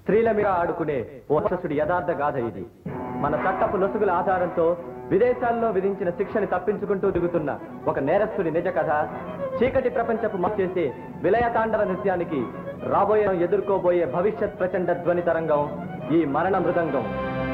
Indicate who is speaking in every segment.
Speaker 1: స్త్రీల మీద ఆడుకునే ఓ రాక్షసుడి యథార్థ గాథ ఇది మన చట్టపు లొసుగుల ఆధారంతో విదేశాల్లో విధించిన శిక్షని తప్పించుకుంటూ దిగుతున్న ఒక నేరస్తుడి నిజ కథ చీకటి ప్రపంచపు చేసే విలయతాండవ నృత్యానికి రాబోయే ఎదుర్కోబోయే భవిష్యత్ ప్రచండ ధ్వని తరంగం ఈ మరణ మృదంగం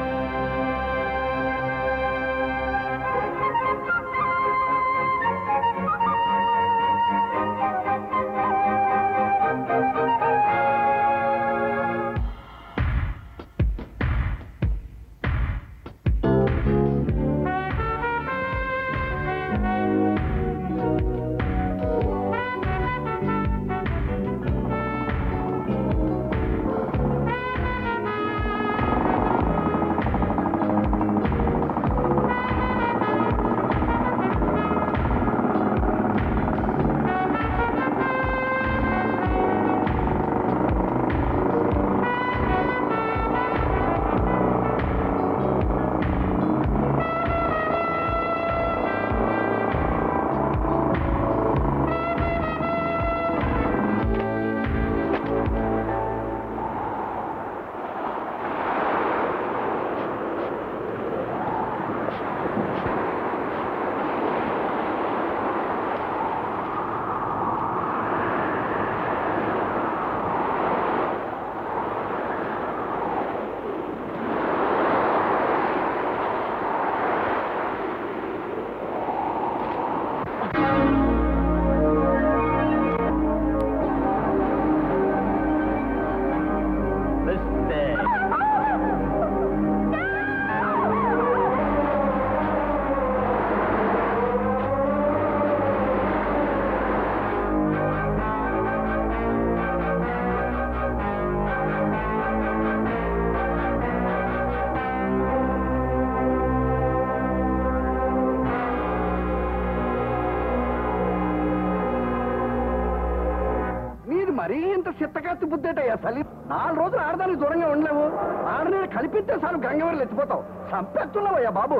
Speaker 2: మీది మరీ ఇంత చిత్తకాస్తి బుద్ధేటయ్యా సలి నాలుగు రోజులు ఆడదానికి దూరంగా ఉండలేవు ఆడనీళ్ళు కలిపిస్తే చాలు గంగవరం ఎత్తిపోతావు చంపేస్తున్నావయ్యా బాబు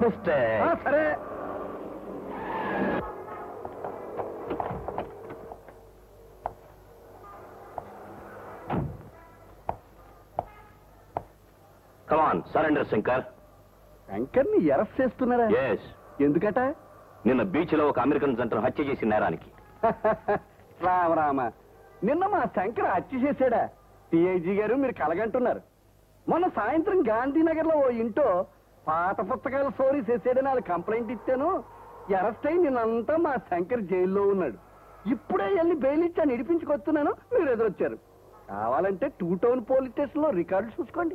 Speaker 2: ఆ, సరే
Speaker 3: కమాన్ సరెండర్ శంకర్
Speaker 2: శంకర్ని అరెస్ట్ చేస్తున్నారా
Speaker 3: ఎస్
Speaker 2: ఎందుకట
Speaker 3: నిన్న బీచ్ లో ఒక అమెరికన్ జంటను హత్య చేసిన నేరానికి
Speaker 2: రామ రామ నిన్న మా శంకర్ హత్య చేశాడా టిఐజీ గారు మీరు కలగంటున్నారు మొన్న సాయంత్రం గాంధీనగర్ లో ఓ ఇంటో పాత పుస్తకాల స్టోరీ చేసాడని వాళ్ళు కంప్లైంట్ ఇచ్చాను అరెస్ట్ అయి నిన్నంతా మా శంకర్ జైల్లో ఉన్నాడు ఇప్పుడే వెళ్ళి బెయిల్ ఇచ్చాను ఇడిపించుకొస్తున్నాను మీరు ఎదురొచ్చారు కావాలంటే టూ టౌన్ పోలీస్ స్టేషన్ లో రికార్డు చూసుకోండి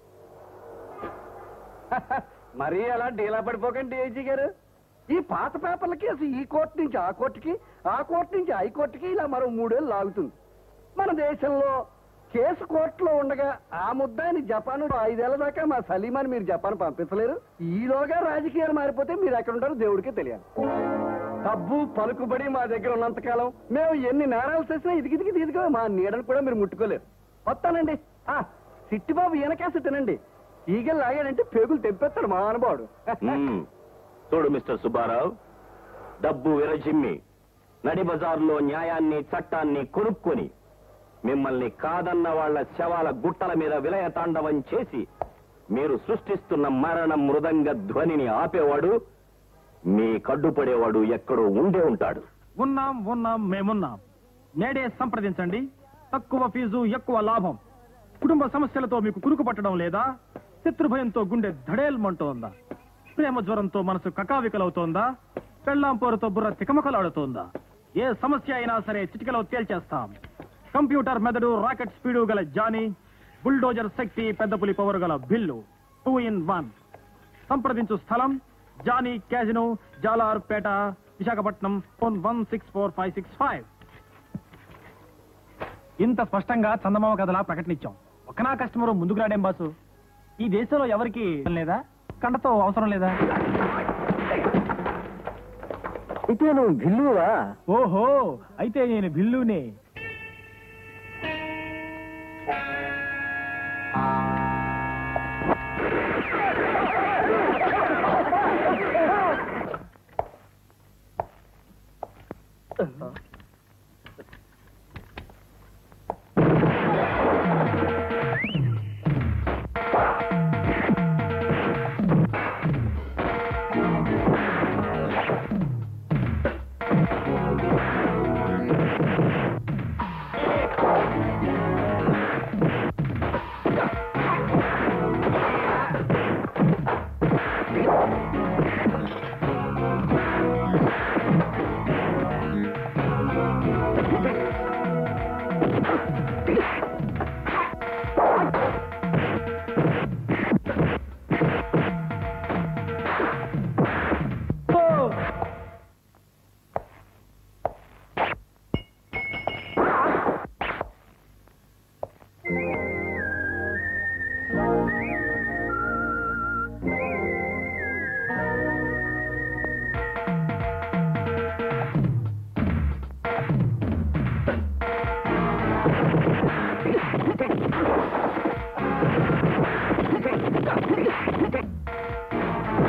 Speaker 2: మరీ అలా డీలా పడిపోకండి డిఐజీ గారు ఈ పాత పేపర్ల కేసు ఈ కోర్టు నుంచి ఆ కోర్టుకి ఆ కోర్టు నుంచి హై కోర్టుకి ఇలా మరో మూడేళ్ళు లాగుతుంది మన దేశంలో కేసు కోర్టులో ఉండగా ఆ ముద్దాయిని జపాన్ ఐదేళ్ల దాకా మా సలీమాని మీరు జపాన్ పంపించలేరు ఈలోగా రాజకీయాలు మారిపోతే మీరు ఎక్కడ ఉంటారో దేవుడికే తెలియాలి డబ్బు పలుకుబడి మా దగ్గర ఉన్నంతకాలం మేము ఎన్ని నేరాలు చేసినా ఇదిగిదిగి ఇదిగో మా నీడను కూడా మీరు ముట్టుకోలేరు వస్తానండి ఆ, సిట్టిబాబు ఈయనకేసి తినండి ఈగలు లాగాడంటే పేగులు తెంపేస్తాడు మా అనుభవాడు
Speaker 3: మ్మ్. చూడు మిస్టర్ సుబ్బారావు డబ్బు విరజిమ్మి నడి బజార్లో న్యాయాన్ని చట్టాన్ని కొనుక్కొని మిమ్మల్ని కాదన్న వాళ్ళ శవాల గుట్టల మీద విలయ తాండవం చేసి మీరు సృష్టిస్తున్న మరణ మృదంగ ధ్వనిని ఆపేవాడు మీ కడ్డుపడేవాడు ఎక్కడో ఉండే ఉంటాడు
Speaker 4: ఉన్నాం ఉన్నాం మేమున్నాం నేడే సంప్రదించండి తక్కువ ఫీజు ఎక్కువ లాభం కుటుంబ సమస్యలతో మీకు కురుకు పట్టడం లేదా శత్రుభయంతో గుండె ధడేల్మంటోందా ప్రేమ జ్వరంతో మనసు కకావికలవుతోందా పెళ్ళాం పోరుతో బుర్ర తికమకలాడుతోందా ఏ సమస్య అయినా సరే చిటికలో తేల్చేస్తాం కంప్యూటర్ మెదడు రాకెట్ స్పీడు గల జానీ బుల్డోజర్ శక్తి పెద్ద పులి పవర్ గల బిల్లు టూ ఇన్ వన్ సంప్రదించు స్థలం Johnny casino Jalaripeta Visakhapatnam phone one six four five six five ఇంత స్పష్టంగా చందమామ కథలా ప్రకటనిచ్చాం ఒక్కనా కస్టమర్ ముందుకు రాడేం బాసు ఈ దేశంలో ఎవరికి లేదా కండతో అవసరం లేదా
Speaker 2: అయితే నువ్వు భిల్లువా
Speaker 4: ఓహో అయితే నేను భిల్లునే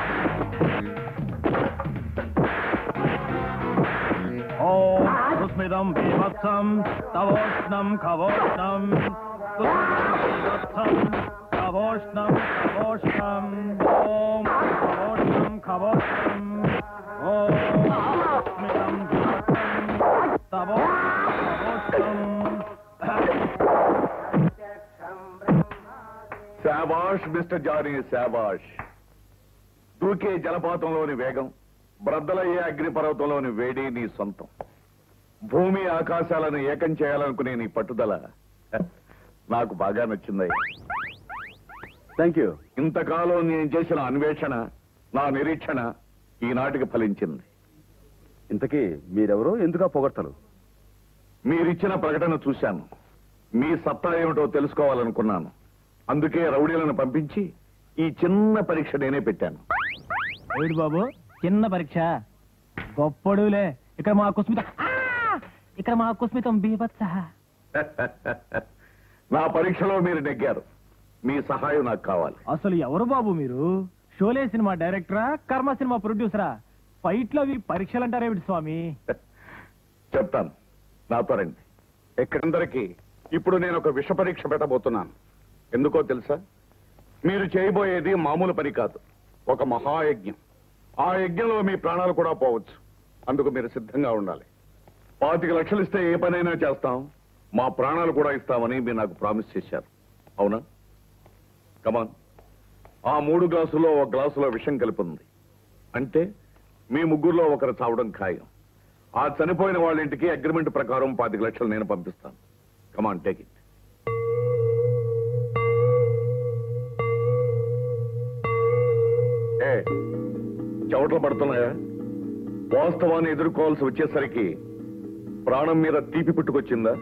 Speaker 4: ఓం సుస్మితం బీభత్సం తవోష్ణం ఖవోష్ణం బీభత్సం ఖవోష్ణం ఖవోష్ణం ఓం ఖవోష్ణం ఖవోష్ణం ఓం సుస్మితం బీభత్సం తవోష్ణం
Speaker 5: శాబాష్ మిస్టర్ జానీ శాబాష్ దూకే జలపాతంలోని వేగం బ్రద్దలయ్యే అగ్నిపర్వతంలోని వేడి నీ సొంతం భూమి ఆకాశాలను ఏకం చేయాలనుకునే నీ పట్టుదల నాకు బాగా నచ్చిందయ్య
Speaker 3: థ్యాంక్ యూ
Speaker 5: ఇంతకాలం నేను చేసిన అన్వేషణ నా నిరీక్షణ ఈనాటికి ఫలించింది
Speaker 3: ఇంతకీ మీరెవరు ఎందుకు పొగడతలు
Speaker 5: మీరిచ్చిన ప్రకటన చూశాను మీ సత్తా ఏమిటో తెలుసుకోవాలనుకున్నాను అందుకే రౌడీలను పంపించి ఈ చిన్న పరీక్ష నేనే పెట్టాను
Speaker 4: ఏడు బాబు చిన్న పరీక్ష గొప్పడులే ఇక్కడ మా కుస్మిత ఆ! ఇక్కడ మా కుస్మితం బీభత్స
Speaker 5: నా పరీక్షలో మీరు నెగ్గారు మీ సహాయం నాకు కావాలి
Speaker 4: అసలు ఎవరు బాబు మీరు షోలే సినిమా డైరెక్టరా కర్మ సినిమా ప్రొడ్యూసరా ఫైట్ లో అవి పరీక్షలు అంటారేమిటి స్వామి
Speaker 5: చెప్తాను నాతో రండి ఎక్కడందరికీ ఇప్పుడు నేను ఒక విష పరీక్ష పెట్టబోతున్నాను ఎందుకో తెలుసా మీరు చేయబోయేది మామూలు పని కాదు ఒక మహాయజ్ఞం ఆ యజ్ఞంలో మీ ప్రాణాలు కూడా పోవచ్చు అందుకు మీరు సిద్ధంగా ఉండాలి పాతిక లక్షలు ఇస్తే ఏ పనైనా చేస్తాం మా ప్రాణాలు కూడా ఇస్తామని మీరు నాకు ప్రామిస్ చేశారు అవునా కమాన్ ఆ మూడు గ్లాసుల్లో ఒక గ్లాసులో విషం కలిపి ఉంది అంటే మీ ముగ్గురులో ఒకరు చావడం ఖాయం ఆ చనిపోయిన వాళ్ళ ఇంటికి అగ్రిమెంట్ ప్రకారం పాతిక లక్షలు నేను పంపిస్తాను కమాన్ టేక్ ఇట్ ఏ చెవట్లు పడుతున్నాయా వాస్తవాన్ని ఎదుర్కోవాల్సి వచ్చేసరికి ప్రాణం మీద తీపి పుట్టుకొచ్చిందా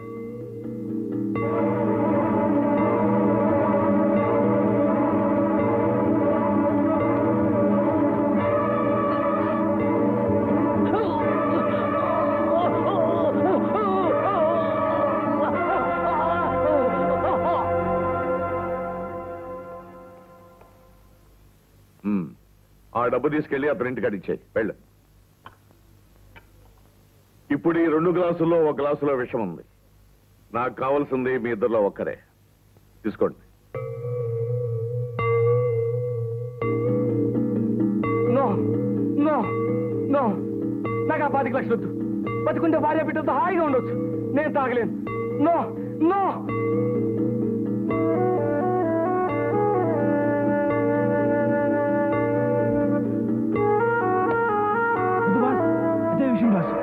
Speaker 5: మ్మ్. ఆ డబ్బు తీసుకెళ్లి అతని ఇంటికి ఇచ్చేయి వెళ్ళు ఇప్పుడు ఈ రెండు గ్లాసుల్లో ఒక గ్లాసులో విషం ఉంది నాకు కావాల్సింది మీ ఇద్దరిలో ఒక్కరే తీసుకోండి
Speaker 2: నో నో నో నాకు ఆ పాతిక లక్షలు వద్దు బతుకుంటే భార్య బిడ్డలతో హాయిగా ఉండొచ్చు నేను తాగలేను నో నో
Speaker 4: వద్దు బాస్ ఇదే విషయం బాస్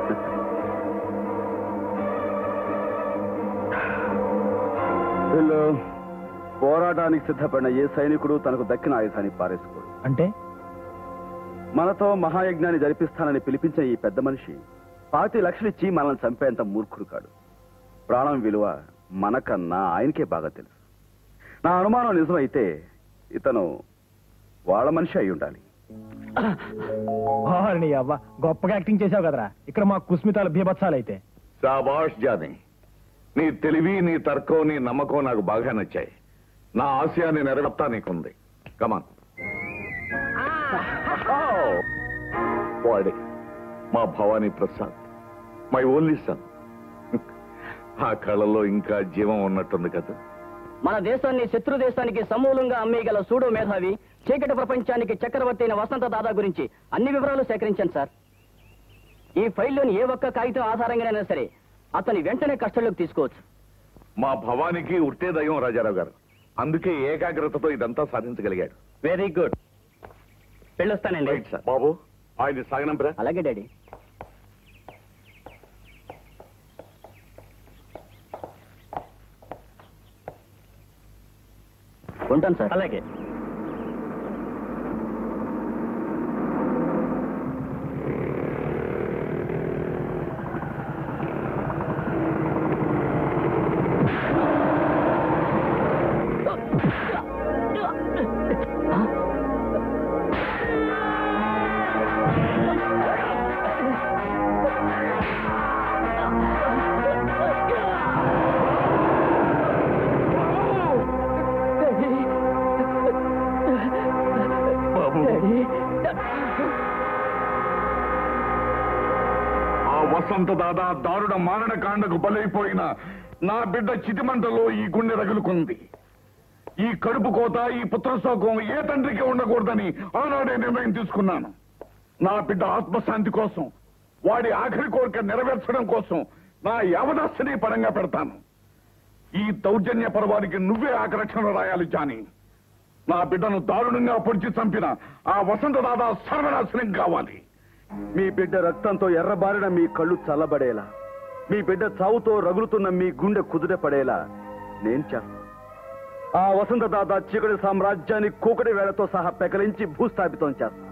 Speaker 3: వీళ్ళు పోరాటానికి సిద్ధపడిన ఏ సైనికుడు తనకు దక్కిన ఆయుధాన్ని పారేసుకోడు
Speaker 4: అంటే
Speaker 3: మనతో మహాయజ్ఞాన్ని జరిపిస్తానని పిలిపించిన ఈ పెద్ద మనిషి పాతి లక్షలిచ్చి మనల్ని చంపేంత మూర్ఖుడు కాడు ప్రాణం విలువ మనకన్నా ఆయనకే బాగా తెలుసు నా అనుమానం నిజమైతే ఇతను వాళ్ళ మనిషి అయి ఉండాలి
Speaker 4: వారిని అవ్వ గొప్పగా యాక్టింగ్ చేసావు కదరా ఇక్కడ మా కుస్మితాలు బీభత్సాలైతే
Speaker 5: శాబాష్ జానీ నీ తెలివి నీ తర్కం నీ నమ్మకం నాకు బాగా నచ్చాయి నా ఆశయాన్ని నెరవేర్తా నీకుంది కమాన్ వాడే మా Bhavani Prasad my only son ఆ కళలో ఇంకా జీవం ఉన్నట్టుంది కదా
Speaker 6: మన దేశాన్ని శత్రు దేశానికి సమూలంగా అమ్మేయగల సూడో మేధావి చీకటి ప్రపంచానికి చక్రవర్తి అయిన వసంత దాదా గురించి అన్ని వివరాలు సేకరించాను సార్ ఈ ఫైల్లోని ఏ ఒక్క కాగితం ఆధారంగానైనా సరే అతని వెంటనే కస్టడీలోకి తీసుకోవచ్చు
Speaker 5: మా భవానికి ఉట్టే దయం రాజారావు గారు అందుకే ఏకాగ్రతతో ఇదంతా సాధించగలిగాడు
Speaker 6: వెరీ గుడ్ వెళ్ళొస్తానండి
Speaker 5: రైట్ సార్ బాబు ఆయన సాగనంపరా
Speaker 6: అలాగే డాడీ ఉంటాను సార్
Speaker 1: అలాగే
Speaker 5: వసంత దాదా దారుణ మారణకాండకు బలైపోయిన నా బిడ్డ చితిమంటలో ఈ గుండె రగులుకుంది ఈ కడుపు కోత ఈ పుత్రశోకం ఏ తండ్రికి ఉండకూడదని ఆనాడే నిర్ణయం తీసుకున్నాను నా బిడ్డ ఆత్మశాంతి కోసం వాడి ఆఖరి కోరిక నెరవేర్చడం కోసం నా యావదాస్తిని పరంగా పెడతాను ఈ దౌర్జన్య పర్వానికి నువ్వే ఆకరక్షణ రాయాలి జాని నా బిడ్డను దారుణంగా పొడిచి చంపిన ఆ వసంత దాదా సర్వనాశనం కావాలి
Speaker 2: మీ బిడ్డ రక్తంతో ఎర్రబారిన మీ కళ్ళు చల్లబడేలా మీ బిడ్డ చావుతో రగులుతున్న మీ గుండె కుదుట పడేలా నేను చేస్తాను ఆ వసంత దాత చీకటి సామ్రాజ్యాన్ని కూకటి వేళతో సహా పెకలించి భూస్థాపితం చేస్తాను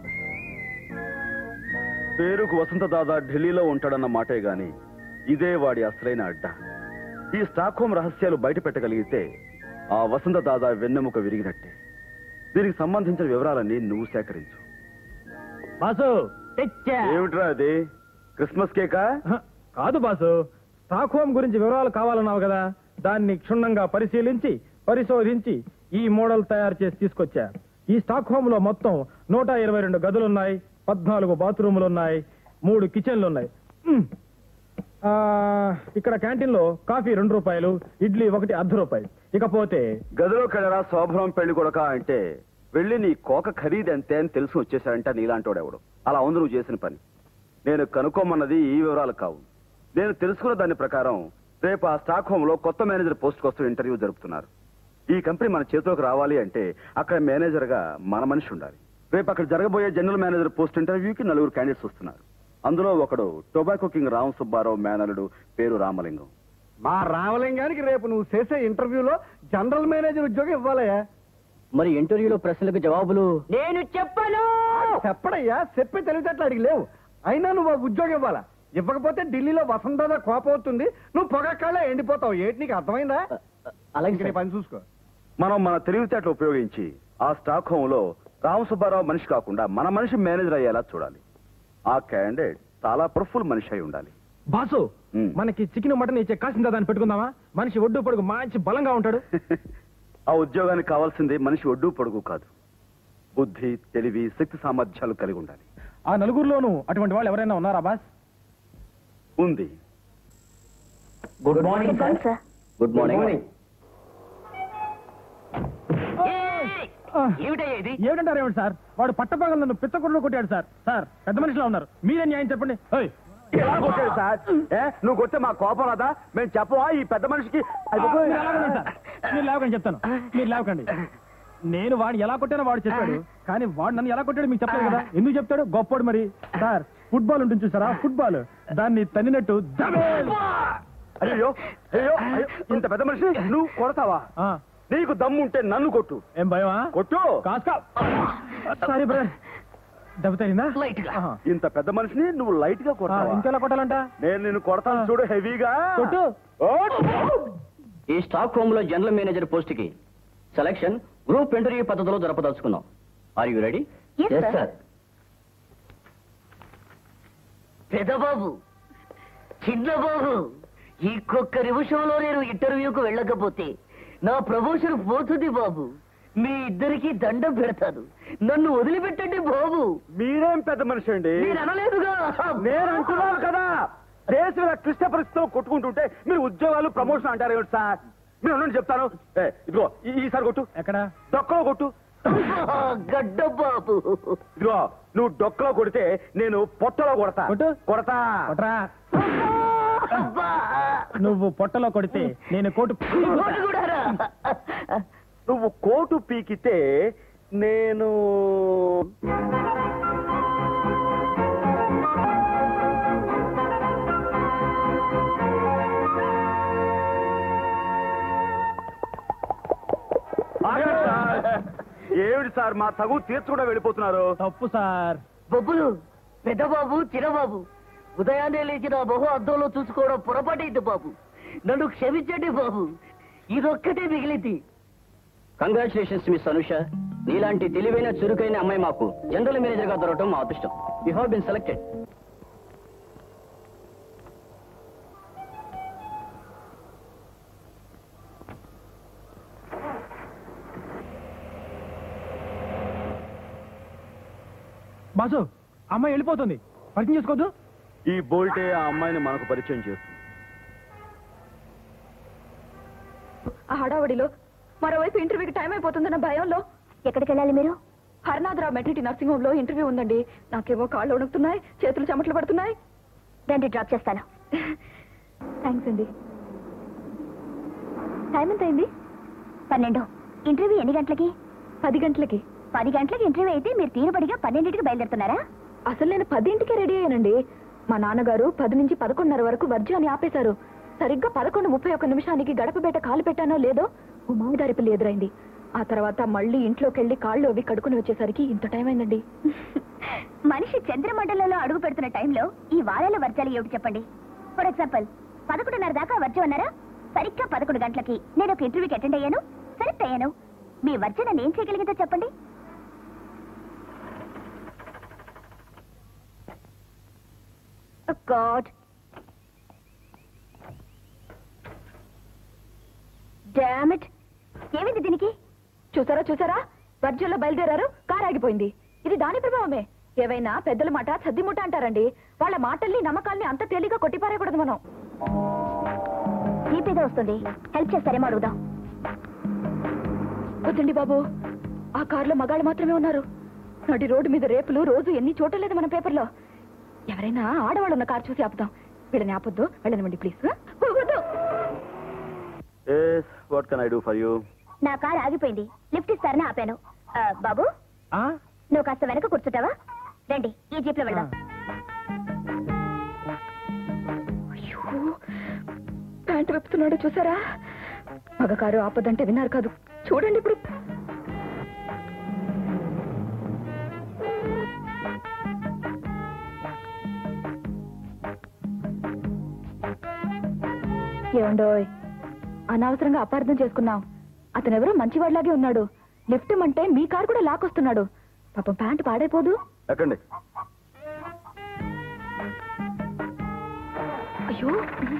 Speaker 2: పేరుకు వసంత దాదా ఢిల్లీలో ఉంటాడన్న మాటే గాని ఇదే వాడి అసలైన అడ్డ ఈ స్టాక్హోమ్ రహస్యాలు బయట పెట్టగలిగితే ఆ వసంత దాదా వెన్నెముక విరిగినట్టే దీనికి సంబంధించిన వివరాలన్నీ నువ్వు సేకరించు
Speaker 4: బాసు తెచ్చా
Speaker 2: ఏమిట్రా అది క్రిస్మస్ కేకా
Speaker 4: హ, కాదు బాసు స్టాక్ హోమ్ గురించి వివరాలు కావాలన్నావు కదా దాన్ని క్షుణ్ణంగా పరిశీలించి పరిశోధించి ఈ మోడల్ తయారు చేసి తీసుకొచ్చా ఈ స్టాక్ హోమ్ లో మొత్తం నూట ఇరవై రెండు గదులున్నాయి పద్నాలుగు బాత్రూములు ఉన్నాయి మూడు కిచెన్లు ఉన్నాయి మ్. ఆ, ఇక్కడ క్యాంటీన్ లో కాఫీ రెండు రూపాయలు ఇడ్లీ ఒకటి అర్ధ రూపాయలు ఇకపోతే
Speaker 2: గదిలో కెళ్ళరా శోభనం పెళ్లి కొడక అంటే వెళ్ళి నీ కోక ఖరీదు ఎంతే అని తెలిసి వచ్చేసాడంట నీలాంటోడు ఎవడు అలా ఉంది నువ్వు చేసిన పని నేను కనుక్కోమన్నది ఈ వివరాలు కావు నేను తెలుసుకున్న దాని ప్రకారం రేపు ఆ స్టాక్ హోమ్ లో కొత్త మేనేజర్ పోస్ట్ కోసం ఇంటర్వ్యూ జరుపుతున్నారు ఈ కంపెనీ మన చేతిలోకి రావాలి అంటే అక్కడ మేనేజర్ గా మన మనిషి ఉండాలి రేపు అక్కడ జరగబోయే జనరల్ మేనేజర్ పోస్ట్ ఇంటర్వ్యూకి నలుగురు క్యాండిడేట్స్ వస్తున్నారు అందులో ఒకడు టొబాకో కింగ్ రామ్ సుబ్బారావు మేనలుడు పేరు రామలింగం మా రామలింగానికి రేపు నువ్వు చేసే ఇంటర్వ్యూలో జనరల్ మేనేజర్ ఉద్యోగం ఇవ్వాలయ్యా
Speaker 6: మరి ఇంటర్వ్యూలో ప్రశ్నలకు జవాబులు
Speaker 7: నేను చెప్పను
Speaker 2: చెప్పడయ్యా చెప్పే తెలివితేటలు అడిగి లేవు అయినా నువ్వు ఆ ఉద్యోగం ఇవ్వాలా ఇవ్వకపోతే ఢిల్లీలో వసంతదా కోపం అవుతుంది నువ్వు పొగక్కళ్ళే ఎండిపోతావు ఏంటి నీకు అర్థమైందా
Speaker 6: అ, అ, అలాగే
Speaker 2: ఇంక నీ
Speaker 6: సార్.
Speaker 2: పని చూసుకో మనం మన తెలివితేటలు ఉపయోగించి ఆ స్టాక్ హోమ్ లో రామ సుబ్బారావు మనిషి కాకుండా మన మనిషి మేనేజర్ అయ్యేలా చూడాలి ఆ క్యాండిడేట్ చాలా పవర్ఫుల్ మనిషి అయి ఉండాలి
Speaker 4: బాసు
Speaker 2: మ్.
Speaker 4: మనకి చికెన్ మటన్ ఇచ్చే కాసిందా దాన్ని పెట్టుకుందామా మనిషి ఒడ్డు పొడుగు మంచి బలంగా ఉంటాడు
Speaker 2: ఆ ఉద్యోగానికి కావాల్సింది మనిషి ఒడ్డు పొడుగు కాదు బుద్ధి తెలివి శక్తి సామర్థ్యాలు కలిగి ఉండాలి
Speaker 4: ఆ నలుగురిలోనూ అటువంటి వాళ్ళు ఎవరైనా ఉన్నారా బాస్
Speaker 2: ఉంది
Speaker 6: good morning sir good morning
Speaker 7: ఏమిటయ్యా ఇది
Speaker 4: ఏమిటంటారు ఏమిటి సార్ వాడు పట్టపగలు నన్ను పిచ్చకుడులో కొట్టాడు సార్ సార్ పెద్ద మనిషిలో ఉన్నారు మీరే న్యాయం చెప్పండి ఓయ్,
Speaker 2: ఎలా కొట్టాడు సార్ ఏ నువ్వు కొట్టే మా కోపం రాదా మేము చెప్పవా ఈ పెద్ద మనిషికి అది
Speaker 4: మీరు లేవకండి సార్ మీరు లేవకండి చెప్తాను మీరు లేవకండి నేను వాడిని ఎలా కొట్టానో వాడు చెప్పాడు కానీ వాడు నన్ను ఎలా కొట్టాడు మీకు చెప్తాడు కదా ఎందుకు చెప్తాడు గొప్పోడు మరి సార్ ఫుట్బాల్ ఉంటుంది చూసారా ఫుట్బాల్ దాన్ని తన్నినట్టు దబేల్.
Speaker 2: అయ్యో అయ్యో అయ్యో, ఇంత పెద్ద మనిషి నువ్వు కొడతావా
Speaker 4: ఆ,
Speaker 2: నీకు దమ్ము ఉంటే నన్ను కొట్టు
Speaker 4: ఏం భయమా
Speaker 2: కొట్టు
Speaker 4: కాస్కా సారీ బ్రదర్ దెబ్బ తగిలిందా
Speaker 7: లైట్ గా.
Speaker 4: ఆహా.
Speaker 2: ఇంత పెద్ద మనిషిని నువ్వు లైట్ గా
Speaker 4: ఆ,
Speaker 2: కొడతావా
Speaker 4: ఇంకెలా కొట్టాలంట
Speaker 2: నేను నిన్ను కొడతాను చూడు హెవీగా
Speaker 4: కొట్టు.
Speaker 2: ఓట్.
Speaker 6: ఈ స్టాక్ హోమ్ లో జనరల్ మేనేజర్ పోస్ట్ కి సెలక్షన్ గ్రూప్ ఇంటర్వ్యూ పద్ధతిలో జరపదలుచుకున్నాం are you ready
Speaker 7: Yes, sir. Pedababu Chinnababu ఇంకొక నిమిషంలో నేను ఇంటర్వ్యూకు వెళ్ళకపోతే నా ప్రమోషన్ పోతుంది బాబు మీ ఇద్దరికి దండం పెడతాను నన్ను వదిలిపెట్టండి బాబు
Speaker 2: మీరేం పెద్ద మనిషి అండి
Speaker 7: మీరు అనలేదుగా
Speaker 2: నేను అంటున్నాను కదా దేశం ఇలా క్లిష్ట పరిస్థితితో కొట్టుకుంటుంటే మీరు ఉద్యోగాలు ప్రమోషన్ అంటారు ఏమిటి సార్ మీరు ఉండండి చెప్తాను ఏ, ఇదిగో ఈ- ఈసారి కొట్టు
Speaker 4: ఎక్కడ
Speaker 2: డొక్కలో కొట్టు
Speaker 7: గడ్డ బాబు
Speaker 2: ఇదిగో నువ్వు డొక్కలో కొడితే నేను పొట్టలో కొడతా
Speaker 4: కొట్టు.
Speaker 2: కొడతా
Speaker 4: కొట్రా
Speaker 7: అబ్బా.
Speaker 4: నువ్వు పొట్టలో కొడితే నేను కోటు
Speaker 7: కోటి కూడారా?
Speaker 2: నువ్వు కోటు పీకితే నేను ఆగండి సార్. ఏమిటి సార్ మా తగు తీర్చకుండా వెళ్ళిపోతున్నారు
Speaker 4: తప్పు సార్
Speaker 7: బొబ్బులు పెద్దబాబు చిన్నబాబు ఉదయాన్నే లేచి నా బహు అద్దంలో చూసుకోవడం పొరపాటైంది బాబు నన్ను క్షమించండి బాబు ఇదొక్కటే మిగిలింది
Speaker 6: కంగ్రాచులేషన్స్ మిస్ అనుష నీలాంటి తెలివైన చురుకైన అమ్మాయి మాకు జనరల్ మేనేజర్ గా దొరకడం మా అదృష్టం you have bin selected
Speaker 4: boss అమ్మాయి వెళ్ళిపోతుంది పరిచయం చేసుకోవద్దు
Speaker 8: ఈ బోల్టే ఆ అమ్మాయిని మనకు పరిచయం చేస్తుంది
Speaker 9: ఆ హడావడిలో మరోవైపు ఇంటర్వ్యూకి టైం అయిపోతుందన్న భయంలో
Speaker 10: ఎక్కడికి వెళ్ళాలి మీరు
Speaker 9: హరినాథరావు మెటర్నిటీ నర్సింగ్ హోమ్ లో ఇంటర్వ్యూ ఉందండి నాకేమో కాళ్ళు వణుకుతున్నాయి చేతులు చెమటలు పడుతున్నాయి
Speaker 10: రండి డ్రాప్ చేస్తాను
Speaker 9: థ్యాంక్స్ అండి టైం ఎంత అయింది
Speaker 10: పన్నెండు ఇంటర్వ్యూ ఎన్ని గంటలకి
Speaker 9: పది గంటలకి
Speaker 10: పది గంటలకి ఇంటర్వ్యూ అయితే మీరు తీరుబడిగా పన్నెండింటికి బయలుదేరుతున్నారా
Speaker 9: అసలు నేను పదింటికే రెడీ అయ్యానండి మా నాన్నగారు పది నుంచి పదకొండున్నర వరకు వర్జాన్ని ఆపేశారు సరిగ్గా పదకొండు ముప్పై ఒక్క నిమిషానికి గడప బయట కాలు పెట్టానో లేదో ఓ మామిదారి పిల్లి ఎదురైంది ఆ తర్వాత మళ్ళీ ఇంట్లోకి వెళ్ళి కాళ్ళు అవి కడుకుని వచ్చేసరికి ఇంత టైం అయిందండి
Speaker 10: మనిషి చంద్రమండలంలో అడుగు పెడుతున్న టైంలో ఈ వారాల వర్జాలు ఏమిటి చెప్పండి ఫర్ ఎగ్జాంపుల్ పదకొండున్నర దాకా వర్జం అన్నారా సరిగ్గా పదకొండు గంటలకి నేను ఒక ఇంటర్వ్యూకి అటెండ్ అయ్యాను సెలెక్ట్ అయ్యాను మీ వర్జ నన్ను ఏం చేయగలిగిందో చెప్పండి గాడ్ డామిట్ ఏమైంది దీనికి
Speaker 9: చూసారా చూసారా వర్జంలో బయలుదేరారు కారు ఆగిపోయింది ఇది దాని ప్రభావమే ఏవైనా పెద్దల మాట సద్దిముట్ట అంటారండి వాళ్ళ మాటల్ని నమ్మకాల్ని అంత తేలిగా కొట్టిపారేయకూడదు మనం
Speaker 10: జీపీగా వస్తుంది హెల్ప్ చేస్తారేమో అడుగుదాం
Speaker 9: వద్దండి బాబు ఆ కారులో మగాళ్ళు మాత్రమే ఉన్నారు నడి రోడ్డు మీద రేపులు రోజు ఎన్ని చూడలేదు మన పేపర్లో ఎవరైనా ఆడవాళ్ళు ఉన్న కారు చూసి ఆపుదాం వీళ్ళని ఆపొద్దు వెళ్ళనివ్వండి ప్లీజ్ వద్దు
Speaker 8: what can I do for you
Speaker 10: నా కారు ఆగిపోయింది లిఫ్ట్ ఇస్తారని ఆపాను ఆ, బాబు నువ్వు కాస్త వెనక కూర్చుంటావా రండి ఈ జీప్ లో వెళ్దాం
Speaker 9: అయ్యో ప్యాంటు వెప్పుతున్నాడు చూసారా మగ కారు ఆపదంటే విన్నారు కాదు చూడండి ఇప్పుడు ఏమండోయ్ అనవసరంగా అపార్థం చేసుకున్నాం అతనెవరో మంచివాడిలాగే ఉన్నాడు లిఫ్ట్ అంటే మీ కారు కూడా లాక్కొస్తున్నాడు పాపం ప్యాంటు పాడైపోదు
Speaker 8: ఎక్కండి
Speaker 9: అయ్యో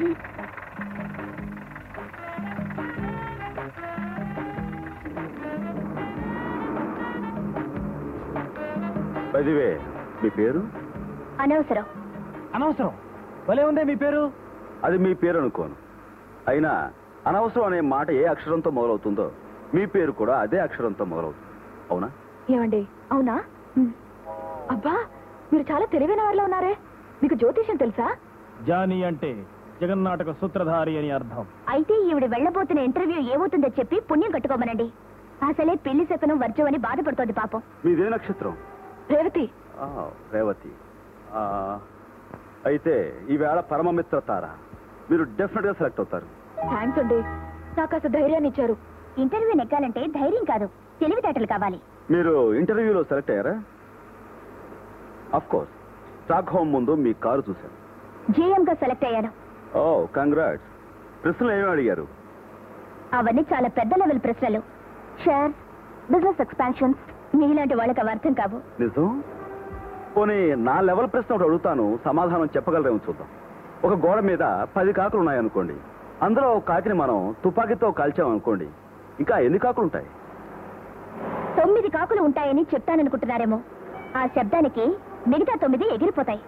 Speaker 8: పదివే మీ పేరు
Speaker 10: అనవసరం
Speaker 4: అనవసరం భలే ఉందే మీ పేరు
Speaker 8: అది మీ పేరు అనుకోను అయినా అనవసరం అనే మాట ఏ అక్షరంతో మొదలవుతుందో మీ పేరు కూడా అదే అక్షరంతో మొదలవుతుంది అవునా
Speaker 9: ఏమండి అవునా ఉమ్. అబ్బా మీరు చాలా తెలివైన వారిలో ఉన్నారే మీకు జ్యోతిష్యం తెలుసా
Speaker 4: జానీ అంటే జగన్నాటక సూత్రధారి అని అర్థం
Speaker 10: అయితే ఈవిడ వెళ్ళబోతున్న ఇంటర్వ్యూ ఏమవుతుందో చెప్పి పుణ్యం కట్టుకోమనండి అసలే పెళ్లి శకనం వర్జం అని బాధపడుతోంది పాపం
Speaker 8: మీదే నక్షత్రం
Speaker 9: రేవతి
Speaker 8: ఆ, రేవతి ఆ, అయితే ఈవేళ పరమమిత్ర తార మీరు డెఫినెట్ గా సెలెక్ట్ అవుతారు
Speaker 9: థ్యాంక్స్ అండి నాకు కాస్త ధైర్యాన్ని ఇచ్చారు
Speaker 10: ఇంటర్వ్యూ నెగ్గాలంటే ధైర్యం కాదు తెలివితేటలు కావాలి
Speaker 8: మీరు ఇంటర్వ్యూలో సెలెక్ట్ అయ్యారా అఫ్ కోర్స్ స్టాక్ హోమ్ ముందు మీ కారు చూశాను
Speaker 10: జీఎం గా సెలెక్ట్ అయ్యాను
Speaker 8: ఓ కంగ్రాట్స్ ప్రశ్నలు ఏమేమి అడిగారు
Speaker 10: అవన్నీ చాలా పెద్ద లెవెల్ ప్రశ్నలు షేర్ బిజినెస్ ఎక్స్పాన్షన్స్ మీలాంటి వాళ్ళకి అవి అర్థం కావు
Speaker 8: నిజం పోనీ నా లెవెల్ ప్రశ్న ఒకటి అడుగుతాను సమాధానం చెప్పగలరేమో చూద్దాం ఒక గోడ మీద పది కాకులు ఉన్నాయనుకోండి అందులో ఒక కాకిని మనం తుపాకీతో కాల్చామనుకోండి ఇంకా ఎన్ని కాకులు ఉంటాయి
Speaker 10: తొమ్మిది కాకులు ఉంటాయని చెప్తాననుకుంటున్నారేమో ఆ శబ్దానికి మిగతా తొమ్మిది ఎగిరిపోతాయి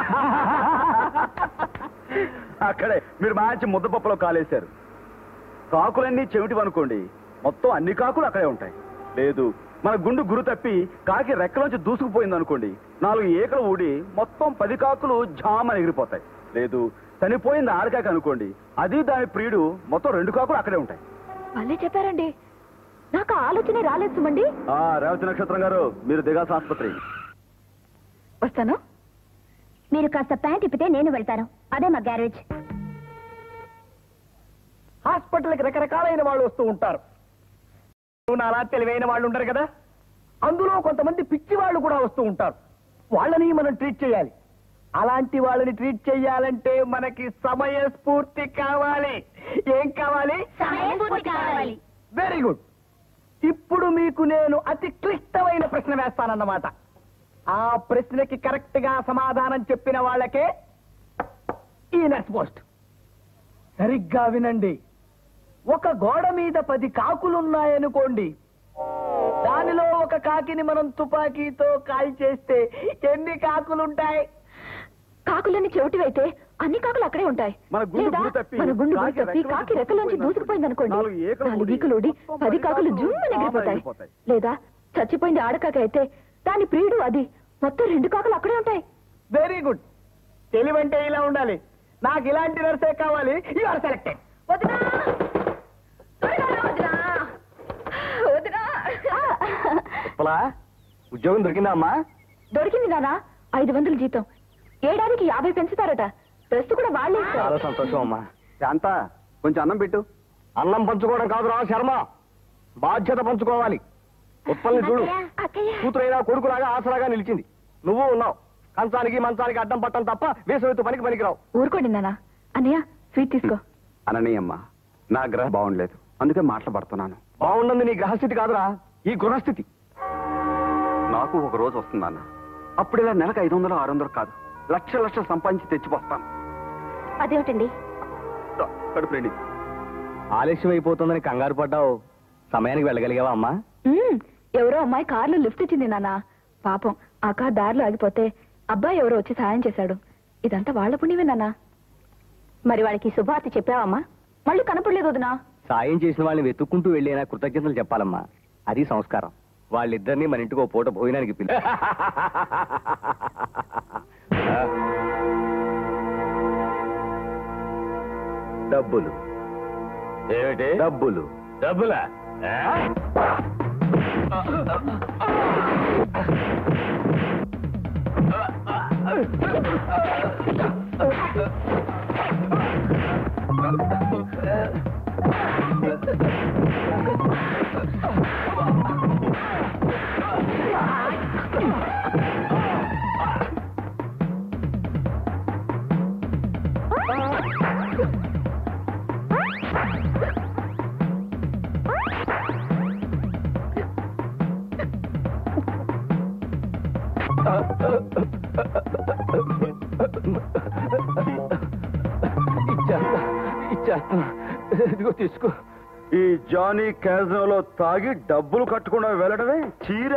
Speaker 8: అక్కడే మీరు మంచి ముద్దపప్పులో కాలేశారు కాకులన్నీ చెవిటివనుకోండి మొత్తం అన్ని కాకులు అక్కడే ఉంటాయి లేదు మన గుండు గురు తప్పి కాకి రెక్కలోంచి దూసుకుపోయింది అనుకోండి నాలుగు ఏకలు ఊడి మొత్తం పది కాకులు జామని ఎగిరిపోతాయి లేదు చనిపోయింది ఆడకాకి అనుకోండి అది దాని ప్రియుడు మొత్తం రెండు కాకులు అక్కడే ఉంటాయి
Speaker 9: మళ్ళీ చెప్పారండి నాకు ఆ ఆలోచనే రాలేదు సుమండి
Speaker 8: ఆ రేవతి నక్షత్రం గారు మీరు దిగాల్సిన ఆసుపత్రి
Speaker 9: వస్తాను
Speaker 10: మీరు కాస్త ప్యాంట్ ఇప్పితే నేను వెళ్తాను అదే మా గ్యారేజ్
Speaker 2: హాస్పిటల్కి రకరకాలైన వాళ్ళు వస్తూ ఉంటారు నాలా తెలివైన వాళ్ళు ఉంటారు కదా అందులో కొంతమంది పిచ్చి వాళ్ళు కూడా వస్తూ ఉంటారు వాళ్ళని మనం ట్రీట్ చేయాలి అలాంటి వాళ్ళని ట్రీట్ చేయాలంటే మనకి సమయ స్ఫూర్తి కావాలి ఏం కావాలి వెరీ గుడ్ ఇప్పుడు మీకు నేను అతి క్లిష్టమైన ప్రశ్న వేస్తానన్నమాట ఆ ప్రశ్నకి కరెక్ట్ గా సమాధానం చెప్పిన వాళ్ళకే ఈ నెక్స్ట్ పోస్ట్ సరిగ్గా వినండి ఒక గోడ మీద పది కాకులున్నాయనుకోండి దానిలో ఒక కాకిని మనం తుపాకీతో కాల్చేస్తే ఎన్ని కాకులుంటాయి
Speaker 9: కాకులన్నీ చెవిటివైతే అన్ని కాకులు అక్కడే ఉంటాయి
Speaker 8: మన గుండు
Speaker 9: లేదా
Speaker 8: గురి తప్పి,
Speaker 9: మన గుండు గురి
Speaker 8: కాకి
Speaker 9: తప్పి
Speaker 8: రెక్కలోంచి
Speaker 9: కాకి రెక్కలోంచి దూసుకుపోయింది అనుకోండి
Speaker 8: నాలుగు ఈకలు
Speaker 9: నాలుగు
Speaker 8: ఊడి,
Speaker 9: ఈకలు ఊడి
Speaker 8: మొత్తం
Speaker 9: పది
Speaker 8: పది
Speaker 9: కాకులు
Speaker 8: కాకులు
Speaker 9: జుమ్మని ఎగిరిపోతాయి
Speaker 8: ఎగిరిపోతాయి.
Speaker 9: లేదా చచ్చిపోయింది ఆడకాకి అయితే దాని ప్రియుడు అది మొత్తం రెండు కాకులు అక్కడే ఉంటాయి
Speaker 6: వెరీ గుడ్ తెలివంటే ఇలా ఉండాలి నాకు ఇలాంటి నర్సే కావాలి యు ఆర్ సెలెక్టెడ్
Speaker 9: వదినా త్వరగా రా, వదినా వదినా
Speaker 6: ఉప్పలా ఉద్యోగం దొరికిందా అమ్మా
Speaker 9: దొరికింది నానా ఐదు వందలు జీతం ఏడాదికి యాభై పెంచుతారట డ్రెస్ కూడా వాళ్ళే ఇస్తారు.
Speaker 6: చాలా సంతోషం అమ్మా
Speaker 8: శాంత కొంచెం అన్నం పెట్టు
Speaker 6: అన్నం పంచుకోవడం కాదురా శర్మ బాధ్యత పంచుకోవాలి ఉప్పల్ని చూడు
Speaker 10: అక్కయ్య
Speaker 6: కూతురైనా కొడుకులాగా ఆసరాగా నిలిచింది నువ్వు ఉన్నావు కంచానికి మంచానికి అడ్డం పట్టం తప్ప వేసవిత్తు పనికి పనికిరావు
Speaker 9: ఊరుకోండి నానా అన్నయ్య స్వీట్ తీసుకో
Speaker 8: అననీయమ్మ నా గ్రహం బాగుండలేదు అందుకే మాట్లాడుతున్నాను
Speaker 6: బాగుండంది నీ గ్రహస్థితి కాదురా ఈ గృహస్థితి
Speaker 8: నాకు ఒక రోజు వస్తుందన్న అప్పుడు ఇలా నెలకు ఐదు వందలు ఆరు వందలు కాదు లక్ష లక్షలు సంపాదించి తెచ్చిపోస్తాను
Speaker 10: అదేమిటండి
Speaker 8: కడుపు రండి
Speaker 6: ఆలస్యం అయిపోతుందని కంగారు పడ్డావు సమయానికి వెళ్ళగలిగావా అమ్మా
Speaker 9: మ్మ్. ఎవరో అమ్మాయి కారులో లిఫ్ట్ ఇచ్చింది నాన్న పాపం ఆ కార్ దారిలో ఆగిపోతే అబ్బాయి ఎవరో వచ్చి సాయం చేశాడు ఇదంతా వాళ్ళ పుణ్యమే నాన్న మరి వాడికి శుభార్త చెప్పావమ్మా మళ్ళీ కనపడలేదు వదినా
Speaker 6: సాయం చేసిన వాళ్ళని వెతుక్కుంటూ వెళ్ళేనా కృతజ్ఞతలు చెప్పాలమ్మా అది సంస్కారం వాళ్ళిద్దరిని మన ఇంటికి ఓ పూట భోజనానికి పిలి
Speaker 3: డబ్బులు ఏమిటి
Speaker 6: డబ్బులు
Speaker 3: డబ్బులా
Speaker 6: ఇచ్చేస్తా ఇచ్చేస్తా ఇదిగో తీసుకో
Speaker 8: ఈ జానీ క్యాజినోలో తాగి డబ్బులు కట్టకుండా వెళ్ళడమే చీర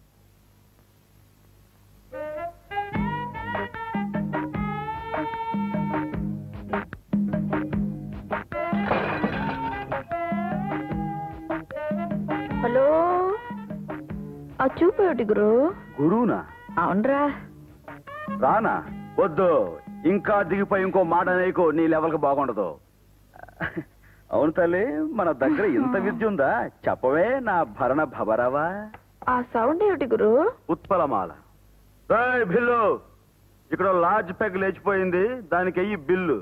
Speaker 9: హలో ఆ చూపు ఏమిటి గురు
Speaker 8: గురువునా
Speaker 9: అవునరా
Speaker 8: రానా వద్దు ఇంకా దిగిపోయి ఇంకో మాట అనేకో నీ లెవెల్కి బాగుండదు అవును తల్లి మన దగ్గర ఇంత విద్య ఉందా చెప్పవే నా భరణ భవరవా
Speaker 9: ఆ సౌండ్ ఏమిటి గురు
Speaker 8: ఉత్పలమాల రేయ్ బిల్లు ఇక్కడ లార్జ్ పెగ్ లేచిపోయింది దానికి అయ్యి బిల్లు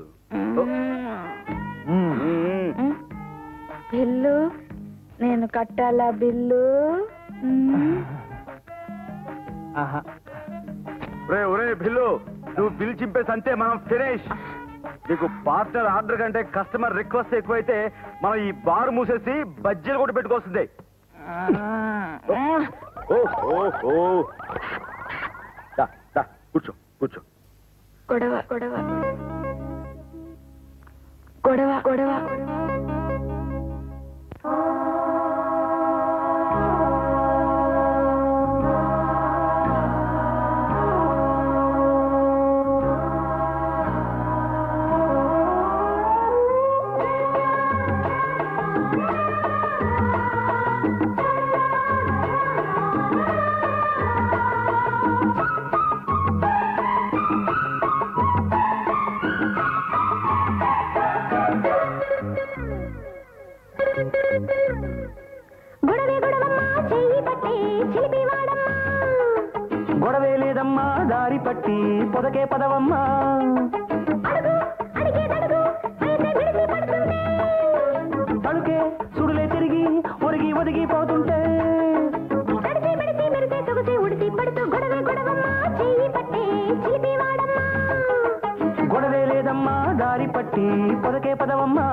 Speaker 8: మ్మ్.
Speaker 9: బిల్లు నేను కట్టాలా బిల్లు మ్మ్.
Speaker 8: ఒరే ఒరే బిల్లు నువ్వు బిల్ చింపేసి అంతే మనం ఫినిష్ నీకు పార్ట్నర్ ఆర్డర్ కంటే కస్టమర్ రిక్వెస్ట్ ఎక్కువైతే మనం ఈ బార్ మూసేసి బజ్జీలు కూడా పెట్టుకొస్తుంది ఓ ఓ ఓ దా, దా, కూర్చో కూర్చో
Speaker 9: గొడవ గొడవ గొడవ గొడవ
Speaker 10: గొడవే గొడవమ్మా చెయ్యి పట్టే చిలిపి వాడమ్మా
Speaker 6: గొడవే లేదమ్మా దారి పట్టి పొదకే పదవమ్మా
Speaker 10: అడుగు అడిగేదడుగు అయితే విడిచి పడుతుంది
Speaker 6: తడుకే సుడులే తిరిగి ఒరిగి ఒదిగి పోతుంటే
Speaker 10: తడిసి మెడిసి మెరిసి సొగసి ఉడిసి పడుతూ గొడవే గొడవమ్మా చెయ్యి పట్టే చిలిపి వాడమ్మా
Speaker 6: గొడవే లేదమ్మా దారి పట్టి పొదకే పదవమ్మా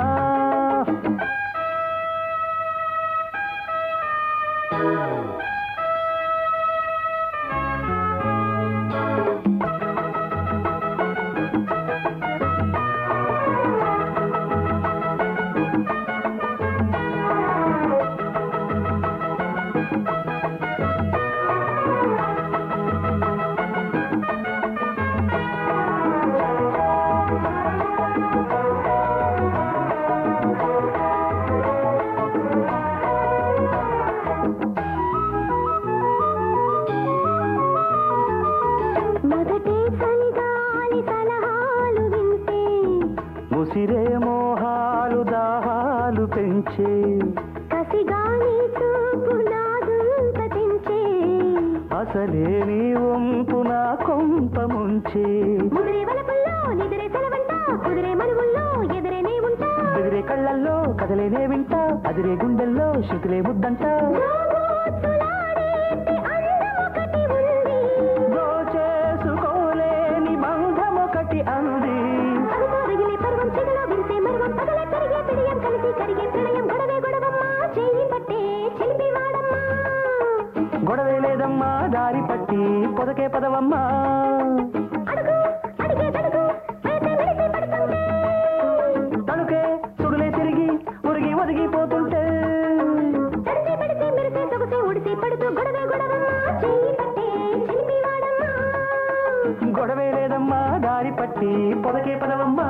Speaker 11: ఉసిరే మోహాలు దాహాలు పెంచే
Speaker 12: కసిగాని చూపు నాదుంత తెంచే
Speaker 11: అసలే నీ వంపు నా కొంప ముంచే
Speaker 12: ముదిరే వలపుల్లో నిదిరే సెలవంట కుదిరే మనువుల్లో ఎదురే నీ ఉంటా
Speaker 11: బెదిరే కళ్ళల్లో కదలేనే వింటా అదిరే గుండెల్లో శృతులే ముద్దంట
Speaker 12: దోబూచులాడేటి అందం ఒకటి ఉంది
Speaker 11: దోచేసుకోలేని బంధం ఒకటి అంది
Speaker 12: పగతో రగిలే పర్వం చెగలో విరిసే మర్వం పగలే పెరిగే పిడియం కలిసి కరిగే ప్రళయం గొడవే గొడవమ్మ చెయ్యి పట్టే చిలిపి వాడమ్మా
Speaker 11: గొడవే లేదమ్మా దారి పట్టి పొదకే పదవమ్మా
Speaker 12: అడుగు అడిగే తడుగు వేసే మెడిసి పడుతుంటే
Speaker 11: తణుకే సుడులే తిరిగి ఉరిగి ఒదిగిపోతుంటే
Speaker 12: తడిసి పెడిసి మెరిసే సొగసే ఉడిసి పడుతూ గొడవే గొడవమ్మ చెయ్యి పట్టే చిలిపి వాడమ్మా
Speaker 11: గొడవే లేదమ్మా దారి పట్టి పొదకే పదవమ్మా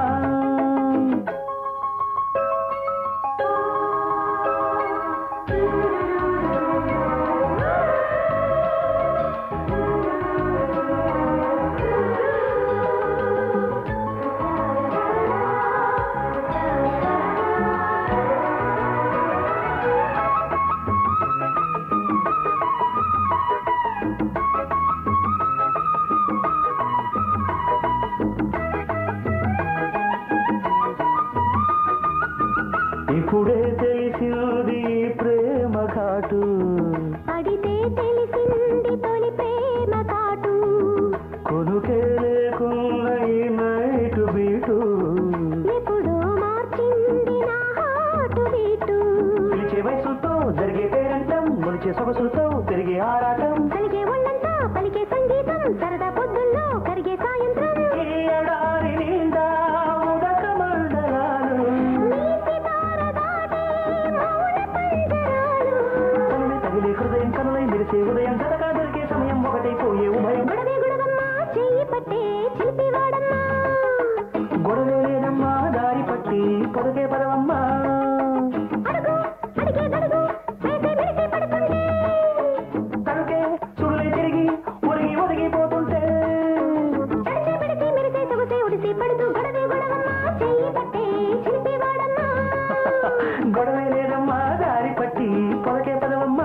Speaker 11: ఇప్పుడే తెలిసింది ప్రేమ ఘాటు
Speaker 12: అడితే తెలిసింది తొలి ప్రేమ కాటు
Speaker 11: కొనుకే లేకున్న ఈ నైటు బీటు
Speaker 12: ఎప్పుడో మార్చింది నా హాటు బీటు
Speaker 11: పిలిచే వయసుతో జరిగే పేరంటం మొలిచే సొగసులతో పెరిగే ఆరాటం
Speaker 12: కలిగే ఒళ్ళంతా పలికే సంగీతం సరదా పొద్దుల్లో కరిగే సాయంత్రం
Speaker 11: ఈ ఎడారి నిండా ఉదక మండలాలు
Speaker 12: నీ సితార దాటే మౌన పంజరాలు
Speaker 11: తనుని తగిలే హృదయం కనులై మెరిసే ఉదయం జతగా దొరికే సమయం ఒకటైపోయే ఉభయం
Speaker 12: గొడవే గొడవమ్మా చెయ్యి పట్టే చిలిపి వాడమ్మా
Speaker 11: గొడవే లేదమ్మా దారి పట్టి పొదకే పదవమ్మా
Speaker 12: అడుగు అడిగే తడుగు వేసే మెరిసే పడుతుంటే
Speaker 11: తనుకే సుడులే తిరిగి ఒరిగి ఒదిగిపోతుంటే
Speaker 12: తడిసి పెడిసి మెరిసే సొగసే ఉడిసి పడుతూ గొడవే గొడవమ్మా చెయ్యి పట్టే చిలిపి వాడమ్మా
Speaker 11: గొడవే లేదమ్మా దారి పట్టి పొదకే పదవమ్మా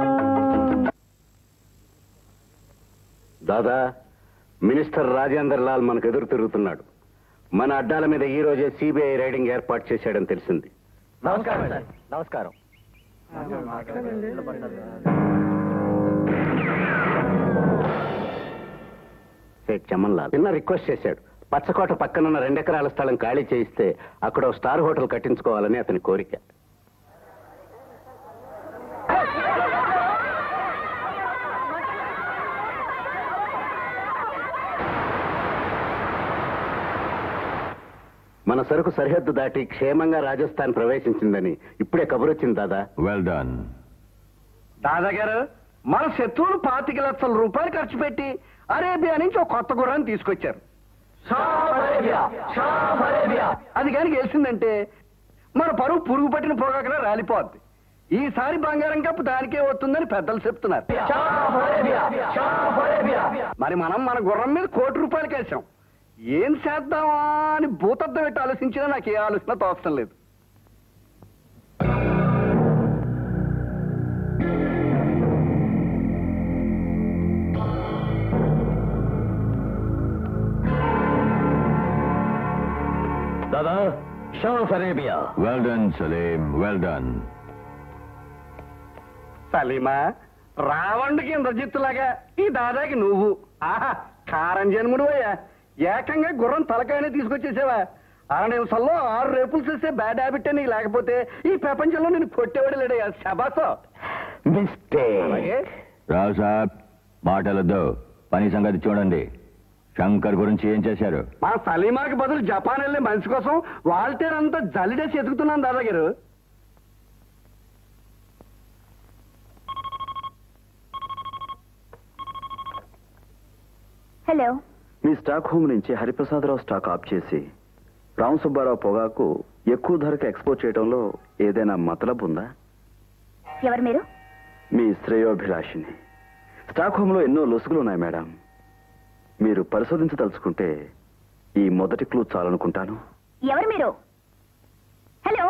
Speaker 3: దాదా మినిస్టర్ రాజేందర్ లాల్ మనకు ఎదురు తిరుగుతున్నాడు మన అడ్డాల మీద ఈ రోజే సిబిఐ రైడింగ్ ఏర్పాటు చేశాడని తెలిసింది
Speaker 1: నమస్కారం సార్ నమస్కారం
Speaker 3: సేట్ చమన్ లాల్ చిన్న రిక్వెస్ట్ చేశాడు పచ్చకోట పక్కనున్న రెండెకరాల స్థలం ఖాళీ చేయిస్తే అక్కడ ఓ స్టార్ హోటల్ కట్టించుకోవాలని అతని కోరిక మన సరుకు సరిహద్దు దాటి క్షేమంగా రాజస్థాన్ ప్రవేశించిందని ఇప్పుడే కబురొచ్చింది దాదా
Speaker 13: వెల్ డన్
Speaker 2: దాదా గారు మన శత్రువులు పాతిక లక్షల రూపాయలు ఖర్చు పెట్టి అరేబియా నుంచి ఒక కొత్త గుర్రాన్ని తీసుకొచ్చారు అది కానీ గెలిచిందంటే మన పరువు పురుగు పట్టిన పొగాకలా రాలిపోద్ది ఈసారి బంగారం కప్పు దానికే వస్తుందని పెద్దలు చెప్తున్నారు మరి మనం మన గుర్రం మీద కోటి రూపాయలు కేసాం ఏం చేద్దామా అని భూతద్దం పెట్టి ఆలోచించినా నాకు ఏ ఆలోచన తోచడం లేదు
Speaker 3: దాదా show of Arabia
Speaker 13: well done Salim well done
Speaker 2: సలీమా రావణుడికి ఇంద్రజిత్తులాగా ఈ దాదాకి నువ్వు ఆహా కారం జన్ముడు అయ్యా ఏకంగా గుర్రం తలకాయనే తీసుకొచ్చేసావా అర నిమిషంలో ఆరు రేపులు చేసే బ్యాడ్ హ్యాబిట్ నీకు లేకపోతే ఈ ప్రపంచంలో నేను కొట్టేవాడు లేడయ్యా శబాసో అలాగే
Speaker 13: రావు సాబ్ మాటలొద్దు పని సంగతి చూడండి శంకర్ గురించి ఏం చేశారు
Speaker 2: మా సలీమాకి బదులు జపాన్ వెళ్ళే మనిషి కోసం వాల్టేర్ అంతా జల్లిడేసి ఎదుగుతున్నాను దాదా గారు
Speaker 10: హలో
Speaker 8: మీ స్టాక్ హోమ్ నుంచి హరిప్రసాదరావు స్టాక్ ఆఫ్ చేసి రామ్ సుబ్బారావు పొగాకు ఎక్కువ ధరకు ఎక్స్పోర్ట్ చేయడంలో ఏదైనా మతలబు ఉందా
Speaker 10: ఎవరు మీరు
Speaker 8: మీ శ్రేయోభిలాషిని స్టాక్ హోమ్ లో ఎన్నో లొసుగులు ఉన్నాయి మేడం మీరు పరిశోధించదలుచుకుంటే ఈ మొదటి క్లూ చాలనుకుంటాను
Speaker 10: ఎవరు మీరు హలో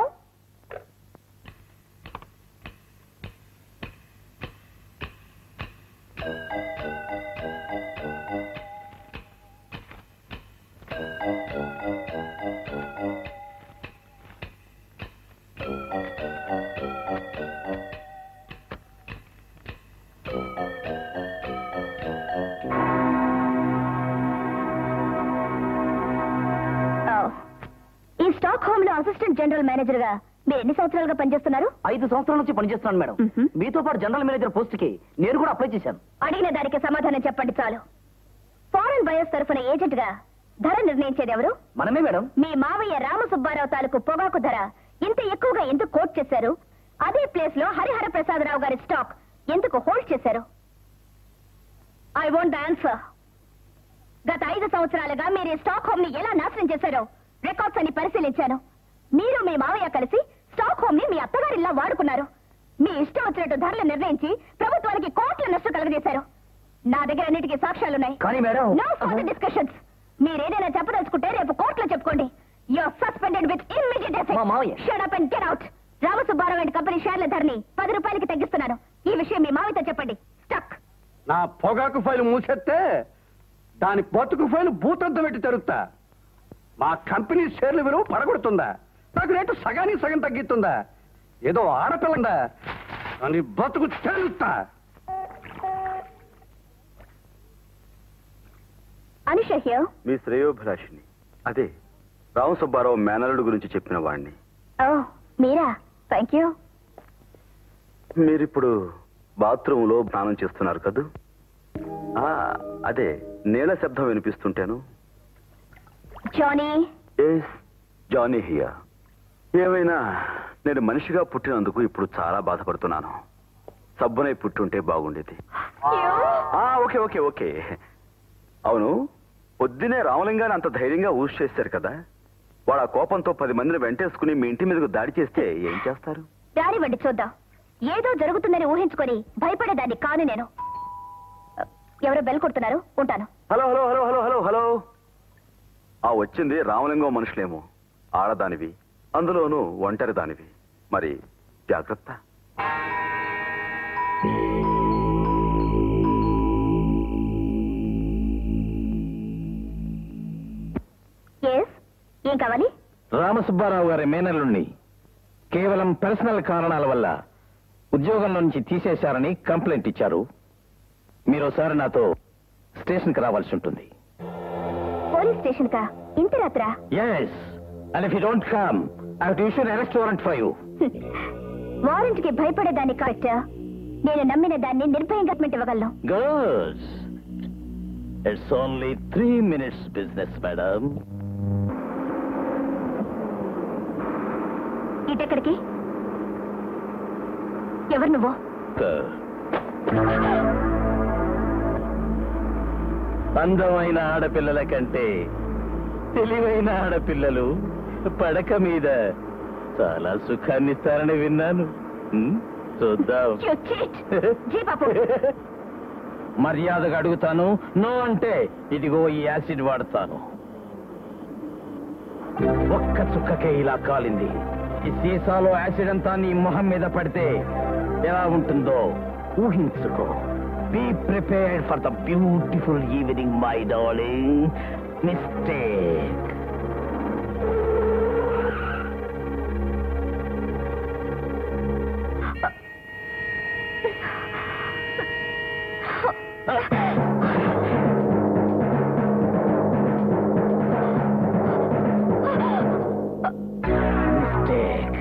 Speaker 10: ఓ, ఈ స్టాక్ హోమ్ లో అసిస్టెంట్ జనరల్ మేనేజర్ గా మీరు ఎన్ని సంవత్సరాలుగా పనిచేస్తున్నారు
Speaker 7: ఐదు సంవత్సరాల నుంచి పనిచేస్తున్నాను మేడం మీతో పాటు జనరల్ మేనేజర్ పోస్ట్ కి నేను కూడా అప్లై చేశాను
Speaker 10: అడిగిన దానికి సమాధానం చెప్పండి చాలు ఫారెన్ బయర్స్ తరఫున ఏజెంట్ గా ధర నిర్ణయించేది ఎవరు
Speaker 7: మనమే మేడం
Speaker 10: మీ మావయ్య రామసుబ్బారావు తాలూకు పొగాకు ధర ఇంత ఎక్కువగా ఎందుకు కోట్ చేశారు అదే ప్లేస్ లో హరిహర ప్రసాదరావు గారి స్టాక్ ఎందుకు హోల్డ్ చేశారు ఐ వాంట్ ఆన్సర్ గత ఐదు సంవత్సరాలుగా మీరు ఈ స్టాక్ హోమ్ ని ఎలా నాశనం చేశారో రికార్డ్స్ అన్ని పరిశీలించాను మీరు మీ మావయ్య కలిసి స్టాక్ హోమ్ ని మీ అత్తగారిలా వాడుకున్నారు మీ ఇష్టం వచ్చినట్టు ధరలు నిర్ణయించి ప్రభుత్వానికి కోట్ల నష్టం కలగజేశారు నా దగ్గర అన్నిటికీ సాక్ష్యాలున్నాయి
Speaker 7: కానీ మేడం
Speaker 10: నో ఫర్దర్ డిస్కషన్స్ మీరేదైనా చెప్పదలుచుకుంటే రేపు కోర్టులో చెప్పుకోండి యూఆర్ సస్పెండెడ్ విత్ ఇమ్మీడియట్
Speaker 7: మా మావయ్య.
Speaker 10: Shut up and get out Ramasubbarao and company షేర్ల ధరని పది రూపాయలకి తగ్గిస్తున్నాను ఈ విషయం మీ మావయ్యతో చెప్పండి స్టక్
Speaker 2: నా పొగాకు ఫైలు మూసేస్తే దాని బతుకు ఫైలు భూతంతో పెట్టి తెరుస్తా మా కంపెనీ షేర్ల విలువ పడగొడుతుందా నాకు రేటు సగానికి సగం తగ్గిస్తుందా ఏదో ఆడపిల్లందా దాని బతుకు తెరుస్తా
Speaker 10: అనుష హియర్
Speaker 8: మీ శ్రేయోభిలాషిని అదే రావు సుబ్బారావు మేనలుడు గురించి చెప్పిన వాణ్ణి
Speaker 10: ఓ మీరా థ్యాంక్ యూ
Speaker 8: మీరిప్పుడు బాత్రూంలో స్నానం చేస్తున్నారు కదూ ఆ, అదే నీళ్ళ శబ్దం వినిపిస్తుంటాను
Speaker 10: జానీ
Speaker 8: ఎస్ జానీ హియా ఏమైనా నేను మనిషిగా పుట్టినందుకు ఇప్పుడు చాలా బాధపడుతున్నాను సబ్బునై పుట్టుంటే బాగుండేది ఆ, ఓకే ఓకే ఓకే అవును పొద్దునే రామలింగాన్ని అంత ధైర్యంగా ఊసి చేశారు కదా వాడు ఆ కోపంతో పది మందిని వెంటేసుకుని మీ ఇంటి మీదకు దాడి చేస్తే ఏం చేస్తారు
Speaker 10: రానివ్వండి చూద్దాం ఏదో జరుగుతుందని ఊహించుకొని భయపడేదాన్ని కాను నేను ఎవరో బెల్ కొడుతున్నారు ఉంటాను
Speaker 8: hello hello hello hello hello hello ఆ వచ్చింది రామలింగం మనుషులేమో ఆడదానివి అందులోనూ ఒంటరి దానివి మరి జాగ్రత్త
Speaker 10: ఎస్ ఏం కావాలి
Speaker 3: రామసుబ్బారావు గారి మేనల్లుణ్ణి కేవలం పర్సనల్ కారణాల వల్ల ఉద్యోగంలో నుంచి తీసేశారని కంప్లైంట్ ఇచ్చారు మీరు ఒకసారి నాతో స్టేషన్కి రావాల్సి ఉంటుంది
Speaker 10: పోలీస్ స్టేషన్ కా ఇంత రాత్రా
Speaker 3: yes and if you don't come I have to issue arrest warrant for you
Speaker 10: warrant కి భయపడేదాన్ని కరెక్ట్ నేను నమ్మిన దాన్ని నిర్భయంగా admit ఇవ్వగలను
Speaker 3: girls it's only three minutes business madam
Speaker 10: ఇటెక్కడికి ఎవరు నువ్వు
Speaker 3: అందమైన ఆడపిల్లల కంటే తెలివైన ఆడపిల్లలు పడక మీద చాలా సుఖాన్ని ఇస్తారని విన్నాను హ్మ్? చూద్దాం
Speaker 10: You cheat. జీపాపు
Speaker 3: మర్యాదగా అడుగుతాను నో అంటే ఇదిగో ఈ యాసిడ్ వాడతాను ఒక్క చుక్కకే ఇలా కాలింది ఈ సీసాలో యాసిడ్ అంతా నీ మొహం మీద పడితే ఎలా ఉంటుందో ఊహించుకో be prepared for the beautiful evening my darling mistake mistake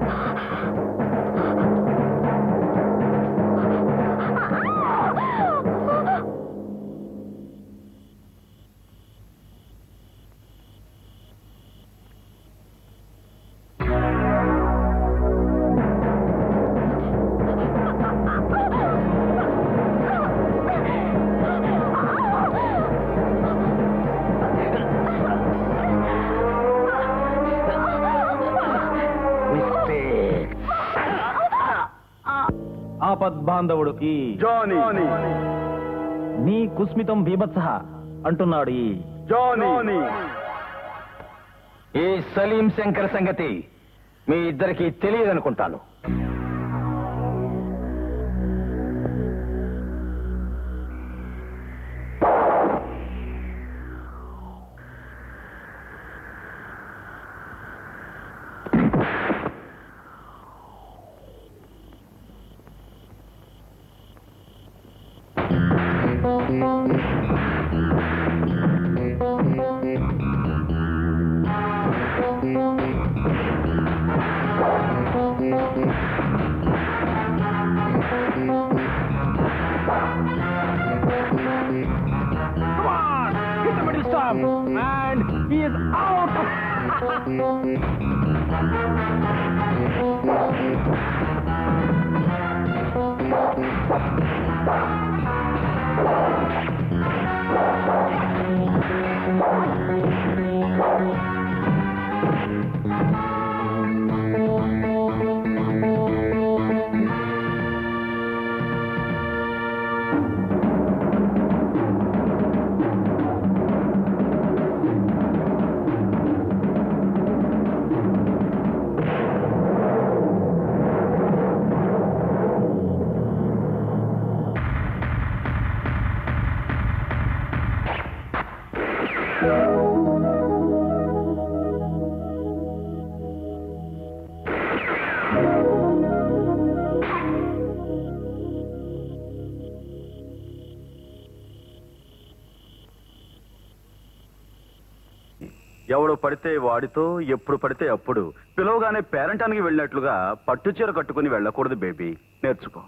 Speaker 3: mistake
Speaker 4: ఆపద్బాంధవుడికి
Speaker 8: జానీ
Speaker 4: నీ కుస్మితం బీభత్స అంటున్నాడు ఈ
Speaker 8: జానీ
Speaker 3: ఈ సలీం శంకర్ సంగతి మీ ఇద్దరికి తెలియదనుకుంటాను
Speaker 4: Come on! Hit the middle stump! And he is out!
Speaker 8: ఎవడు పడితే వాడితో ఎప్పుడు పడితే అప్పుడు పిలవగానే పేరంటానికి వెళ్ళినట్లుగా పట్టు చీర కట్టుకుని వెళ్ళకూడదు బేబీ నేర్చుకో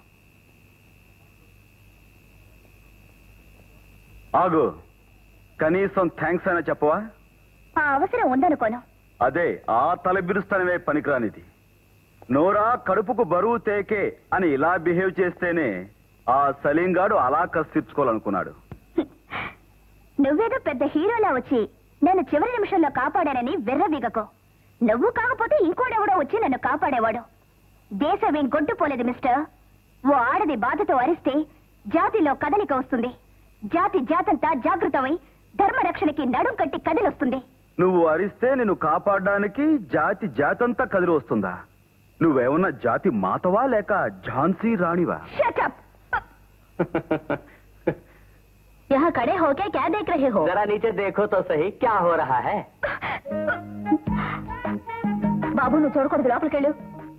Speaker 8: ఆగు కనీసం థ్యాంక్స్ అయినా చెప్పవా
Speaker 10: ఆ అవసరం ఉందనుకోను
Speaker 8: అదే ఆ తల బిరుస్తానమే పనికిరానిది నోరా కడుపుకు బరువు తేకే అని ఇలా బిహేవ్ చేస్తేనే ఆ సలీంగాడు అలా కసిర్చుకోవాలనుకున్నాడు
Speaker 10: నువ్వేదో పెద్ద హీరోలా వచ్చి నన్ను చివరి నిమిషంలో కాపాడానని వెర్రవీగకు నువ్వు కాకపోతే ఇంకోడెవడో వచ్చి నన్ను కాపాడేవాడు దేశమేం గొడ్డుపోలేదు మిస్టర్ ఓ ఆడది బాధతో అరిస్తే జాతిలో కదలిక వస్తుంది జాతి జాతంతా జాగృతమై ధర్మరక్షణకి నడుం కట్టి కదిలొస్తుంది
Speaker 8: నువ్వు అరిస్తే నిన్ను కాపాడడానికి జాతి జాతంతా కదిలి వస్తుందా నువ్వేమన్నా జాతి మాతవా లేక ఝాన్సీ రాణివా
Speaker 10: Shut up! यहाँ खड़े होके क्या देख रहे हो
Speaker 6: जरा नीचे देखो तो सही क्या हो रहा है
Speaker 10: బాబు నువ్వు చూడకూడదు లోపలికి వెళ్ళు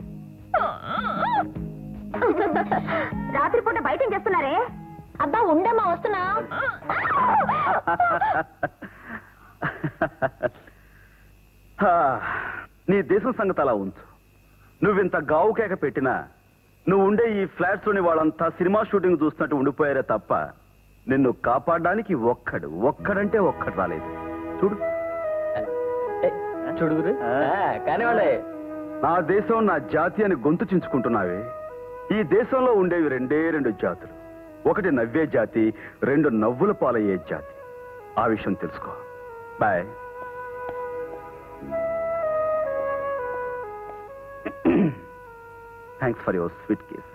Speaker 10: రాత్రిపూట బయట ఏం చేస్తున్నారే అబ్బా ఉండమ్మా వస్తున్నా
Speaker 8: హా, నీ దేశం సంగతి అలా ఉంచు నువ్వింత గావు కేక పెట్టినా నువ్వు ఉండే ఈ ఫ్లాట్స్ లోని వాళ్ళంతా సినిమా షూటింగ్ చూస్తున్నట్టు ఉండిపోయారే తప్ప నిన్ను కాపాడడానికి ఒక్కడు ఒక్కడంటే ఒక్కడు రాలేదు చూడు
Speaker 6: చూడుగురు కానీ వాళ్ళే
Speaker 8: నా దేశం నా జాతి అని గొంతు చించుకుంటున్నావే ఈ దేశంలో ఉండేవి రెండే రెండు జాతులు ఒకటి నవ్వే జాతి రెండు నవ్వుల పాలయ్యే జాతి ఆ విషయం తెలుసుకో boy thanks for your sweet case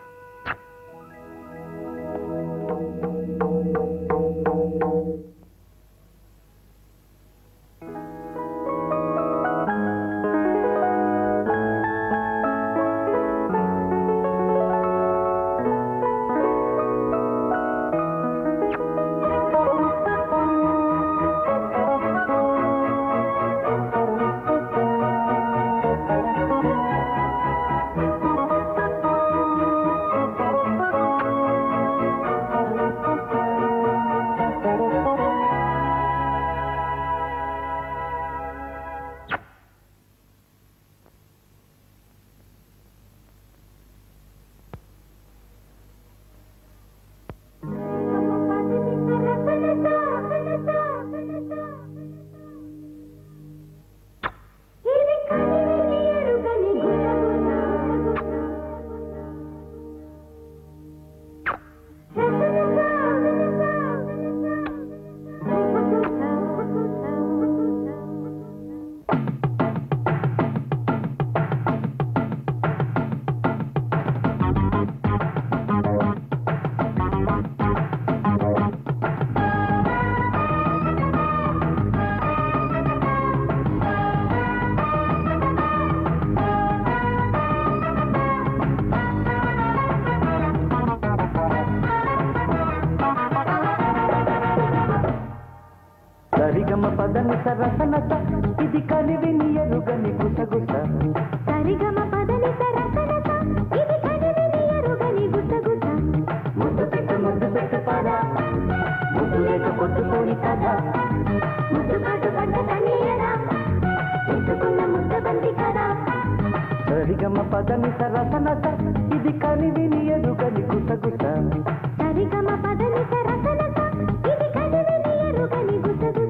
Speaker 11: సరిగమ పదని సరసనత ఇది కలివిని ఎరుగని గుసగుస
Speaker 12: సరిగమ పదని సరసనస ఇది కనివిని ఎరుగని గుసగుస
Speaker 11: ముద్దు పెట్టు ముద్దు పెట్టు పద ముద్దు లేక పొద్దుకోని కథ
Speaker 12: ముద్దు పాటు పడ్డ కన్నీయరా ఎత్తుకున్న ముద్ద బంది కదా
Speaker 11: సరిగమ పదని సరసనత ఇది కలివిని ఎరుగని గుసగుస
Speaker 12: సరిగమ పదని సరసనస ఇది కనివిని ఎరుగని గుసగుస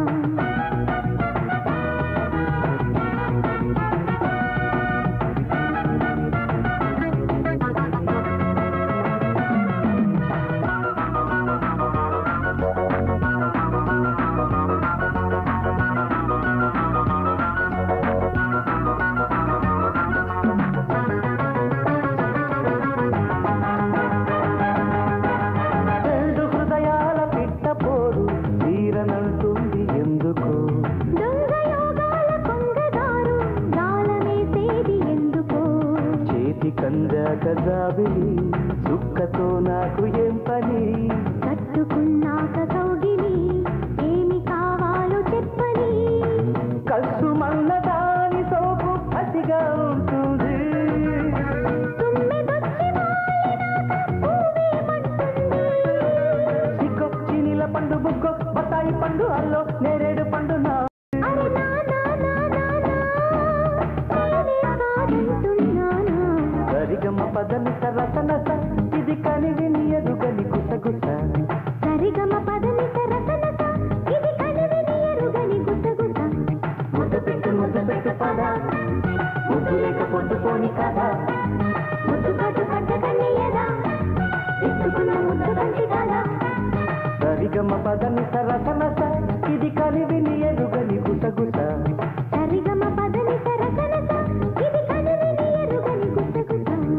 Speaker 11: రెండు హృదయాల పిట్ట పోరు తీరనంటుంది ఎందుకు
Speaker 12: దొంగ యోగాల కొంగదారు గాలమేసేది ఎందుకో
Speaker 11: చేతి కందాక జాబిలి చుక్కతో నాకు ఏం పని
Speaker 12: కట్టుకున్నాక కౌగిలి ఏమి కావాలో చెప్పని
Speaker 11: కసు మన్న దాని సోపు అతిగా ఉంటుంది
Speaker 12: తుమ్మెదొచ్చి వాలినాక పువ్వేమంటుంది
Speaker 11: సిక్కొచ్చి నీల పండు బుగ్గో బత్తాయి పండు అల్లో నేరేడు పండు నా
Speaker 12: అరే నా నా నా నా నా నేనే కాదంటున్నానా
Speaker 11: సరిగమ పదని సరసనస ఇది కనివిని ఎరుగని గుసగుస
Speaker 12: సరిగమ పదని సరసనస ఇది కనివిని ఎరుగని గుసగుస
Speaker 11: ముద్దు పెట్టు ముద్దు పెట్టు పద ముద్దు లేక పొద్దుకోని కథ
Speaker 12: ముద్దు పాటు పడ్డ కన్నయ్యదా ఎత్తుకున్న ముద్ద బంతి కదా
Speaker 11: సరిగమ పదని సరసనస ఇది కనివిని ఎరుగని గుసగుస
Speaker 12: సరిగమ పదని సరసనస ఇది కనివిని ఎరుగని గుసగుస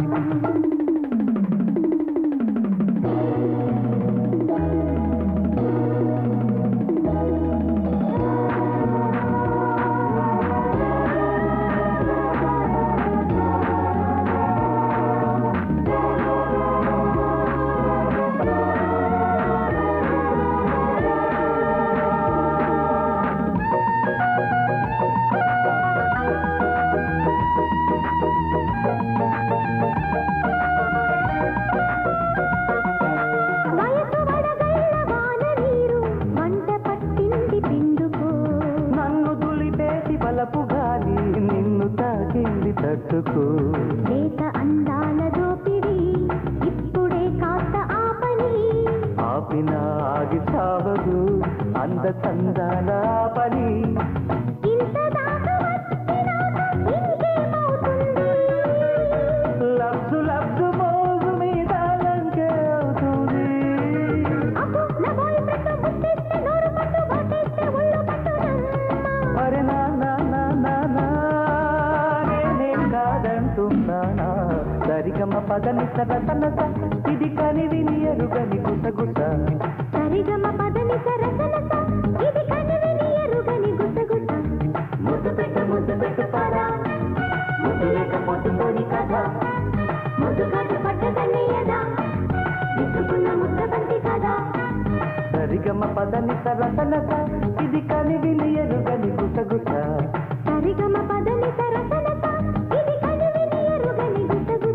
Speaker 12: వయసు వడగళ్ళ వాన నీరు మంట పట్టింది పిండుకో
Speaker 11: నన్ను దులిపేసి బలపు గాలి నిన్ను తాకింది తట్టుకో
Speaker 12: లేత అందాల దోపిడి ఇప్పుడే కాస్త ఆపని
Speaker 11: ఆపిన ఆగి సావదు అంద చందాల పని
Speaker 12: ఇంత దాకా వచ్చినాక ఇంకేమవుతుంది
Speaker 11: లబ్జు లబ్జు మోజు మీద లంకే అవుతుంది
Speaker 12: అబ్బో నా బాయ్ ఫ్రెండ్ ముద్దెస్తే నోరు పట్టు వాటేస్తే ఒళ్ళు పట్టు నమ్మ
Speaker 11: అరే నా నా నా నా నా నేనేం కాదంటున్నానా సరిగమ పదని సరసనస ఇది కనివిని ఎరుగని గుసగుస
Speaker 12: సరిగమ పదని సరసనస ఇది కనివిని ఎరుగని గుసగుస
Speaker 11: ముద్దు పెట్టు ముద్దు పెట్టు పద ముద్దు లేక పొద్దుకోని కథ
Speaker 12: ముద్దు కాటు పడ్డ కన్నయ్యదా ఎత్తుకున్న ముద్ద బంతి కదా
Speaker 11: సరిగమ పదని సరసనస ఇది కనివిని ఎరుగని గుసగుస
Speaker 12: సరిగమ పదని సరసనస ఇది కనివిని ఎరుగని గుసగుస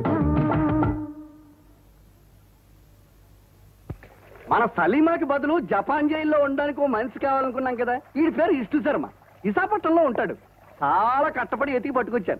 Speaker 2: మన సలీమాకి బదులు జపాన్ జైల్లో ఉండడానికి ఓ మనిషి కావాలనుకున్నాం కదా వీడి పేరు ఇష్టు శర్మ విశాఖపట్నంలో ఉంటాడు చాలా కట్టపడి ఎతికి పట్టుకొచ్చాను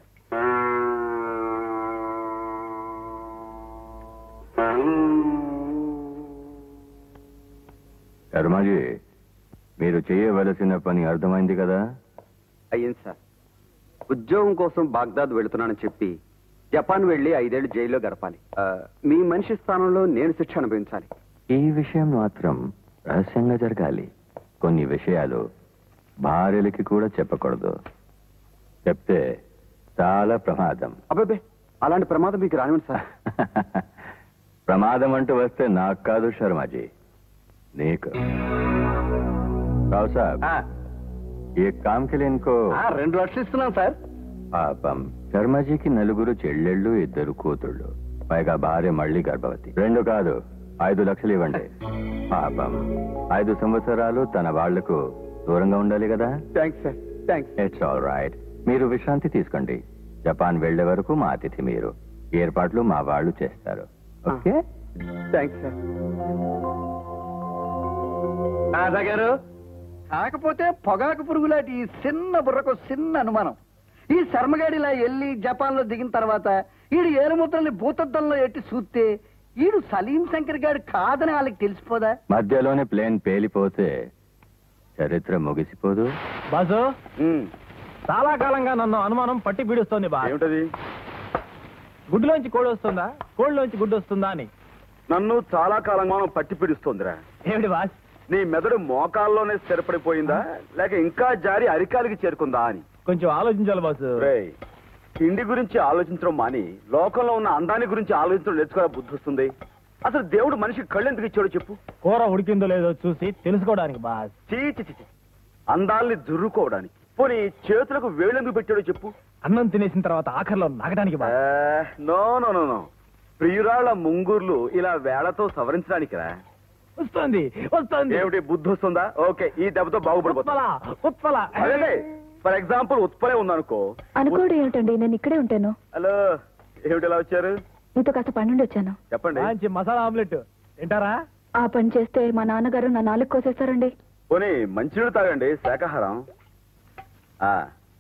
Speaker 13: శర్మాజీ మీరు చేయవలసిన పని అర్థమైంది కదా
Speaker 8: అయ్యింది సార్ ఉద్యోగం కోసం బాగ్దాద్ వెళుతున్నానని చెప్పి జపాన్ వెళ్ళి ఐదేళ్లు జైల్లో గడపాలి ఆ, మీ మనిషి స్థానంలో నేను శిక్ష అనుభవించాలి
Speaker 13: ఈ విషయం మాత్రం రహస్యంగా జరగాలి కొన్ని విషయాలు భార్యలకి కూడా చెప్పకూడదు చెప్తే చాలా ప్రమాదం
Speaker 8: అబ్బాబే అలాంటి ప్రమాదం మీకు రానివ్వండి సార్
Speaker 13: ప్రమాదం అంటూ వస్తే నాకు కాదు శర్మాజీ నీకు రావు సాబ్ ఈ కామ్ కే లియే ఇన్కో
Speaker 2: ఆ, రెండు లక్షలు ఇస్తున్నాం సార్
Speaker 13: పాపం శర్మాజీకి నలుగురు చెల్లెళ్ళు ఇద్దరు కూతుళ్ళు పైగా భార్య మళ్ళీ గర్భవతి రెండు కాదు ఐదు లక్షలు ఇవ్వండి పాపం ఐదు సంవత్సరాలు తన వాళ్లకు దూరంగా ఉండాలి కదా
Speaker 2: thanks sir thanks
Speaker 13: it's all right మీరు విశ్రాంతి తీసుకోండి జపాన్ వెళ్లే వరకు మా అతిథి మీరు ఏర్పాట్లు మా వాళ్ళు చేస్తారు ఓకే
Speaker 2: థ్యాంక్స్ సార్ రాధా గారు కాకపోతే పొగాకు పురుగులాంటి ఈ చిన్న బుర్రకు చిన్న అనుమానం ఈ శర్మగాడిలా వెళ్ళి జపాన్ లో దిగిన తర్వాత ఈడు ఏలుముద్రల్ని భూతద్దంలో ఎట్టి చూస్తే ఈడు సలీం శంకర్ గారు కాదని వాళ్ళకి తెలిసిపోదా
Speaker 13: మధ్యలోనే ప్లేన్ పేలిపోతే చరిత్ర ముగిసిపోదు
Speaker 4: బాసు చాలా కాలంగా నన్ను అనుమానం పట్టి పీడిస్తోంది బా
Speaker 8: ఏమిటది
Speaker 4: గుడ్డులోంచి కోడి వస్తుందా కోడిలోంచి గుడ్డు వస్తుందా అని
Speaker 8: నన్ను చాలా కాలంగా మనం పట్టి పిడుస్తోందిరా
Speaker 4: ఏమిటి బాస్
Speaker 8: నీ మెదడు మోకాల్లోనే స్థిరపడిపోయిందా లేక ఇంకా జారి అరికాలికి చేరుకుందా అని
Speaker 4: కొంచెం ఆలోచించాలి బాసు
Speaker 8: రేయ్, తిండి గురించి ఆలోచించడం మాని లోకంలో ఉన్న అందాన్ని గురించి ఆలోచించడం నేర్చుకోవడం బుద్ధి వస్తుంది అసలు దేవుడు మనిషికి కళ్ళు ఎందుకు ఇచ్చాడో చెప్పు
Speaker 4: కూర ఉడికిందో లేదో చూసి తెలుసుకోవడానికి బాస్
Speaker 8: చీ చీ, చీ, చీ. అందాల్ని దుర్రుకోవడానికి పోనీ చేతులకు వేళ్ళెందుకు పెట్టాడో చెప్పు
Speaker 4: అన్నం తినేసిన తర్వాత ఆఖరిలో నాగడానికి బాస్
Speaker 8: ఆ, నో నో నో నో ప్రియురాళ్ళ ముంగూర్లు ఇలా వేళతో సవరించడానికి రా
Speaker 4: వస్తుంది వస్తుంది
Speaker 8: ఏమిటి బుద్ధి వస్తుందా ఓకే ఈ దెబ్బతో బాగుపడిపోతా
Speaker 4: ఉత్పల ఉత్పల
Speaker 8: అదే ఫర్ ఎగ్జాంపుల్ ఉత్పలే ఉందనుకో
Speaker 9: అనుకోవడం ఏమిటండి నేను ఇక్కడే ఉంటాను
Speaker 8: హలో ఏమిటి ఇలా వచ్చారు
Speaker 9: మీతో కాస్త పని నుండి వచ్చాను
Speaker 8: చెప్పండి
Speaker 4: మంచి మసాలా ఆమ్లెట్ తింటారా
Speaker 9: ఆ పని చేస్తే మా నాన్నగారు నా నాలుగు కోసేస్తారండి
Speaker 8: పోనీ మంచినీళ్ళు తాగండి శాకాహారం ఆ.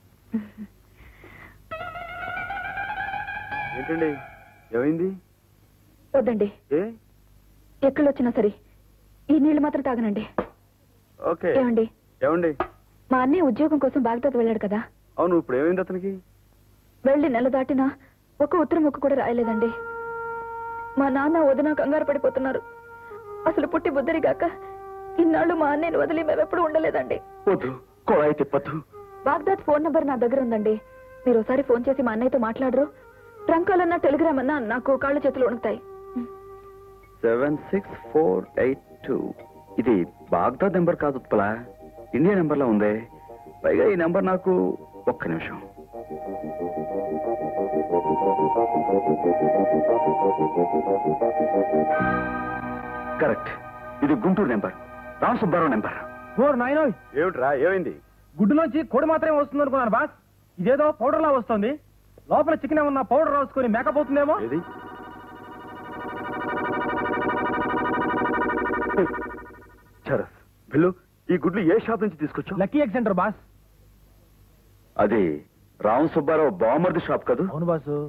Speaker 8: ఏంటండి ఏమైంది
Speaker 9: వద్దండి
Speaker 8: ఏ
Speaker 9: ఎక్కలు వచ్చినా సరే ఈ నీళ్లు మాత్రం తాగనండి
Speaker 8: ఓకే
Speaker 9: ఏమండి
Speaker 8: ఏమండి
Speaker 9: మా అన్నయ్య ఉద్యోగం కోసం బాగ్దాద్ వెళ్ళాడు కదా
Speaker 8: అవును ఇప్పుడు ఏమైంది అతనికి
Speaker 9: వెళ్ళి నెల దాటినా ఒక ఉత్తరం ముక్క కూడా రాయలేదండి మా నాన్న వదిన కంగారు పడిపోతున్నారు అసలు పుట్టి బుద్ధరిగాక ఇన్నాళ్ళు మా అన్నయ్యని వదిలి మేమెప్పుడు ఉండలేదండి
Speaker 8: వద్దు కొళాయి తిప్పద్దు
Speaker 9: బాగ్దాద్ ఫోన్ నంబర్ నా దగ్గర ఉందండి మీరు ఒకసారి ఫోన్ చేసి మా అన్నయ్యతో మాట్లాడరు ట్రంకాలన్నా టెలిగ్రామ్ అన్నా నాకు కాళ్ళు చేతులు ఉణుకుతాయి
Speaker 8: seven six four eight two ఇది బాగ్దాద్ నెంబర్ కాదు ఉత్పల ఇండియా నెంబర్ లో ఉంది పైగా ఈ నెంబర్ నాకు ఒక్క నిమిషం కరెక్ట్ ఇది Guntur number Ram Subbarao number
Speaker 4: or నాయనోయ్
Speaker 8: ఏమిట్రా ఏమైంది
Speaker 4: గుడ్డులోంచి కోడి మాత్రమే వస్తుంది అనుకున్నాను బాస్ ఇదేదో పౌడర్ లా వస్తుంది లోపల చికెన్ ఉన్న పౌడర్ రాసుకొని మేకపోతుందేమో
Speaker 8: ఏది చరస్ బిల్లు ఈ గుడ్లు ఏ షాప్ నుంచి తీసుకొచ్చావు
Speaker 4: లక్కీ ఎగ్ సెంటర్ బాస్
Speaker 8: అది రామ్ సుబ్బారావు బామర్ది షాప్ కదా
Speaker 4: అవును బాసు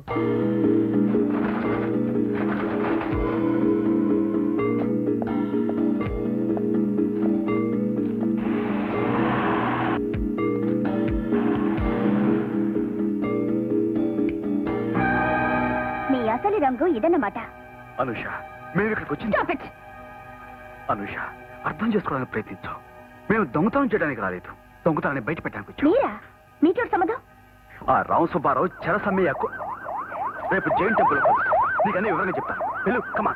Speaker 10: మీ అసలు రంగు ఇదన్నమాట
Speaker 8: అనుష మేము ఇక్కడికి వచ్చింది
Speaker 10: Stop it.
Speaker 8: అనుష అర్థం చేసుకోవడానికి ప్రయత్నించాం మేము దొంగతనం చేయడానికి రాలేదు దొంగతనాన్ని బయట పెట్టడానికి వచ్చాం
Speaker 10: మీరా మీకేడు సంబంధం
Speaker 8: ఆ రామ్ సుబ్బారావు చెరసమ్మయ్య కు- రేపు జైన్ టెంపుల్ నీకు అన్ని వివరంగా చెప్తాను వెళ్ళు కమా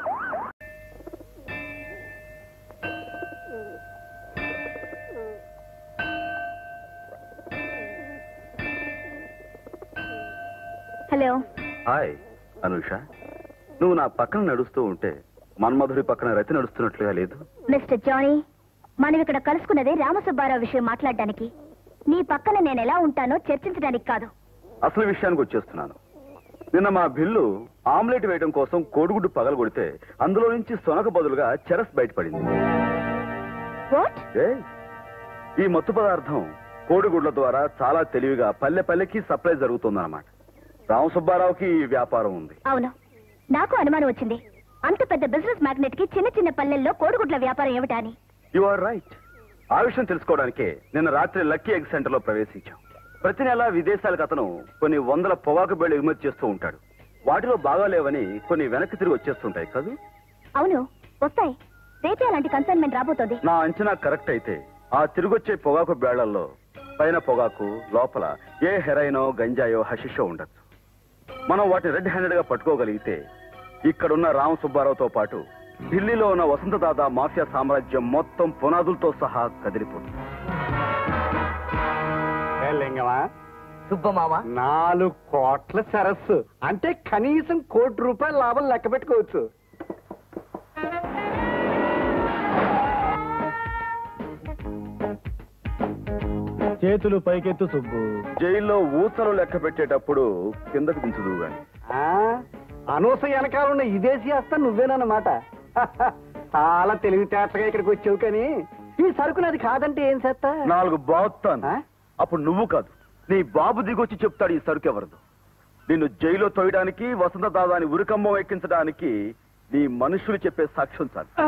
Speaker 10: హలో
Speaker 8: హాయ్ అనుష నువ్వు నా పక్కన నడుస్తూ ఉంటే మన్మధుడి పక్కన రతి నడుస్తున్నట్లుగా లేదు
Speaker 10: మిస్టర్ జానీ మనం ఇక్కడ కలుసుకున్నదే రామసుబ్బారావు విషయం మాట్లాడడానికి నీ పక్కన నేను ఎలా ఉంటానో చర్చించడానికి కాదు
Speaker 8: అసలు విషయానికి వచ్చేస్తున్నాను నిన్న మా బిల్లు ఆమ్లెట్ వేయడం కోసం కోడిగుడ్డు పగలు కొడితే అందులో నుంచి సొనక బదులుగా చెరస్ బయటపడింది
Speaker 10: వాట్
Speaker 8: ఏయ్, ఈ మత్తు పదార్థం కోడిగుడ్ల ద్వారా చాలా తెలివిగా పల్లె పల్లెకి సప్లై జరుగుతుందన్నమాట రామసుబ్బారావుకి ఈ వ్యాపారం ఉంది
Speaker 10: అవును నాకు అనుమానం వచ్చింది అంత పెద్ద బిజినెస్ మ్యాగ్నెట్ కి చిన్న చిన్న పల్లెల్లో కోడిగుడ్ల వ్యాపారం ఏమిటా అని
Speaker 8: యు ఆర్ రైట్ ఆ విషయం తెలుసుకోవడానికే నిన్న రాత్రి లక్కీ ఎగ్ సెంటర్ లో ప్రవేశించాం ప్రతి నెల విదేశాలకు అతను కొన్ని వందల పొగాకు బేళ్లు ఎగుమతి చేస్తూ ఉంటాడు వాటిలో బాగాలేవని కొన్ని వెనక్కి తిరిగి వచ్చేస్తుంటాయి కాదు
Speaker 10: అవును వస్తాయి రేపే అలాంటి కన్సైన్మెంట్ రాబోతోంది
Speaker 8: నా అంచనా కరెక్ట్ అయితే ఆ తిరిగొచ్చే పొగాకు బేళ్లల్లో పైన పొగాకు లోపల ఏ హెరైనో గంజాయో హషిషో ఉండొచ్చు మనం వాటిని రెడ్ హ్యాండెడ్ గా పట్టుకోగలిగితే ఇక్కడున్న రామ సుబ్బారావుతో పాటు ఢిల్లీలో ఉన్న వసంతదాద మాఫియా సామ్రాజ్యం మొత్తం పునాదులతో సహా కదిలిపోతుంది
Speaker 2: లింగమా
Speaker 7: సుబ్బమామ
Speaker 2: నాలుగు కోట్ల సరస్సు అంటే కనీసం కోటి రూపాయల లాభం లెక్క పెట్టుకోవచ్చు
Speaker 4: చేతులు పైకెత్తు సుబ్బు
Speaker 8: జైల్లో ఊసలు లెక్క పెట్టేటప్పుడు కిందకు దించుదు గాని
Speaker 2: ఆ, అనూస వెనకాల ఉన్న ఇదేసి చేస్తా నువ్వేనన్నమాట చాలా తెలివితేటగా ఇక్కడికి వచ్చావు కానీ ఈ సరుకు నాది కాదంటే ఏం చేస్తా
Speaker 8: నాలుగు బాగుతాను
Speaker 2: ఆ?
Speaker 8: అప్పుడు నువ్వు కాదు నీ బాబు దిగొచ్చి చెప్తాడు ఈ సరుకు ఎవరిదో నిన్ను జైల్లో తోయడానికి వసంత దాదాని ఉరికమ్మం ఎక్కించడానికి నీ మనుషులు చెప్పే సాక్ష్యం చాలు
Speaker 2: ఆ,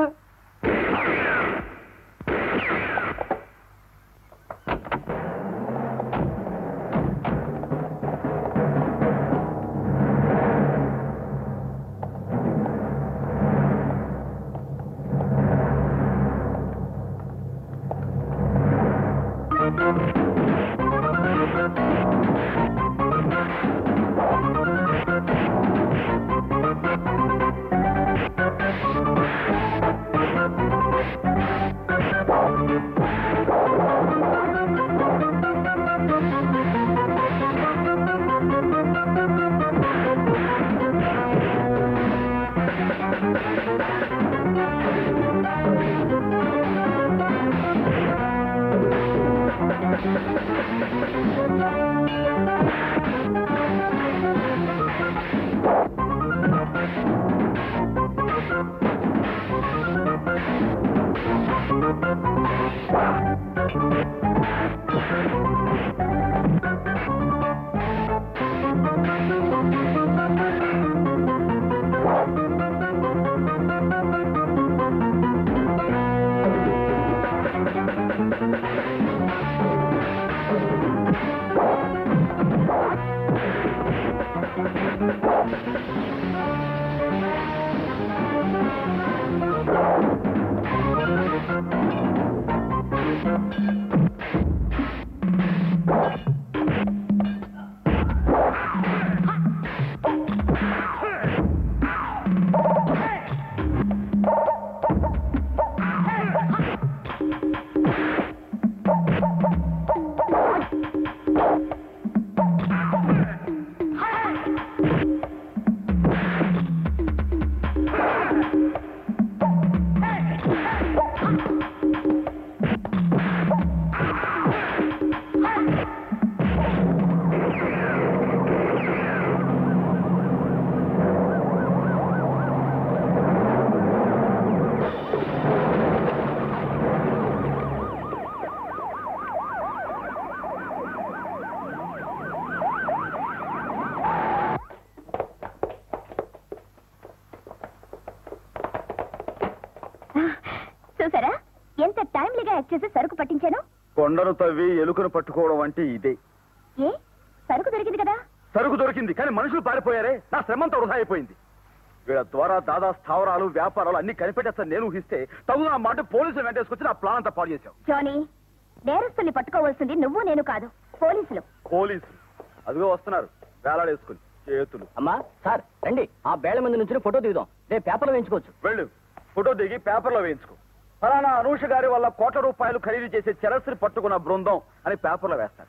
Speaker 10: చూసారా ఎంత టైమ్లీగా యాక్ట్ చేసి సరుకు పట్టించాను
Speaker 8: కొండను తవ్వి ఎలుకను పట్టుకోవడం అంటే ఇదే
Speaker 10: ఏ సరుకు దొరికింది కదా
Speaker 8: సరుకు దొరికింది కానీ మనుషులు పారిపోయారే నా శ్రమంతా వృధా అయిపోయింది వీళ్ళ ద్వారా దాదా స్థావరాలు వ్యాపారాలు అన్ని కనిపెట్టేస్తాను నేను ఊహిస్తే తగు ఆ మాట పోలీసులు వెంటేసుకొచ్చి నా ప్లాన్ అంతా పాడు చేశావు
Speaker 10: జోనీ నేరస్తుల్ని పట్టుకోవాల్సింది నువ్వు నేను కాదు పోలీసులు
Speaker 8: పోలీసులు అదిగో వస్తున్నారు వేలాడేసుకుని చేతులు
Speaker 6: అమ్మా సార్ రండి ఆ బేళ్ల మంది నుంచి ఫోటో దిగుదాం రేపు పేపర్లో వేయించుకోవచ్చు
Speaker 8: వెళ్ళు ఫోటో దిగి పేపర్లో వేయించుకో ఫలానా అనూష గారి వల్ల కోట్ల రూపాయలు ఖరీదు చేసే చరస్త్రి పట్టుకున్న బృందం అని పేపర్లో వేస్తారు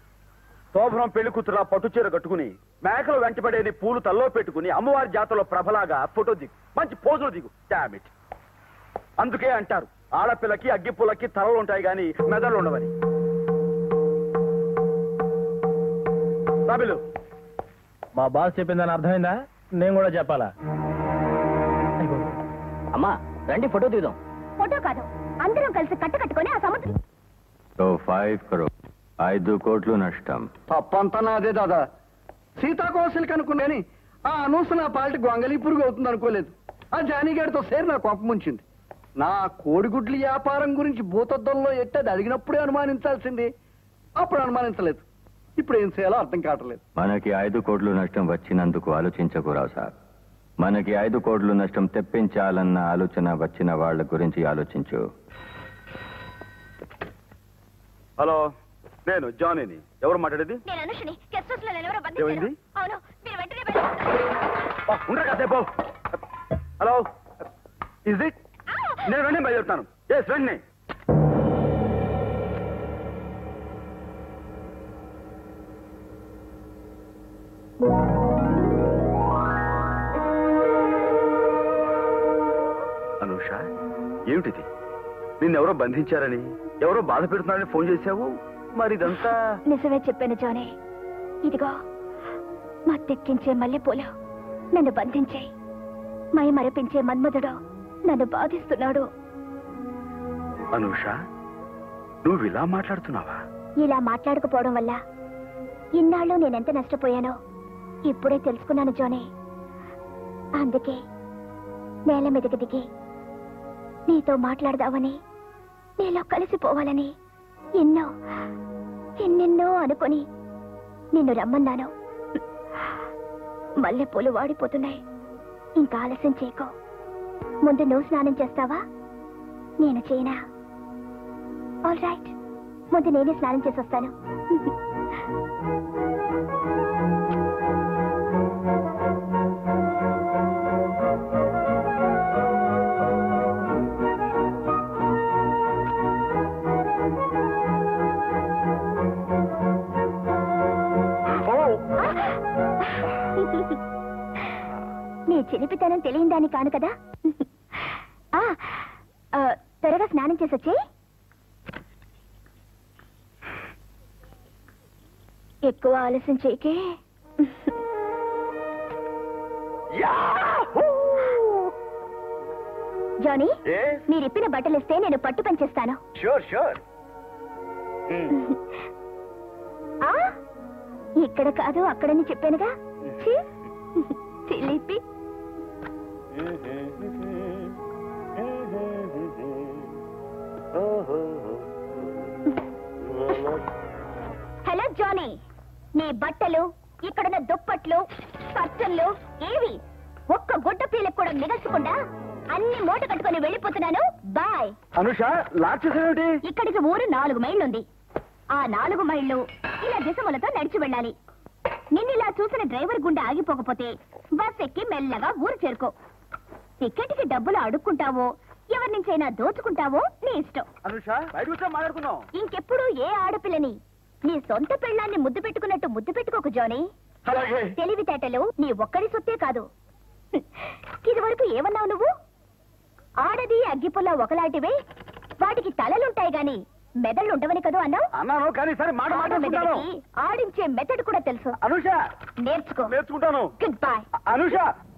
Speaker 8: శోభనం పెళ్లి కూతురా పట్టు చీర కట్టుకుని మేకలు వెంటబడేది పూలు తల్లో పెట్టుకుని అమ్మవారి జాతరలో ప్రభలాగా ఫోటో దిగు మంచి పోజులు దిగు డామిట్ అందుకే అంటారు ఆడపిల్లకి అగ్గిపుల్లకి తలలు ఉంటాయి గాని మెదళ్ళు ఉండవని సభ్యులు
Speaker 4: మా బాస్ చెప్పిందని అర్థమైందా నేను కూడా చెప్పాలా
Speaker 6: అమ్మా రండి ఫోటో దిగుదాం
Speaker 10: ఫోటో కాదు అందరం కలిసి కట్ట కట్టుకొని ఆ సముద్రం
Speaker 13: సో ఫైవ్ క్రో ఐదు కోట్లు నష్టం
Speaker 2: తప్పంతా నాదే దాదా సీతాకోసలికి అనుకున్నాని ఆ అనూస నా పాలిటి గొంగలి పురుగు అవుతుంది అనుకోలేదు ఆ జానీగాడితో సేరి నా కొంప ముంచింది నా కోడిగుడ్ల వ్యాపారం గురించి భూతద్దంలో ఎట్టది అడిగినప్పుడే అనుమానించాల్సింది అప్పుడు అనుమానించలేదు ఇప్పుడు ఏం చేయాలో అర్థం కావట్లేదు
Speaker 13: మనకి ఐదు కోట్లు నష్టం వచ్చినందుకు ఆలోచించకూరావు సార్ మనకి ఐదు కోట్లు నష్టం తెప్పించాలన్న ఆలోచన వచ్చిన వాళ్ళ గురించి ఆలోచించు
Speaker 8: హలో నేను జానీని ఎవరు మాట్లాడేది
Speaker 10: నేను అనుషుని గెస్ట్ హౌస్ లో ఎవరో
Speaker 8: ఏమైంది?
Speaker 10: బంధించారు అవును మీరు వెంటనే వెళ్ళి
Speaker 8: ఆ, ఉండరా కాసేపు హలో ఇజ్ ఇట్ నేను వెంటనే బయలుదేరుతాను ఎస్ వెంటనే అనూష ఏమిటిది నిన్నెవరో బంధించారని ఎవరో బాధ పెడుతున్నారని ఫోన్ చేశావు మరిదంతా
Speaker 10: నిజమే చెప్పాను జానీ ఇదిగో మత్తెక్కించే మల్లెపూలు నన్ను బంధించే మై మరపించే మన్మధుడు నన్ను బాధిస్తున్నాడు
Speaker 8: అనూష నువ్వు ఇలా మాట్లాడుతున్నావా
Speaker 10: ఇలా మాట్లాడకపోవడం వల్ల ఇన్నాళ్ళు నేనెంత నష్టపోయానో ఇప్పుడే తెలుసుకున్నాను జోనీ అందుకే నేల మీదకి దిగి నీతో మాట్లాడదామని నీలో కలిసిపోవాలని ఎన్నో ఎన్నెన్నో అనుకొని నిన్ను రమ్మన్నాను మల్లెపూలు వాడిపోతున్నాయి ఇంకా ఆలస్యం చేయకో ముందు నువ్వు స్నానం చేస్తావా నేను చేయనా ఆల్ రైట్ ముందు నేనే స్నానం చేసి వస్తాను నీ చిలిపితనం తెలియదాన్ని కాను కదా ఆ, ఆ, త్వరగా స్నానం చేసి వచ్చేయ్ ఎక్కువ ఆలస్యం చేయకే జానీ మీరు ఇప్పిన బట్టలు ఇస్తే నేను పట్టు పనిచేస్తాను
Speaker 8: షూర్ షూర్
Speaker 10: ఆ ఇక్కడ కాదు అక్కడని చెప్పానుగా ఛీ, చిలిపి హలో జానీ నీ బట్టలు ఇక్కడున్న దుప్పట్లు పచ్చళ్ళు ఏవి ఒక్క గుడ్డ పీలకు కూడా మిగల్చకుండా అన్ని మూట కట్టుకొని వెళ్ళిపోతున్నాను బాయ్
Speaker 8: అనుష లాక్ చేసేమిటి
Speaker 10: ఇక్కడికి ఊరు నాలుగు మైళ్ళుంది ఆ నాలుగు మైళ్ళు ఇలా దిశములతో నడిచి వెళ్ళాలి నిన్నిలా చూసిన డ్రైవర్ గుండె ఆగిపోకపోతే బస్ ఎక్కి మెల్లగా ఊరు చేరుకో టికెట్కి డబ్బులు అడుక్కుంటావో ఎవరి నుంచైనా దోచుకుంటావో నీ ఇష్టం
Speaker 8: అనుష బయట కూర్చో మాట్లాడుకుందాం
Speaker 10: ఇంకెప్పుడు ఏ ఆడపిల్లని నీ సొంత పెళ్ళాన్ని ముద్దు పెట్టుకున్నట్టు ముద్దు పెట్టుకోకు జోని
Speaker 8: అలాగే
Speaker 10: తెలివితేటలు నీ ఒక్కడి సొత్తే కాదు ఇదివరకు ఏమన్నావు నువ్వు ఆడది అగ్గిపుల్ల ఒకలాంటివే వాటికి తలలుంటాయి గాని మెదళ్ళు ఉండవని కదా అన్నావు
Speaker 8: అన్నాను కానీ సరే మాట
Speaker 10: ఆడ
Speaker 8: మాట్లాడుకుంటాను
Speaker 10: మెదడుకి ఆడించే మెథడ్ కూడా తెలుసు
Speaker 8: అనుష
Speaker 10: నేర్చుకో
Speaker 8: నేర్చుకుంటాను
Speaker 10: గుడ్ బాయ్
Speaker 8: అనుష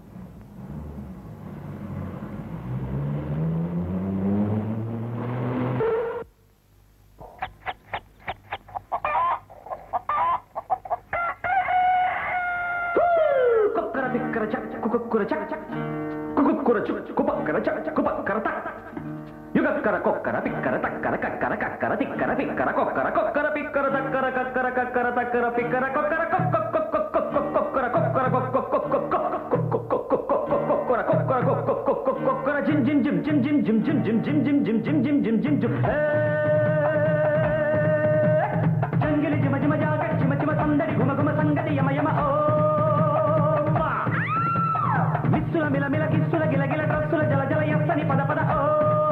Speaker 1: కుక్కర బిక్కర చక్ కుకుక్కుర చక్ చక్ కుకుక్కుర చుక్ కుపక్కర చక్ చక్ కుపక్కర తక్ యుగక్కర కొక్కర పిక్కర తక్కర కక్కర కక్కర తిక్కర పిక్కర కొక్కర కొక్కర పిక్కర తక్కర కక్కర కక్కర తక్కర పిక్కర కొక్కర కొక్కర కొక్కర కొక్కర కొక్కర జిమ్ జిమ్ జిమ్ జిమ్ జిమ్ జిమ్ జిమ్ జిమ్ జిమ్ జిమ్ జిమ్ జిమ్ జిమ్ జిమ్ జిమ్ జిమ్ జంగిలి జిమ జిమ జాగ జిమ జిమ సందడి గుమ గుమ సంగతి యమ యమ ఓ మిస్సుల మిల మిల కిస్సుల గిల గిల ట్రస్సుల జల జల ఎస్సని పద పద ఓ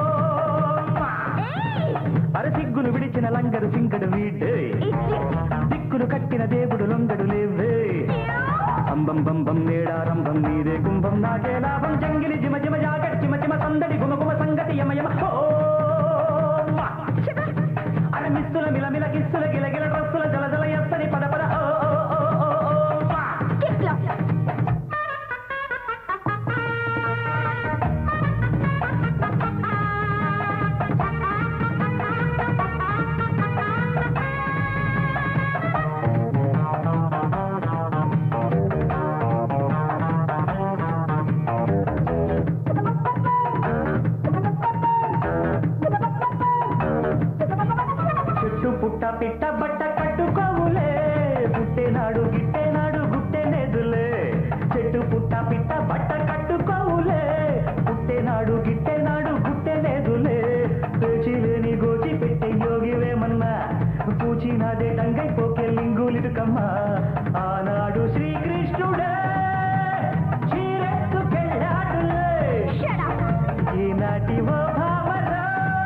Speaker 1: అరసిగ్గును విడిచిన లంగరు సింగడు వీడే దిక్కులు కట్టిన దేవుడు లొంగడు లేవే అంబం బంబం నేడారంభం నీదే కుంభం నాకే లాభం జంగిలి జిమ జిమ జాగ జిమ జిమ సందడి గుమ గుమ సంగతి యమ యమ ఓ అరే మిస్సుల మిల మిల కిస్సుల గిల గిల ట్రస్సుల జల జల ఎస్సని పద పద ఓ ఓ ఓ ఓ ఓ చెట్టు పుట్ట పిట్ట బట్ట కట్టుకోవులే పుట్టేనాడు గిట్టేనాడు గుట్టేనేదులే చెట్టు పుట్ట పిట్ట బట్ట కట్టుకోవులే పుట్టేనాడు గిట్టేనాడు గుట్టేనేదులే పేచి లేని గోచి పెట్టే యోగివేమన్నా పూచినాదే డంగై పోకే లింగులిటుకమ్మా ఆనాడు శ్రీకృష్ణుడే చీరెత్తుకెళ్ళాడులే ఈనాటి ఓ భావరా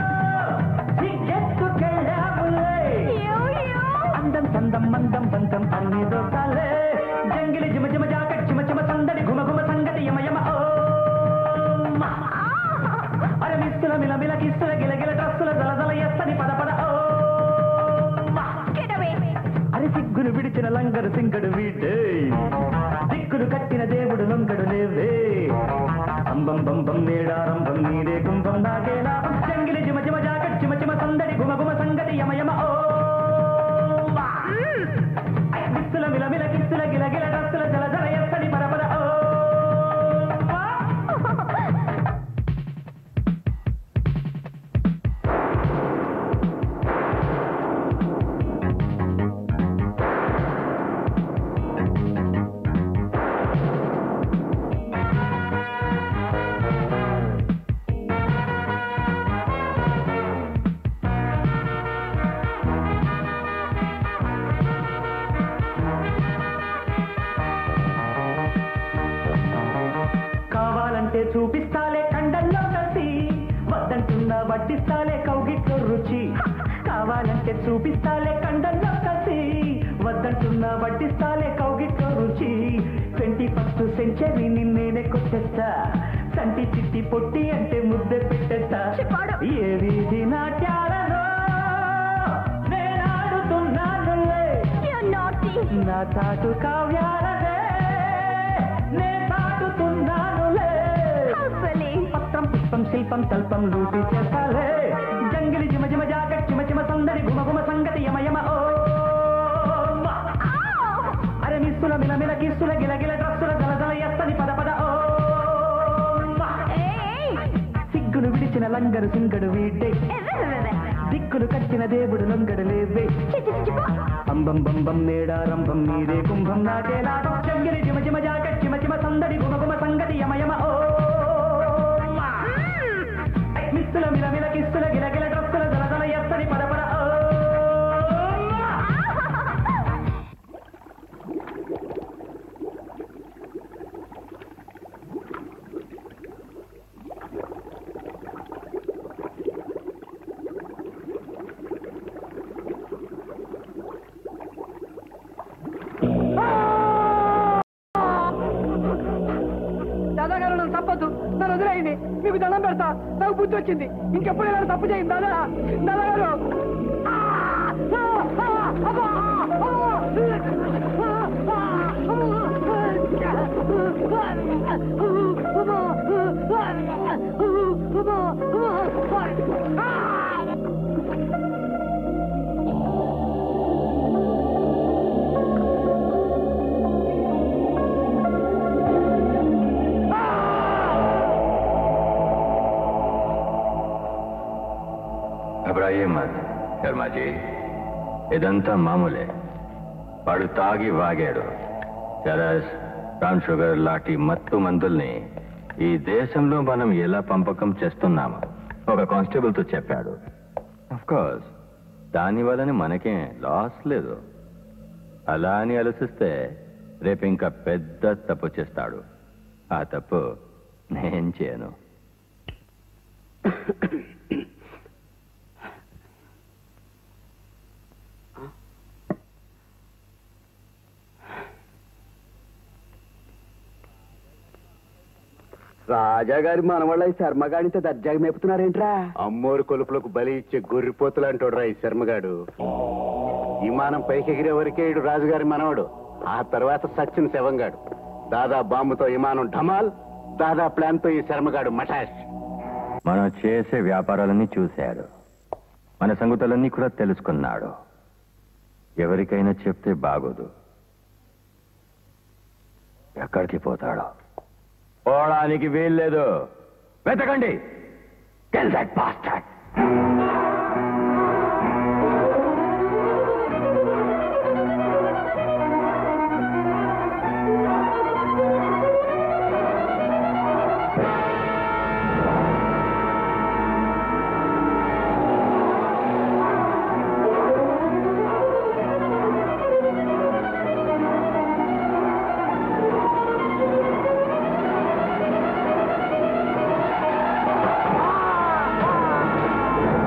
Speaker 1: సిగ్గెత్తుకెళ్ళాములే అందం సందం మందం బంధం అన్ని దోసాలే జంగిలి జిమ జిమ జాక చిమ చిమ సందడి ఘుమ ఘుమ సంగతి యమ యమ ఓ మా. అరే మిస్సుల మిల మిల కిస్సుల గిల గిల ట్రస్సుల జల జల ఎస్సని పద పద ఓ మా.
Speaker 11: సిగ్గును విడిచిన లంగరు సింగడు వీడే దిక్కులు కట్టిన దేవుడు లొంగడు లేవే అంబం బంబం నేడారంభం నీరే కుంభం నాగేలా జంగిలి జిమ జిమ జాగట్ చిమ చిమ సందడి గుమ గుమ సంగతి యమ యమ ఓ గిస్సుల మిల మిల గిస్సుల గిల గిల రస్సుల జల జల ఎత్తడి పర పర ఓ కావాలంటే చూపిస్తాలే కండల్లో కసి వద్దంటున్నా వడ్డిస్తాలే కౌగిట్లో రుచి కావాలంటే చూపిస్తాలే కండల్లో కసి వద్దంటున్నా వడ్డిస్తాలే కౌగిట్లో రుచి ట్వంటీ ఫస్ట్ సెంచరీ నిన్నేనే కొట్టేస్తా సంటి చిట్టి పొట్టి అంటే ముద్ద పెట్టేస్తా ఏ వీధి నాట్యాలలో నేనాడుతున్నానులే నా తాటు కావ్యాలనే నే తాటుతున్నానులే పత్రం పుష్పం శిల్పం తల్పం లూటి చేస్తాలే జంగిలి జిమ జిమ జాగట్ చిమ చిమ సందడి గుమ గుమ సంగతి యమ యమ ఓ అరే మిస్సుల మిల మిల కిస్సుల గిల గిల డ్రస్సుల జల జల ఎత్తని పద పద ఓ సిగ్గును విడిచిన లంగరు సింగడు వీడే దిక్కులు కట్టిన దేవుడు లొంగడు లేవే అంబం బంబం నేడారంభం నీరే కుంభం నాటేలా చెంగిలి జిమ జిమ జాగట్ చిమ చిమ సందడి గుమ గుమ సంగతి యమ యమ ఓ మిస్సుల మిల మిల కిస్సుల గిల గిల డ్రస్సుల జల జల ఎత్తని పద పద ఓ
Speaker 2: దాదా గారు నన్ను తప్పదు నన్ను వదిలేయండి మీకు దండం పెడతా నాకు బుద్ధి వచ్చింది ఇంకెప్పుడు ఇలా తప్పు చేయండి దాదా దాదా గారు ఆ! ఆ! ఆ! అబ్బా!
Speaker 13: घबराइए मत శర్మా జీ ఇదంతా మామూలే వాడు తాగి వాగాడు చరస్ బ్రౌన్ షుగర్ లాంటి మత్తు మందుల్ని ఈ దేశంలో మనం ఎలా పంపకం చేస్తున్నాము ఒక కానిస్టేబుల్తో చెప్పాడు కోర్స్ దాని వలన మనకేం లాస్ లేదు అలా అని ఆలోచిస్తే రేపు ఇంకా పెద్ద తప్పు చేస్తాడు ఆ తప్పు నేను చేయను
Speaker 2: రాజాగారి మనవాళ్ళ శర్మగాడితో దర్జాగా మేపుతున్నారేంట్రా
Speaker 14: అమ్మోరు కొలుపులకు బలి ఇచ్చే గొర్రెపోతులు అంటాడు రా ఈ శర్మగాడు విమానం పైకి ఎగిరే వరకే ఇడు రాజుగారి మనవడు ఆ తర్వాత సచిన్ శవంగాడు దాదా బాంబుతో విమానం ఢమాల్ దాదా ప్లాన్ తో ఈ శర్మగాడు మటాష్
Speaker 13: మనం చేసే వ్యాపారాలన్నీ చూశాడు మన సంగతులన్నీ కూడా తెలుసుకున్నాడు ఎవరికైనా చెప్తే బాగోదు ఎక్కడికి పోతాడో పోవడానికి వీల్లేదు వెతకండి Kill that bastard.
Speaker 11: ఆ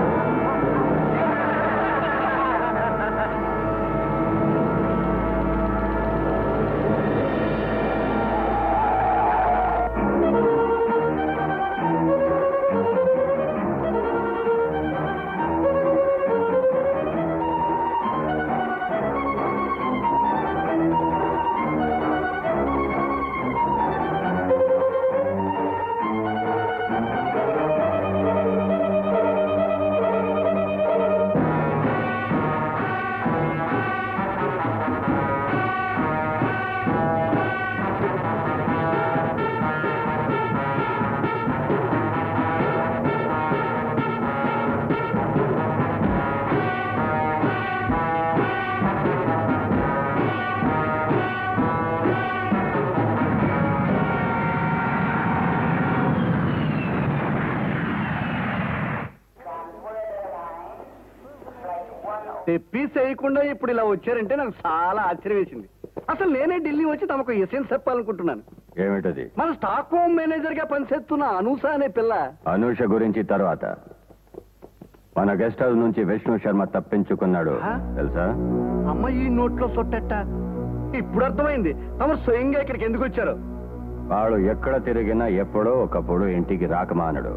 Speaker 2: చేయకుండా ఇప్పుడు ఇలా వచ్చారంటే నాకు చాలా ఆశ్చర్యం వేసింది అసలు నేనే ఢిల్లీ వచ్చి తమకు ఎసెన్స్ చెప్పాలనుకుంటున్నాను
Speaker 13: ఏమిటది
Speaker 2: మన స్టాక్ హోమ్ మేనేజర్ గా పనిచేస్తున్న అనూస అనే పిల్ల
Speaker 13: అనూష గురించి తర్వాత మన గెస్ట్ హౌస్ నుంచి విష్ణు శర్మ తప్పించుకున్నాడు
Speaker 2: ఆ?
Speaker 13: తెలుసా
Speaker 2: అమ్మ ఈ నోట్లో సొట్టట ఇప్పుడు అర్థమైంది తమరు స్వయంగా ఇక్కడికి ఎందుకు వచ్చారు
Speaker 13: వాడు ఎక్కడ తిరిగినా ఎప్పుడో ఒకప్పుడు ఇంటికి రాకమానడు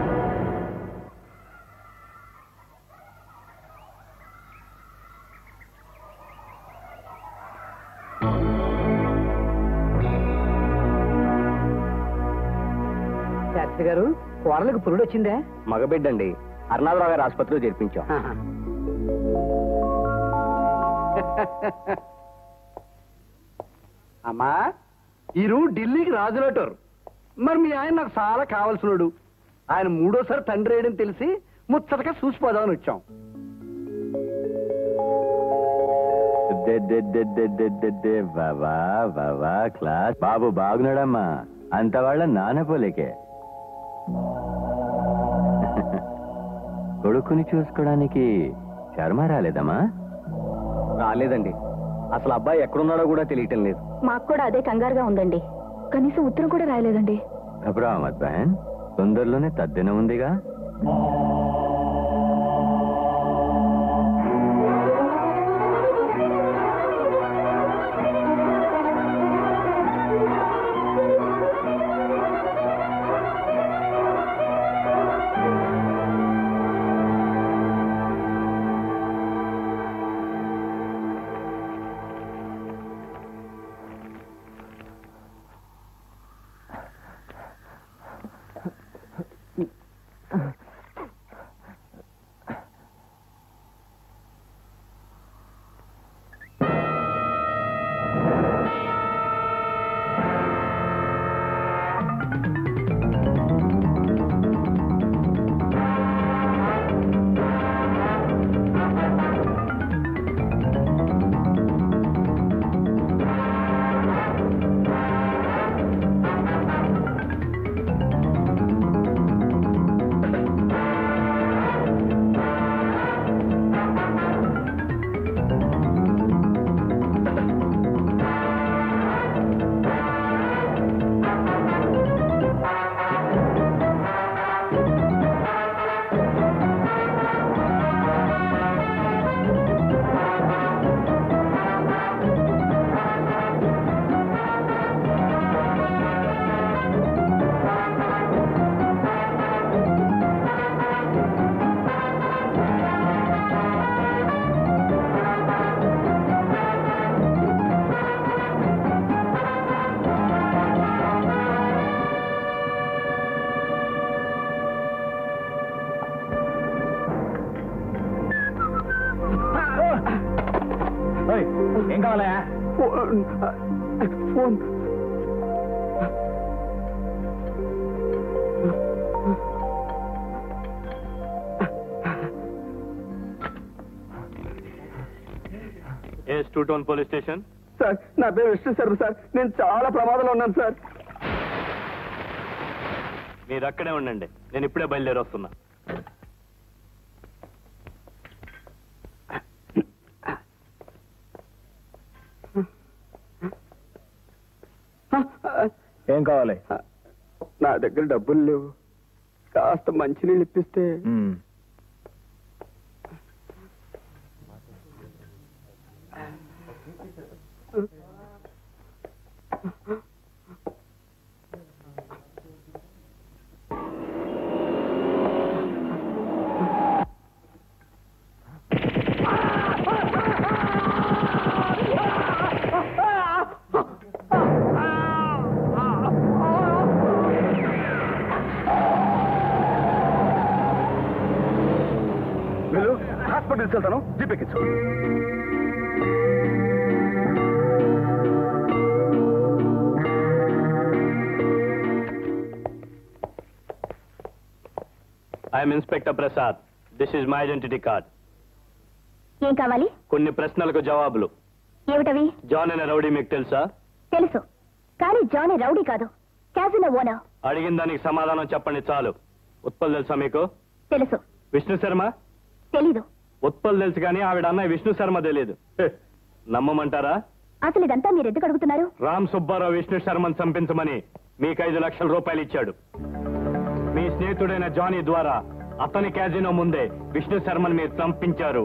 Speaker 7: శాస్త్రి గారు కోడలకు పురుడు వచ్చిందే
Speaker 6: మగబిడ్డండి అర్నాథరావు గారి ఆసుపత్రిలో చేర్పించాం
Speaker 2: అమ్మా ఈరు ఢిల్లీకి రాజులటోరు మరి మీ ఆయన నాకు చాలా కావలసినోడు ఆయన మూడోసారి తండ్రి వేయడం తెలిసి ముచ్చటగా చూసిపోదామని వచ్చాం
Speaker 13: దే, దే, దే, దే, దే, దే, దే, బాబా బాబా క్లాస్ బాబు బాగున్నాడమ్మా అంత వాళ్ళ నాన్న పోలికే కొడుకుని చూసుకోవడానికి శర్మ రాలేదమ్మా
Speaker 6: రాలేదండి అసలు అబ్బాయి ఎక్కడున్నాడో కూడా తెలియటం లేదు
Speaker 9: మాకు కూడా అదే కంగారుగా ఉందండి కనీసం ఉత్తరం కూడా రాయలేదండి
Speaker 13: घबराओ मत बहन తొందరలోనే తద్దిన ఉందిగా
Speaker 6: ఏం కావాలా
Speaker 2: phone
Speaker 3: A two town police station
Speaker 2: sir నా పేరు విష్ణు శర్మ సార్ నేను చాలా ప్రమాదంలో ఉన్నాను సార్
Speaker 3: మీరు అక్కడే ఉండండి నేను ఇప్పుడే బయలుదేరి వస్తున్నా
Speaker 6: ఏం కావాలి
Speaker 2: నా దగ్గర డబ్బులు లేవు కాస్త మంచినీళ్ళు ఇప్పిస్తే
Speaker 8: వెళ్ళు హాస్పిటల్ తీసుకెళ్తాను జీప్ ఎక్కించు
Speaker 3: I'm inspector Prasad this is my identity card
Speaker 10: ఏం కావాలి
Speaker 3: కొన్ని ప్రశ్నలకు జవాబులు
Speaker 10: ఏమిటవి
Speaker 3: జాన్ అనే రౌడీ మీకు తెలుసా
Speaker 10: తెలుసు కానీ జానీ రౌడీ కాదు క్యాజినో ఓనర్
Speaker 3: అడిగిన దానికి సమాధానం చెప్పండి చాలు ఉత్పల్ తెలుసా మీకు
Speaker 10: తెలుసు
Speaker 3: విష్ణు శర్మ
Speaker 10: తెలీదు
Speaker 3: ఉత్పల్ తెలుసు కానీ ఆవిడ అన్నయ్య విష్ణు శర్మ తెలియదు హె, నమ్మమంటారా
Speaker 10: అసలు ఇదంతా మీరు ఎందుకు అడుగుతున్నారు
Speaker 3: రామ్ సుబ్బారావు విష్ణు శర్మను చంపించమని మీకు ఐదు లక్షల రూపాయలు ఇచ్చాడు మీ స్నేహితుడైన జానీ ద్వారా అతని క్యాజినో ముందే విష్ణు శర్మను మీరు చంపించారు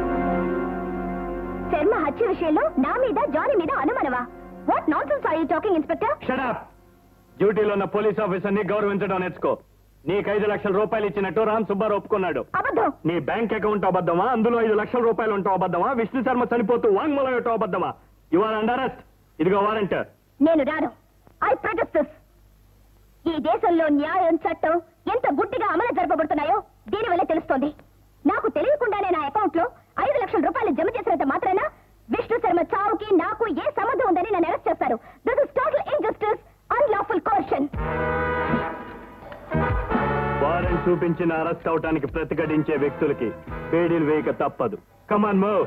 Speaker 10: శర్మ హత్య విషయంలో నా మీద జానీ మీద అనుమానమా what nonsense are you talking inspector
Speaker 3: shut up డ్యూటీలో ఉన్న పోలీస్ ఆఫీసర్ ని గౌరవించడం నేర్చుకో నీకు ఐదు లక్షల రూపాయలు ఇచ్చినట్టు రామ్ సుబ్బారావు ఒప్పుకున్నాడు
Speaker 10: అబద్ధం
Speaker 3: నీ బ్యాంక్ అకౌంట్ అబద్ధమా అందులో ఐదు లక్షల రూపాయలు ఉంటావు అబద్ధమా విష్ణు శర్మ చనిపోతూ వాంగ్మూలం ఇవ్వటం అబద్ధమా యు ఆర్ అండర్ అరెస్ట్ ఇదిగో వారెంట్
Speaker 10: నేను రాను ఐ ప్రొటెస్ట్ ఈ దేశంలో న్యాయం చట్టం ఎంత గుడ్డిగా అమలు జరపబడుతున్నాయో దీనివల్లే తెలుస్తోంది నాకు తెలియకుండానే నా అకౌంట్ లో ఐదు లక్షల రూపాయలు జమ చేసినంత మాత్రాన విష్ణు శర్మ చావుకి నాకు ఏ సంబంధం ఉందని నన్ను అరెస్ట్ చేస్తారు this is total injustice unlawful coercion
Speaker 3: warrant చూపించిన అరెస్ట్ అవటానికి ప్రతిఘటించే వ్యక్తులకి పేడీలు వేయక తప్పదు కమాన్ మూవ్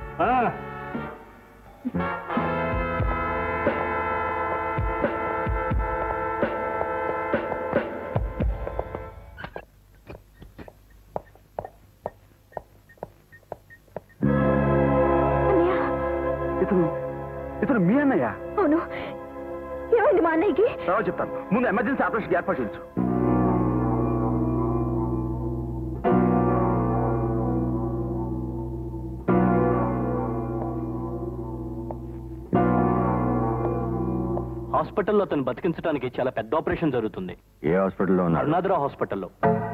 Speaker 8: ఇతను ఇతను మీ అన్నయ్య
Speaker 9: అవును ఏమైంది మా అన్నయ్యకి
Speaker 8: తర్వాత చెప్తాను ముందు ఎమర్జెన్సీ ఆపరేషన్ ఏర్పాటు చేయించు
Speaker 1: హాస్పిటల్లో అతను బతికించడానికి చాలా పెద్ద ఆపరేషన్ జరుగుతుంది
Speaker 13: ఏ హాస్పిటల్లో ఉన్నారు
Speaker 1: అరుణాధర హాస్పిటల్లో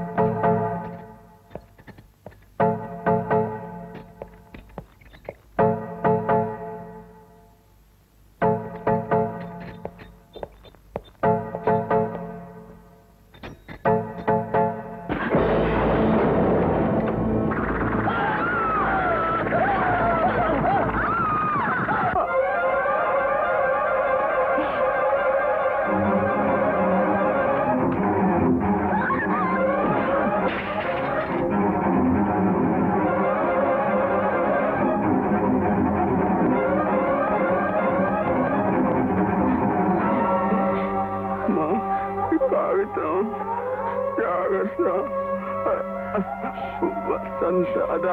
Speaker 8: కాగితం జాగ్రత్త వసంతదా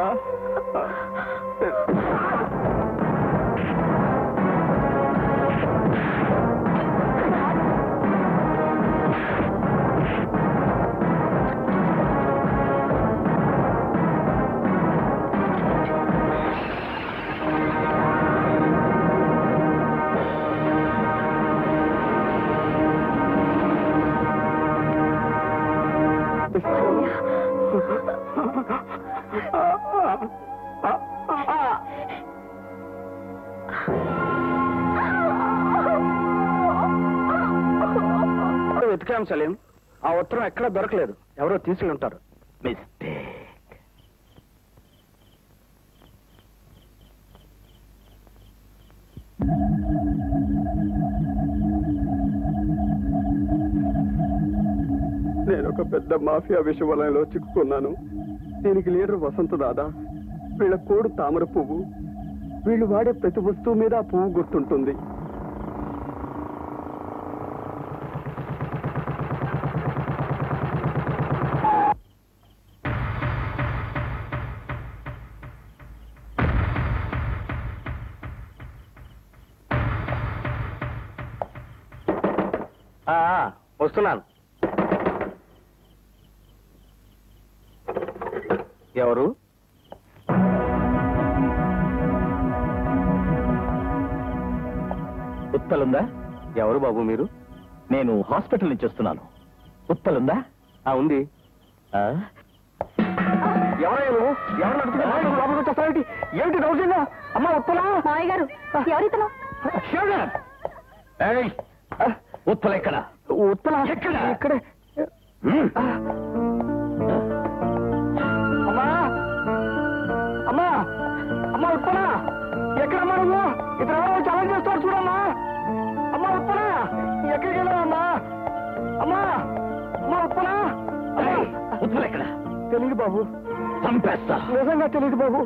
Speaker 2: వెతికాం సలీం ఆ ఉత్తరం ఎక్కడా దొరకలేదు ఎవరో తీసుకుని ఉంటారు నేను ఒక పెద్ద మాఫియా విషవలయంలో చిక్కుకున్నాను దీనికి లీడర్ వసంత దాదా వీళ్ళ కోడు తామర పువ్వు వీళ్ళు వాడే ప్రతి వస్తువు మీద ఆ పువ్వు గుర్తుంటుంది
Speaker 1: వస్తున్నాను ఎవరు ఉత్పలుందా ఎవరు బాబు మీరు నేను హాస్పిటల్ నుంచి వస్తున్నాను ఉత్పలుందా ఆ ఉంది ఆ?
Speaker 2: ఎవరయ్యా నువ్వు ఎవరు నడుపుతున్నా లోపలికి వచ్చేస్తావేంటి ఏమిటి దౌర్జన్యం అమ్మా ఉత్తలా
Speaker 9: మావయ్య గారు ఎవరితను
Speaker 1: ఏయ్! ఉత్పల ఎక్కడ
Speaker 2: ఉత్తలా
Speaker 1: ఎక్కడ?
Speaker 2: ఇక్కడే అమ్మా అమ్మా అమ్మా ఉత్తలా ఎక్కడమ్మా నువ్వు ఇతర ఎవరో ఛాలెంజ్ చేస్తారు చూడమ్మా అమ్మా ఉత్తలా ఎక్కడికి వెళ్ళావమ్మా అమ్మా అమ్మా ఉత్తలా
Speaker 1: ఉత్పల ఎక్కడ
Speaker 2: తెలియదు బాబు
Speaker 1: చంపేస్తా
Speaker 2: నిజంగా తెలియదు బాబు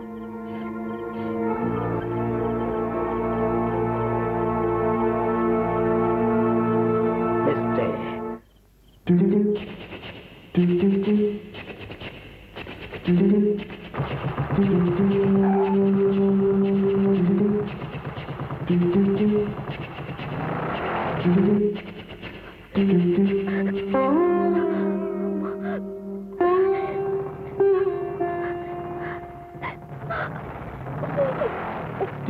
Speaker 1: mistake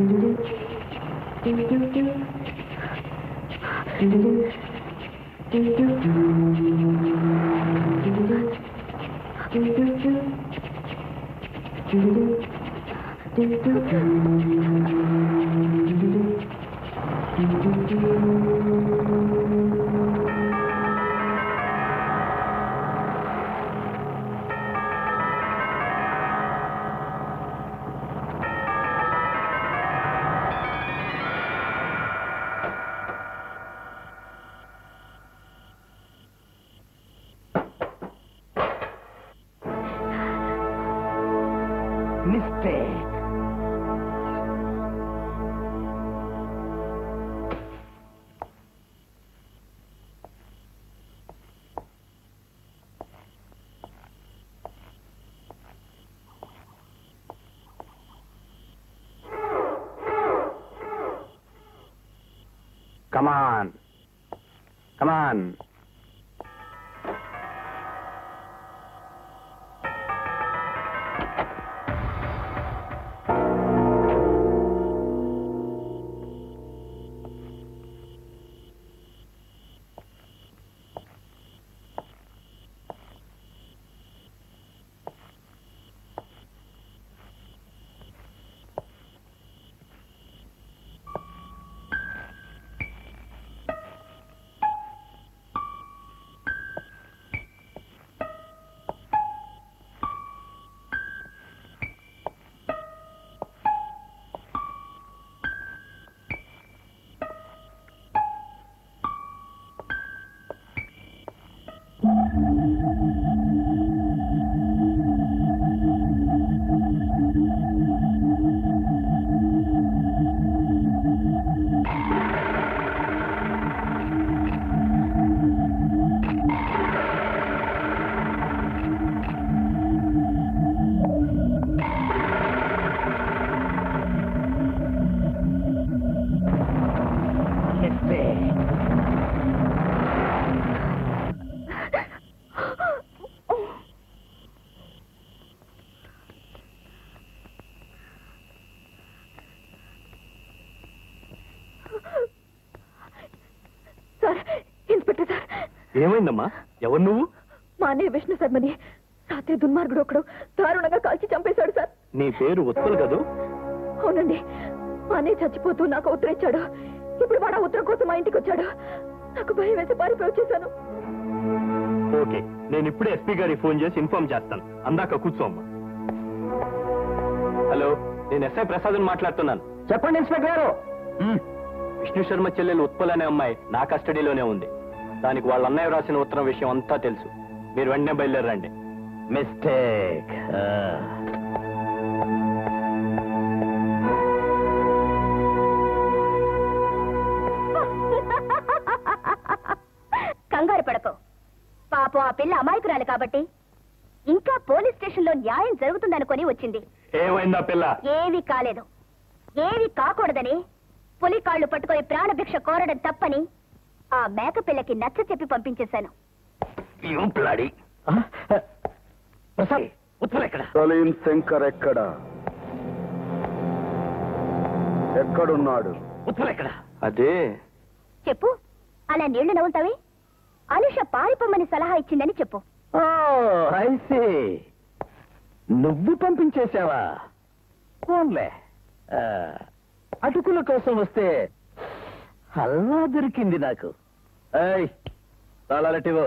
Speaker 7: mistake
Speaker 3: come on come on
Speaker 9: sir inspector sir
Speaker 3: ఏమైందమ్మా ఎవరు నువ్వు
Speaker 9: మా అన్నయ్య విష్ణు శర్మని రాత్రి దుర్మార్గుడు ఒకడు దారుణంగా కాల్చి చంపేశాడు సార్
Speaker 3: నీ పేరు ఉత్పల్ కదూ
Speaker 9: అవునండి మా అన్నయ్య చచ్చిపోతూ నాకు ఉత్తరం ఇచ్చాడు ఇప్పుడు వాడు ఆ ఉత్తరం కోసం మా ఇంటికి వచ్చాడు నాకు భయం వేసి పారిపోయి వచ్చేసాను
Speaker 3: ఓకే నేను ఇప్పుడే ఎస్పీ గారికి ఫోన్ చేసి ఇన్ఫార్మ్ చేస్తాను అందాక కూర్చో అమ్మా హలో నేను ఎస్ఐ ప్రసాద్ మాట్లాడుతున్నాను
Speaker 6: చెప్పండి ఇన్స్పెక్టర్ గారు
Speaker 3: విష్ణు శర్మ చెల్లెలు ఉత్పల్ అనే అమ్మాయి నా కస్టడీలోనే ఉంది దానికి వాళ్ళ అన్నయ్య రాసిన ఉత్తరం విషయం అంతా తెలుసు మీరు వెంటనే బయలుదేరండి
Speaker 6: మిస్టేక్
Speaker 10: కంగారు పడకు పాపం ఆ పిల్ల అమాయకురాలు కాబట్టి ఇంకా పోలీస్ స్టేషన్ లో న్యాయం జరుగుతుందనుకొని వచ్చింది
Speaker 3: ఏమైందా పిల్ల
Speaker 10: ఏవి కాలేదు ఏవి కాకూడదని పులి కాళ్ళు పట్టుకొని ప్రాణభిక్ష కోరడం తప్పని ఆ మేక పిల్లకి నచ్చ చెప్పి పంపించేశాను
Speaker 6: ప్లాడి ప్రసాద్ ఉత్తరం ఎక్కడ
Speaker 8: సలీం శంకర్ ఎక్కడ ఎక్కడున్నాడు
Speaker 6: ఉత్తరం ఎక్కడ
Speaker 3: అదే
Speaker 10: చెప్పు అలా నీళ్లు నవ్వుతావి అనుష పారిపోమ్మని సలహా ఇచ్చిందని చెప్పు
Speaker 6: ఐసే నువ్వు పంపించేశావా ఫోన్లే ఆ, అటుకుల కోసం వస్తే హల్వా దొరికింది నాకు ఏయ్ తాళాలటివో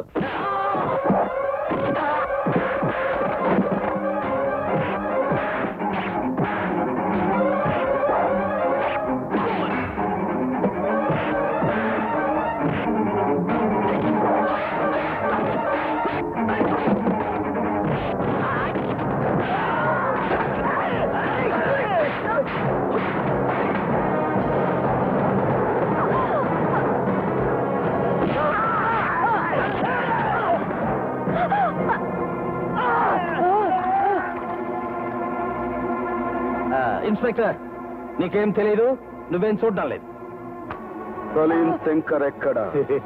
Speaker 6: ఆ, ఇన్స్పెక్టర్ నీకేం తెలీదు నువ్వేం చూడడం లేదు
Speaker 8: సలీం శంకర్ ఎక్కడ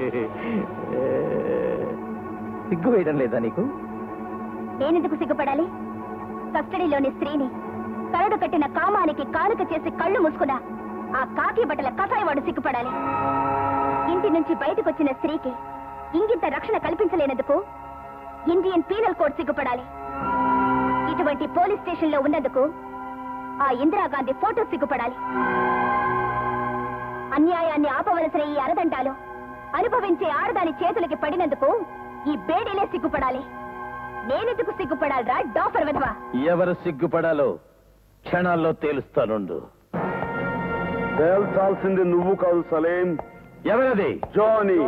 Speaker 6: సిగ్గు వేయడం లేదా నీకు
Speaker 10: నేనెందుకు సిగ్గుపడాలి కస్టడీలోని స్త్రీని కరడు కట్టిన కామానికి కానుక చేసి కళ్ళు మూసుకున్న ఆ కాకి బట్టల కసాయివాడు సిగ్గుపడాలి ఇంటి నుంచి బయటకొచ్చిన స్త్రీకి ఇంగిత రక్షణ కల్పించలేనందుకు ఇండియన్ పీనల్ కోడ్ సిగ్గుపడాలి ఇటువంటి పోలీస్ స్టేషన్ లో ఉన్నందుకు ఆ ఇందిరాగాంధీ ఫోటో సిగ్గుపడాలి అన్యాయాన్ని ఆపవలసిన ఈ అరదండాలు అనుభవించే ఆడదాని చేతులకి పడినందుకు ఈ బేడీలే సిగ్గుపడాలి నేనెందుకు సిగ్గుపడాలిరా డాఫర్ విధవా
Speaker 3: ఎవరు సిగ్గుపడాలో క్షణాల్లో తేలుస్తానుండు
Speaker 8: తేల్చాల్సింది నువ్వు కాదు సలేం
Speaker 3: ఎవరది
Speaker 8: Johnny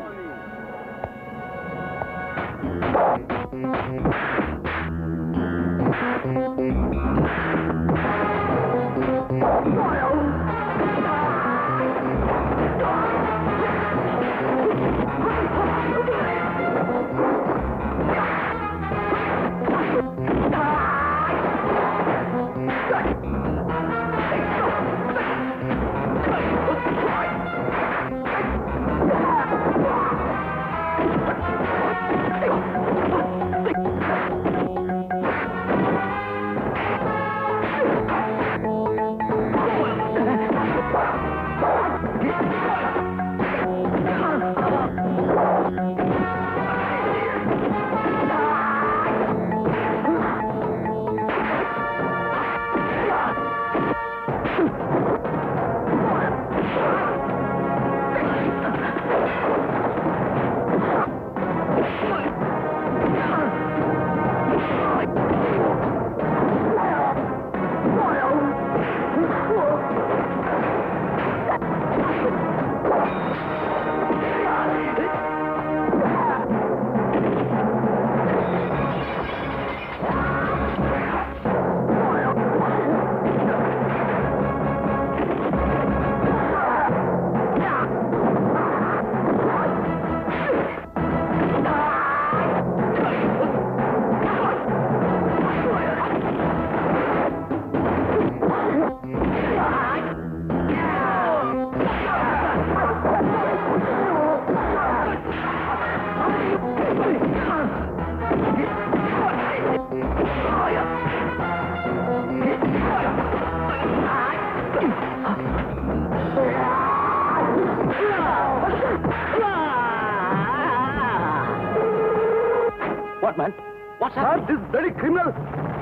Speaker 3: what man what
Speaker 8: this very criminal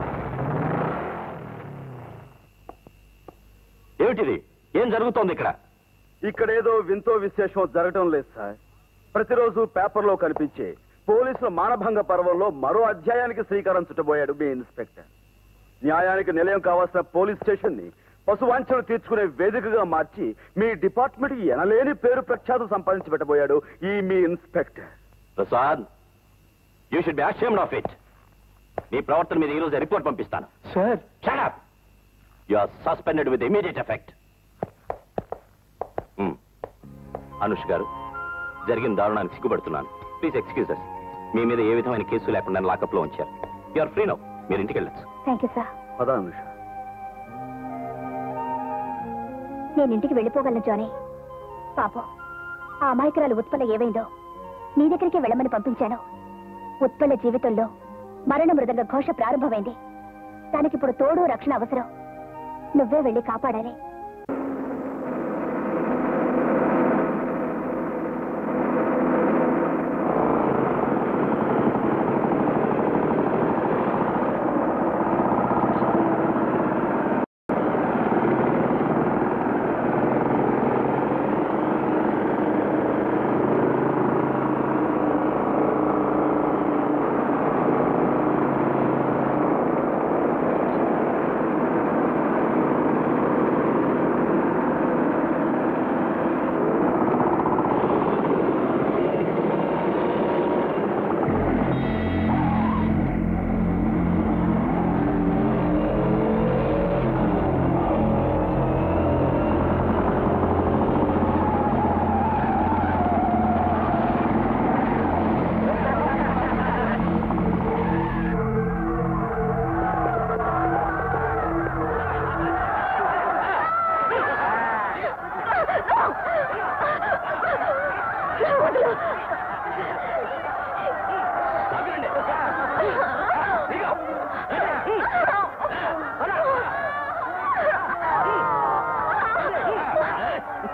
Speaker 3: ఏమిటిది ఏం జరుగుతోంది ఇక్కడ
Speaker 8: ఇక్కడ ఏదో వింతో విశేషం జరగటం లేదు సార్ ప్రతిరోజు పేపర్లో కనిపించే పోలీసుల మానభంగ పర్వంలో మరో అధ్యాయానికి శ్రీకారం చుట్టబోయాడు మీ ఇన్స్పెక్టర్ న్యాయానికి నిలయం కావాల్సిన పోలీస్ స్టేషన్ ని పశువాంఛలు తీర్చుకునే వేదికగా మార్చి మీ డిపార్ట్మెంట్ ఎనలేని పేరు ప్రఖ్యాతం సంపాదించి పెట్టబోయాడు ఈ మీ inspector
Speaker 3: Prasad you should be ashamed of it నీ ప్రవర్తన మీద ఈ రోజు రిపోర్ట్ పంపిస్తాను
Speaker 1: sir
Speaker 3: shut up you are suspended with immediate effect Anush గారు జరిగిన దారుణానికి సిగ్గుపడుతున్నాను ప్లీజ్ ఎక్స్క్యూజ్ అస్ మీ మీద ఏ విధమైన కేసు లేకుండా లాకప్ లో ఉంచారు యు ఆర్ ఫ్రీ నౌ మీరు ఇంటికి వెళ్ళచ్చు
Speaker 10: థ్యాంక్ యూ సార్
Speaker 8: పదా అనుష
Speaker 10: నేను ఇంటికి వెళ్ళిపోగలను జానీ పాపం ఆ అమాయకురాలు ఉత్పల ఏవైందో నీ దగ్గరికి వెళ్ళమని పంపించాను ఉత్పల జీవితంలో మరణ మృదంగ ఘోష ప్రారంభమైంది దానికిప్పుడు తోడు రక్షణ అవసరం నువ్వే వెళ్ళి కాపాడాలి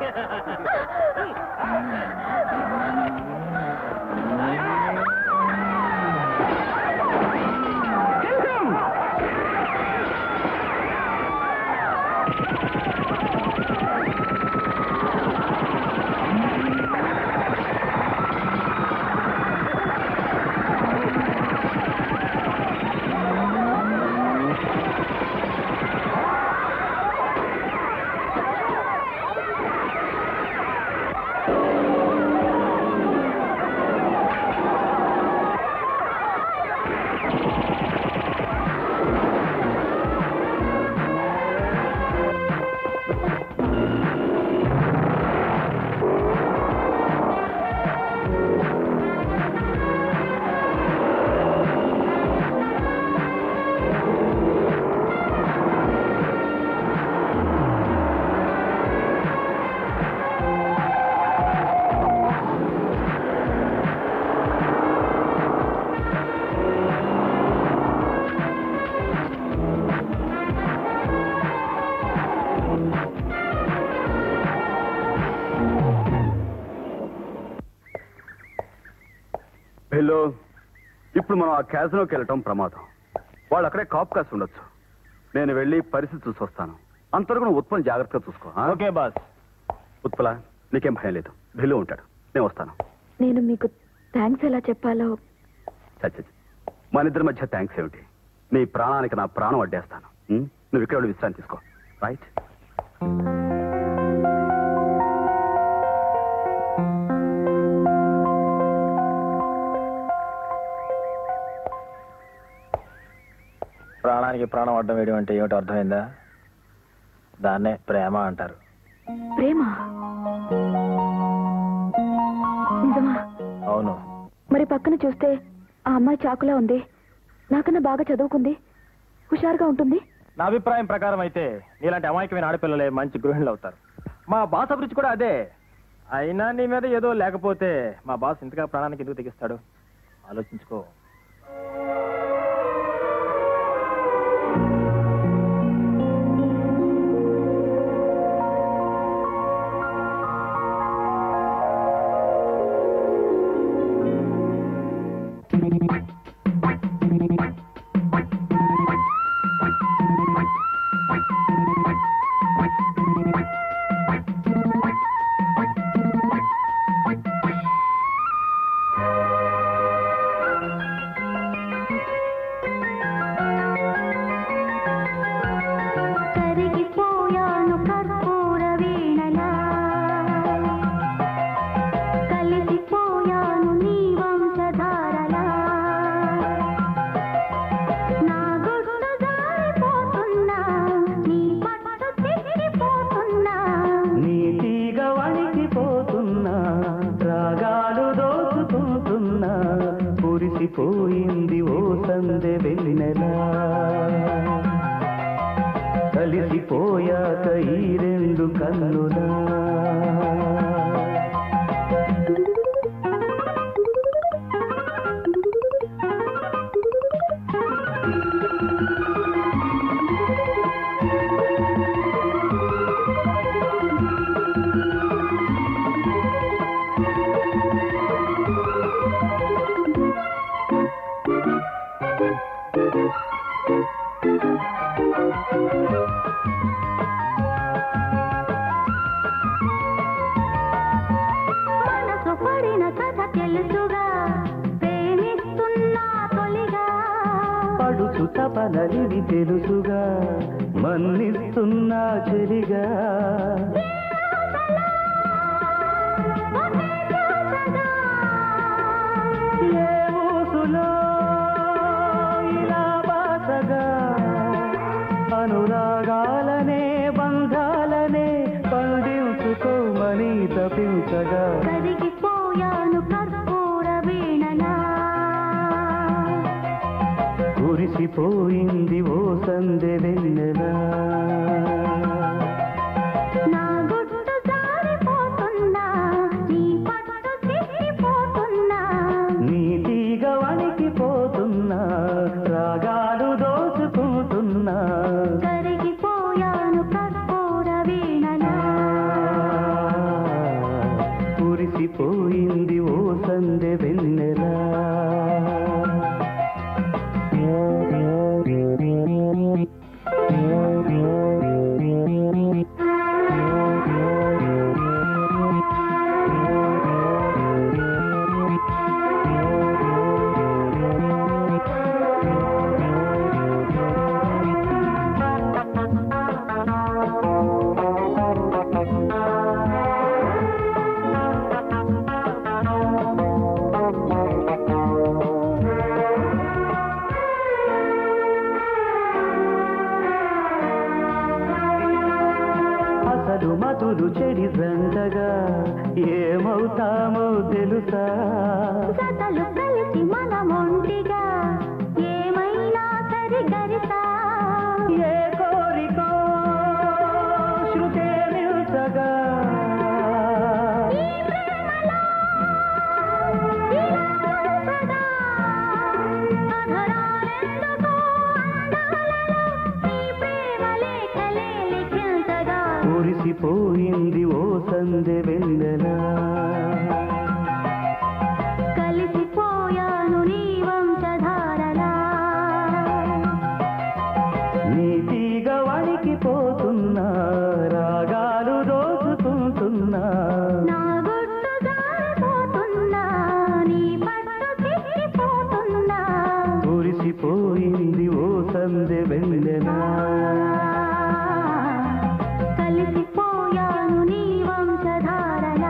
Speaker 8: హలో ఇప్పుడు మనం ఆ క్యాజినోకి వెళ్ళటం ప్రమాదం వాళ్ళు అక్కడే కాపు కాసి ఉండొచ్చు నేను వెళ్ళి పరిస్థితి చూసి వస్తాను అంతవరకు నువ్వు ఉత్పల్ జాగ్రత్తగా చూసుకో ఓకే బాస్ ఉత్పల నీకేం భయం లేదు భిల్లు ఉంటాడు నేను వస్తాను
Speaker 9: నేను మీకు థ్యాంక్స్ ఎలా చెప్పాలో
Speaker 8: సత్య మన ఇద్దరి మధ్య థ్యాంక్స్ ఏమిటి నీ ప్రాణానికి నా ప్రాణం అడ్డేస్తాను ఉం? నువ్వు ఇక్కడ ఉండి విశ్రాంతి తీసుకో రైట్
Speaker 4: ప్రాణానికి ప్రాణం అడ్డం వేయడం అంటే ఏమిటో అర్థమైందా దాన్నే ప్రేమ అంటారు
Speaker 9: ప్రేమ నిజమా
Speaker 4: అవును
Speaker 9: మరి పక్కన చూస్తే ఆ అమ్మాయి చాకులా ఉంది నాకన్నా బాగా చదువుకుంది హుషారుగా ఉంటుంది
Speaker 4: నా అభిప్రాయం ప్రకారం అయితే నీలాంటి అమాయకమైన ఆడపిల్లలే మంచి గృహిణులు అవుతారు మా బాస్ అభిరుచి కూడా అదే అయినా నీ మీద ఏదో లేకపోతే మా బాస్ ఇంతగా ప్రాణానికి ఎందుకు తెగిస్తాడు ఆలోచించుకో
Speaker 12: కరిగిపోయాను కర్పూర వీణలా కలిసిపోయాను నీ వంశధారలా నా గుడ్డు జారిపోతున్నా నీ పట్టు తిరిగిపోతున్నా
Speaker 11: నీ తీగ వణికిపోతున్నా రాగాలు దోచుకుంటున్నా కురిసిపోయింది ఓ సందె వెళ్ళినలా కలిసిపోయాక ఈ రెండు కన్నులా
Speaker 12: మనసు పడిన కథ తెలుసుగా ప్రేమిస్తున్నా తొలిగా
Speaker 11: పడుచు తపనలివి తెలుసుగా మన్నిస్తున్నా చెలిగా ఏ ఊసులో ఇలా బాసగా అనురాగాలనే బంధాలనే పండించుకోమని తపించగా
Speaker 12: కరిగిపోయాను కర్పూర వీణలా
Speaker 11: కురిసిపోయింది ఓ సందె వెన్నెలా
Speaker 12: నా గుడ్డు జారిపోతున్నా నీ పట్టు తిరిగిపోతున్నా
Speaker 11: నీ తీగ వణికిపోతున్నా రాగాలు దోచుకుంటున్నా
Speaker 12: కరిగిపోయాను కర్పూర వీణలా
Speaker 11: మురిసిపోయింది ఓ సందె వెన్నెలా అసలు మధులు చెడి జంటగా ఏమవుతామో తెలుసా
Speaker 12: జతలు కలిసి మనమొంటిగా ఏమైనా సరి గరితా
Speaker 11: ఏ కోరికో శృతే నిల్చగా మురిసిపోయింది ఓ సందె వెన్నెలా
Speaker 12: కలిసిపోయాను నీ వంశధారలా
Speaker 11: నీతిగ వణికిపోతున్నా రాగాలు దోచుకుంటున్నా
Speaker 12: నా గుట్టు జారిపోతున్నా నీ పట్టు చిక్కిపోతున్నా
Speaker 11: మురిసిపోయింది ఓ సందె వెన్నెలా
Speaker 12: కలిసిపోయాను నీ వంశధారలా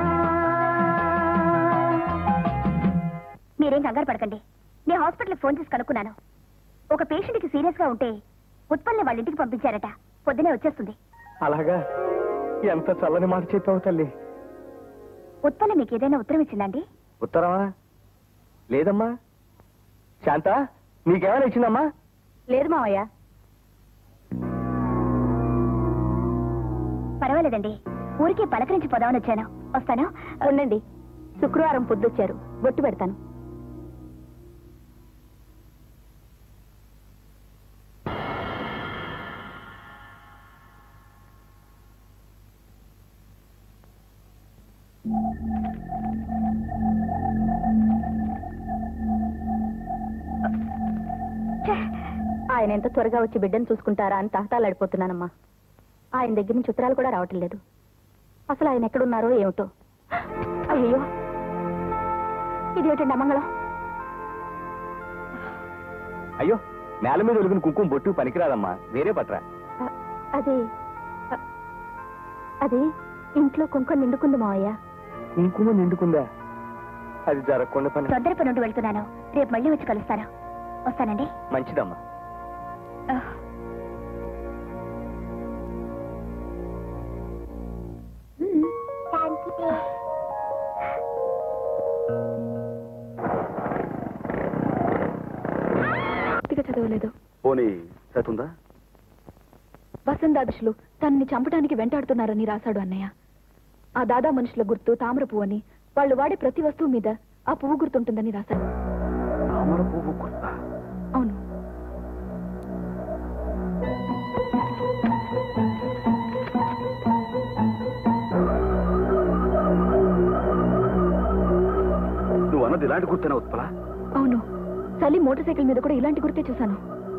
Speaker 10: మీరేం కంగారు పడకండి నేను హాస్పిటల్కి ఫోన్ చేసి కనుక్కున్నాను ఒక పేషెంట్కి సీరియస్ గా ఉంటే ఉత్పల్ని వాళ్ళ ఇంటికి పంపించారట పొద్దునే వచ్చేస్తుంది
Speaker 1: అలాగా ఎంత చల్లని మాట చెప్పావు తల్లి
Speaker 10: ఉత్పల్లి మీకు ఏదైనా ఉత్తరం ఇచ్చిందండి
Speaker 1: ఉత్తరమా లేదమ్మా శాంత నీకేమైనా ఇచ్చిందమ్మా
Speaker 10: లేదు మావయ్య పర్వాలేదండి ఊరికే పలకరించి పోదామని వచ్చాను వస్తాను
Speaker 9: ఉండండి శుక్రవారం పొద్దుచ్చారు బొట్టు పెడతాను ఆయన ఎంత త్వరగా వచ్చి బిడ్డను చూసుకుంటారా అని తహతాలాడిపోతున్నానమ్మా ఆయన దగ్గర నుంచి ఉత్తరాలు కూడా రావటం లేదు అసలు ఆయన ఎక్కడున్నారో ఏమిటో అయ్యో ఇదేమిటండి అమంగళం
Speaker 1: అయ్యో నేల మీద ఒలిగిన కుంకుమ బొట్టు పనికిరాదమ్మా వేరే పట్రా
Speaker 9: అ- అది అ- అది ఇంట్లో కుంకుమ నిండుకుంది మావయ్య
Speaker 1: కుంకుమ నిండుకుందా అది జరగకుండా పని
Speaker 10: తొందర పనుండి వెళ్తున్నాను రేపు మళ్ళీ వచ్చి కలుస్తాను వస్తానండి
Speaker 1: మంచిదమ్మా
Speaker 9: పూర్తిగా చదవలేదు
Speaker 8: పోనీ చదువుతుందా
Speaker 9: వసంతాదుషులు తనని చంపడానికి వెంటాడుతున్నారని రాశాడు అన్నయ్య ఆ దాదా మనుషుల గుర్తు తామర పువ్వు అని వాళ్ళు వాడే ప్రతి వస్తువు మీద ఆ పువ్వు గుర్తుంటుందని రాశాడు
Speaker 8: తామర పువ్వు గుర్తా
Speaker 9: అవును
Speaker 8: నువ్వు అన్నది ఇలాంటి గుర్తేనా ఉత్పల
Speaker 9: అవును చలి మోటార్ సైకిల్ మీద కూడా ఇలాంటి గుర్తే చూశాను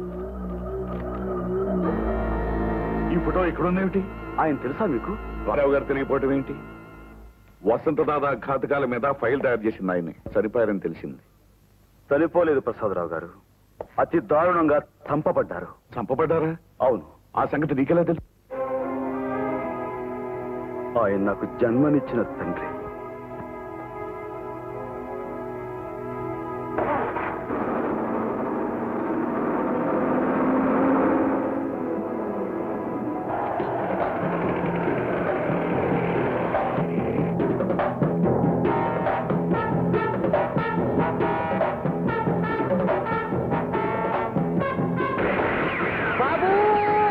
Speaker 5: ఈ ఫోటో ఇక్కడ ఉందేమిటి
Speaker 8: ఆయన తెలుసా మీకు
Speaker 5: రావు గారు తెలియపోవటం ఏంటి వసంత దాదా ఘాతకాల మీద ఫైల్ తయారు చేసింది ఆయన్ని సరిపోయారని తెలిసింది
Speaker 8: చనిపోలేదు ప్రసాదరావు గారు అతి దారుణంగా చంపబడ్డారు
Speaker 5: చంపబడ్డారా
Speaker 8: అవును
Speaker 5: ఆ సంగతి నీకెలా తెలుసు
Speaker 8: ఆయన నాకు జన్మనిచ్చిన తండ్రి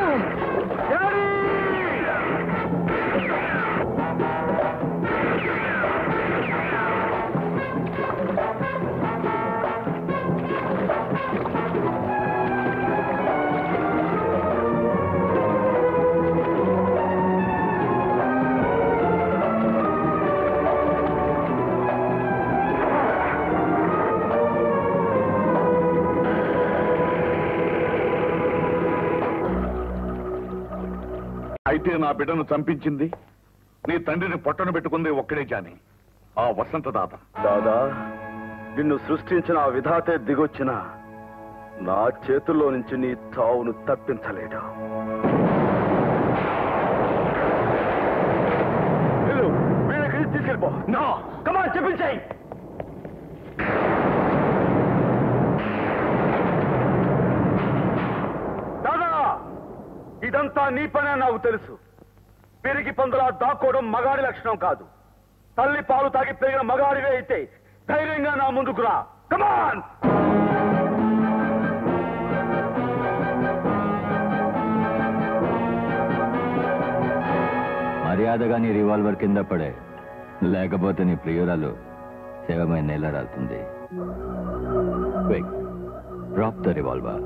Speaker 11: బాబు
Speaker 5: అయితే నా బిడ్డను చంపించింది నీ తండ్రిని పొట్టను పెట్టుకుంది ఒక్కడే జాని ఆ వసంత దాత
Speaker 8: దాదా నిన్ను సృష్టించిన ఆ విధాతే దిగొచ్చిన నా చేతుల్లో నుంచి నీ చావును తప్పించలేడు వెళ్ళు, వీళ్ళకి తీసుకెళ్ళిపో నో కమా చెప్పించాయి దాదా ఇదంతా నీ పనే నాకు తెలుసు పెరిగి పందులా దాక్కోవడం మగాడి లక్షణం కాదు తల్లి పాలు తాగి పెరిగిన మగాడివే అయితే ధైర్యంగా నా ముందుకు రా కమాన్
Speaker 13: మర్యాదగా నీ రివాల్వర్ కింద పడే లేకపోతే నీ ప్రియురాలు శవమైన నేల రాలుతుంది డ్రాప్ ద రివాల్వర్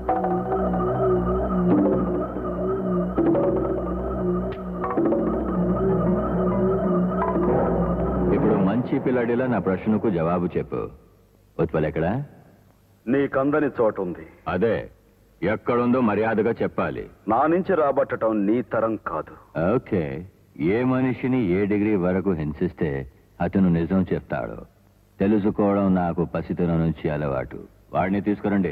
Speaker 13: ఇప్పుడు మంచి పిల్లడిలా నా ప్రశ్నకు జవాబు చెప్పు ఉత్పల్ ఎక్కడా
Speaker 8: నీకందని చోటు ఉంది
Speaker 13: అదే ఎక్కడుందో మర్యాదగా చెప్పాలి
Speaker 8: నా నుంచి రాబట్టడం నీ తరం కాదు
Speaker 13: ఓకే ఏ మనిషిని ఏ డిగ్రీ వరకు హింసిస్తే అతను నిజం చెప్తాడు తెలుసుకోవడం నాకు పసితనం నుంచి అలవాటు వాడిని తీసుకురండి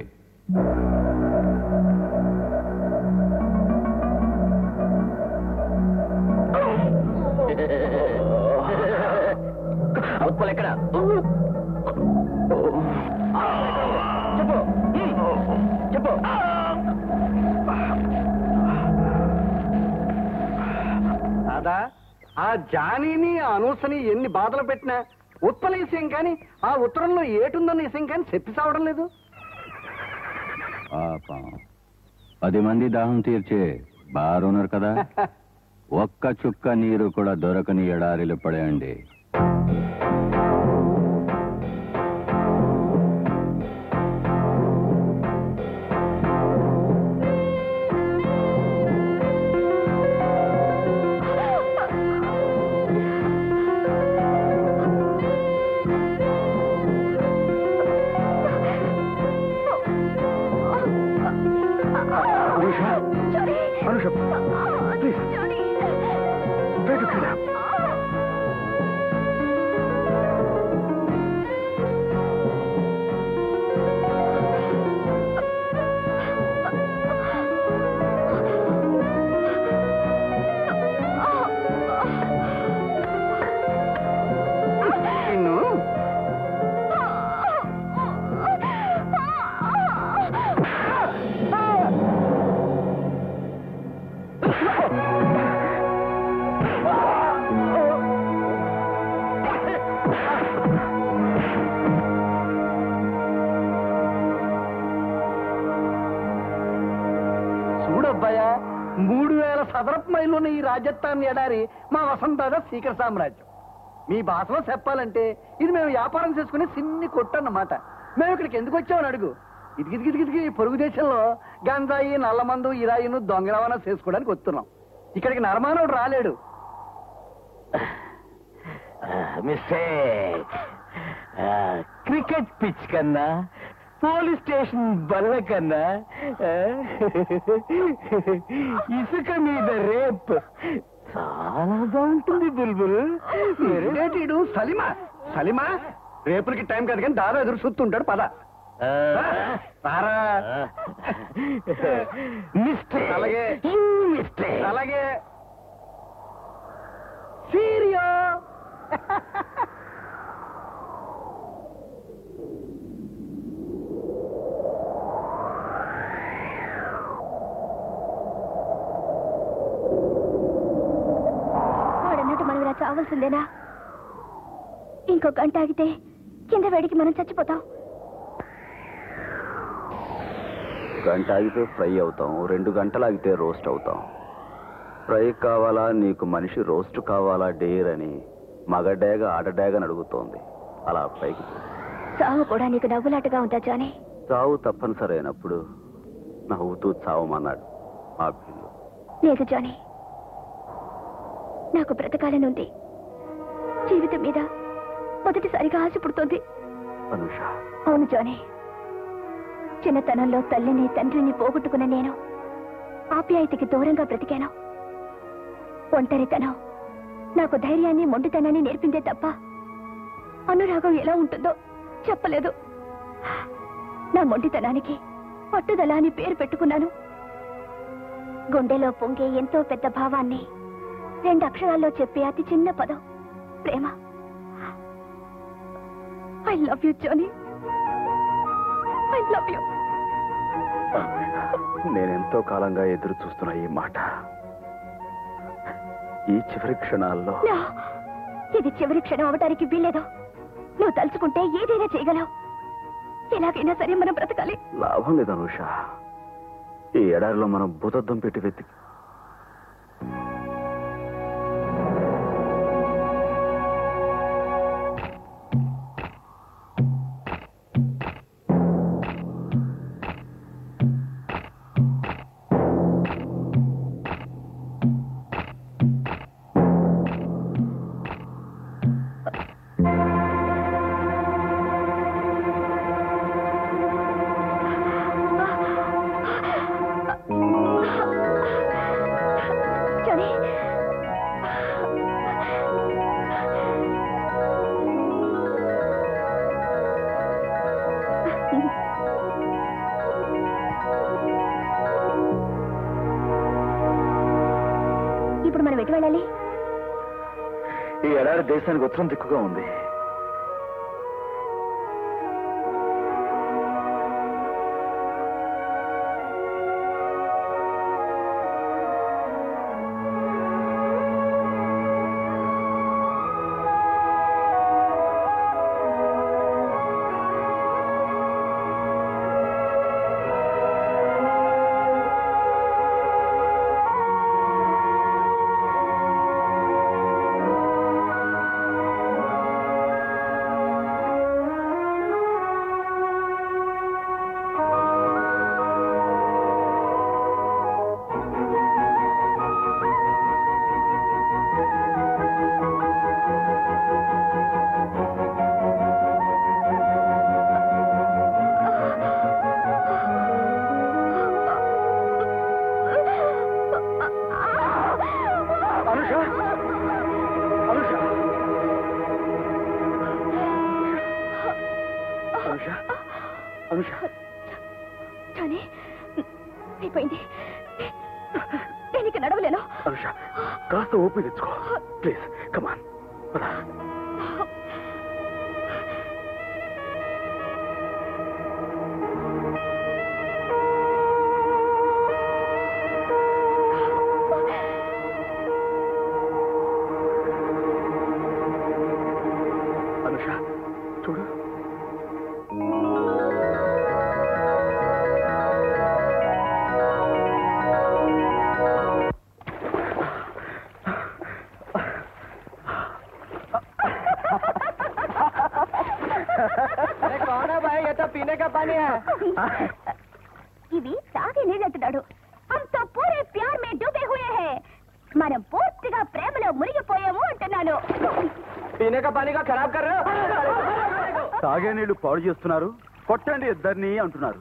Speaker 6: ఉత్పల్ ఎక్కడ చెప్పు చెప్పు
Speaker 2: కాదా ఆ జానీని ఆ అనూసని ఎన్ని బాధలు పెట్టినా ఉత్పల విషయం కానీ ఆ ఉత్తరంలో ఏటుందన్న విషయం కానీ చెప్పి సావడం లేదు
Speaker 13: పాపం పది మంది దాహం తీర్చే బార్ ఓనర్ కదా ఒక్క చుక్క నీరు కూడా దొరకని ఎడారిలు పడేయండి
Speaker 8: Anusha please try to kill
Speaker 2: నిన్ను చూడబ్బాయా మూడు వేల సదరపు మైలున్న ఈ రాజస్థాన్ ఎడారి మా వసంతాద సీకర సామ్రాజ్యం మీ భాషలో చెప్పాలంటే ఇది మేము వ్యాపారం చేసుకునే సిన్ని కొట్టు అన్నమాట మేము ఇక్కడికి ఎందుకు వచ్చామని అడుగు ఇదిగిదిగిదిగిదిగి పొరుగు దేశంలో గంజాయి నల్లమందు ఇరాయిను దొంగ రవాణా చేసుకోవడానికి వస్తున్నాం ఇక్కడికి నరమానవుడు రాలేడు
Speaker 15: మిస్టేక్ క్రికెట్ పిచ్ కన్నా పోలీస్ స్టేషన్ బల్ల కన్నా ఆ, ఇసుక మీద రేప్ చాలా బాగుంటుంది బుల్బుల్
Speaker 2: ఏంటిడు సలిమా సలిమా రేపులకి టైం కాదు కానీ దాదా ఎదురు చూస్తుంటాడు పద రారా
Speaker 15: మిస్టేక్
Speaker 2: అలాగే
Speaker 15: మిస్టేక్
Speaker 2: అలాగే సీరియో
Speaker 10: వాడన్నట్టు మనం ఇలా చావాల్సిందేనా ఇంకో గంట ఆగితే కింద వేడికి మనం చచ్చిపోతాం
Speaker 8: గంట ఆగితే ఫ్రై అవుతాం రెండు గంటలు ఆగితే రోస్ట్ అవుతాం ఫ్రై కావాలా నీకు మనిషి రోస్ట్ కావాలా డేర్ అని మగడేగ ఆడడేగ అడుగుతోంది అలా పైకి చూ.
Speaker 10: చావు కూడా నీకు నవ్వులాటగా ఉందా జానీ
Speaker 8: చావు తప్పనిసరి అయినప్పుడు నవ్వుతూ చావమన్నాడు ఆ పిల్లు
Speaker 10: లేదు జానీ నాకు బ్రతకాలని ఉంది జీవితం మీద మొదటిసారిగా ఆశ పుడుతోంది
Speaker 8: అనుష
Speaker 10: అవును జానీ చిన్నతనంలో తల్లిని తండ్రిని పోగొట్టుకున్న నేను ఆప్యాయతకి దూరంగా బ్రతికాను ఒంటరితనం నాకు ధైర్యాన్ని మొండితనాన్ని నేర్పిందే తప్ప అనురాగం ఎలా ఉంటుందో చెప్పలేదు నా మొండితనానికి పట్టుదల అని పేరు పెట్టుకున్నాను గుండెలో పొంగే ఎంతో పెద్ద భావాన్ని రెండు అక్షరాల్లో చెప్పే అతి చిన్న పదం ప్రేమ I love you Johnny I love you
Speaker 8: నేనెంతో కాలంగా ఎదురు చూస్తున్న ఈ మాట ఈ చివరి క్షణాల్లో
Speaker 10: నా ఇది చివరి క్షణం అవటానికి వీల్లేదు నువ్వు తలుచుకుంటే ఏదైనా చేయగలవు ఎలాగైనా సరే మనం బ్రతకాలి
Speaker 8: లాభం లేదు అనుష ఈ ఎడారిలో మనం భూతద్దం పెట్టి వెతికి
Speaker 10: జోనీ ఇప్పుడు మనం ఎటు వెళ్ళాలి
Speaker 8: ఈ ఎడారి దేశానికి ఉత్తరం దిక్కుగా ఉంది అనుష అనుష అనుష అనుష
Speaker 10: జోనీ అయిపోయింది నేను ఇక నడవలేను
Speaker 8: అనుష కాస్త ఓపిక తెచ్చుకో ప్లీజ్ కమాన్ అనుష చూడు
Speaker 11: कौन है भाई ये तो पीने का पानी है
Speaker 10: ఇవి తాగే నీళ్ళంటున్నాడు అంత పూరే ప్యార్ మే డూబే హుయే హే మనం పూర్తిగా ప్రేమలో మునిగిపోయాము అంటున్నాను
Speaker 11: पीने का पानी का खराब कर रहे हो
Speaker 8: తాగే నీళ్లు పాడు చేస్తున్నారు కొట్టండి ఇద్దరిని అంటున్నారు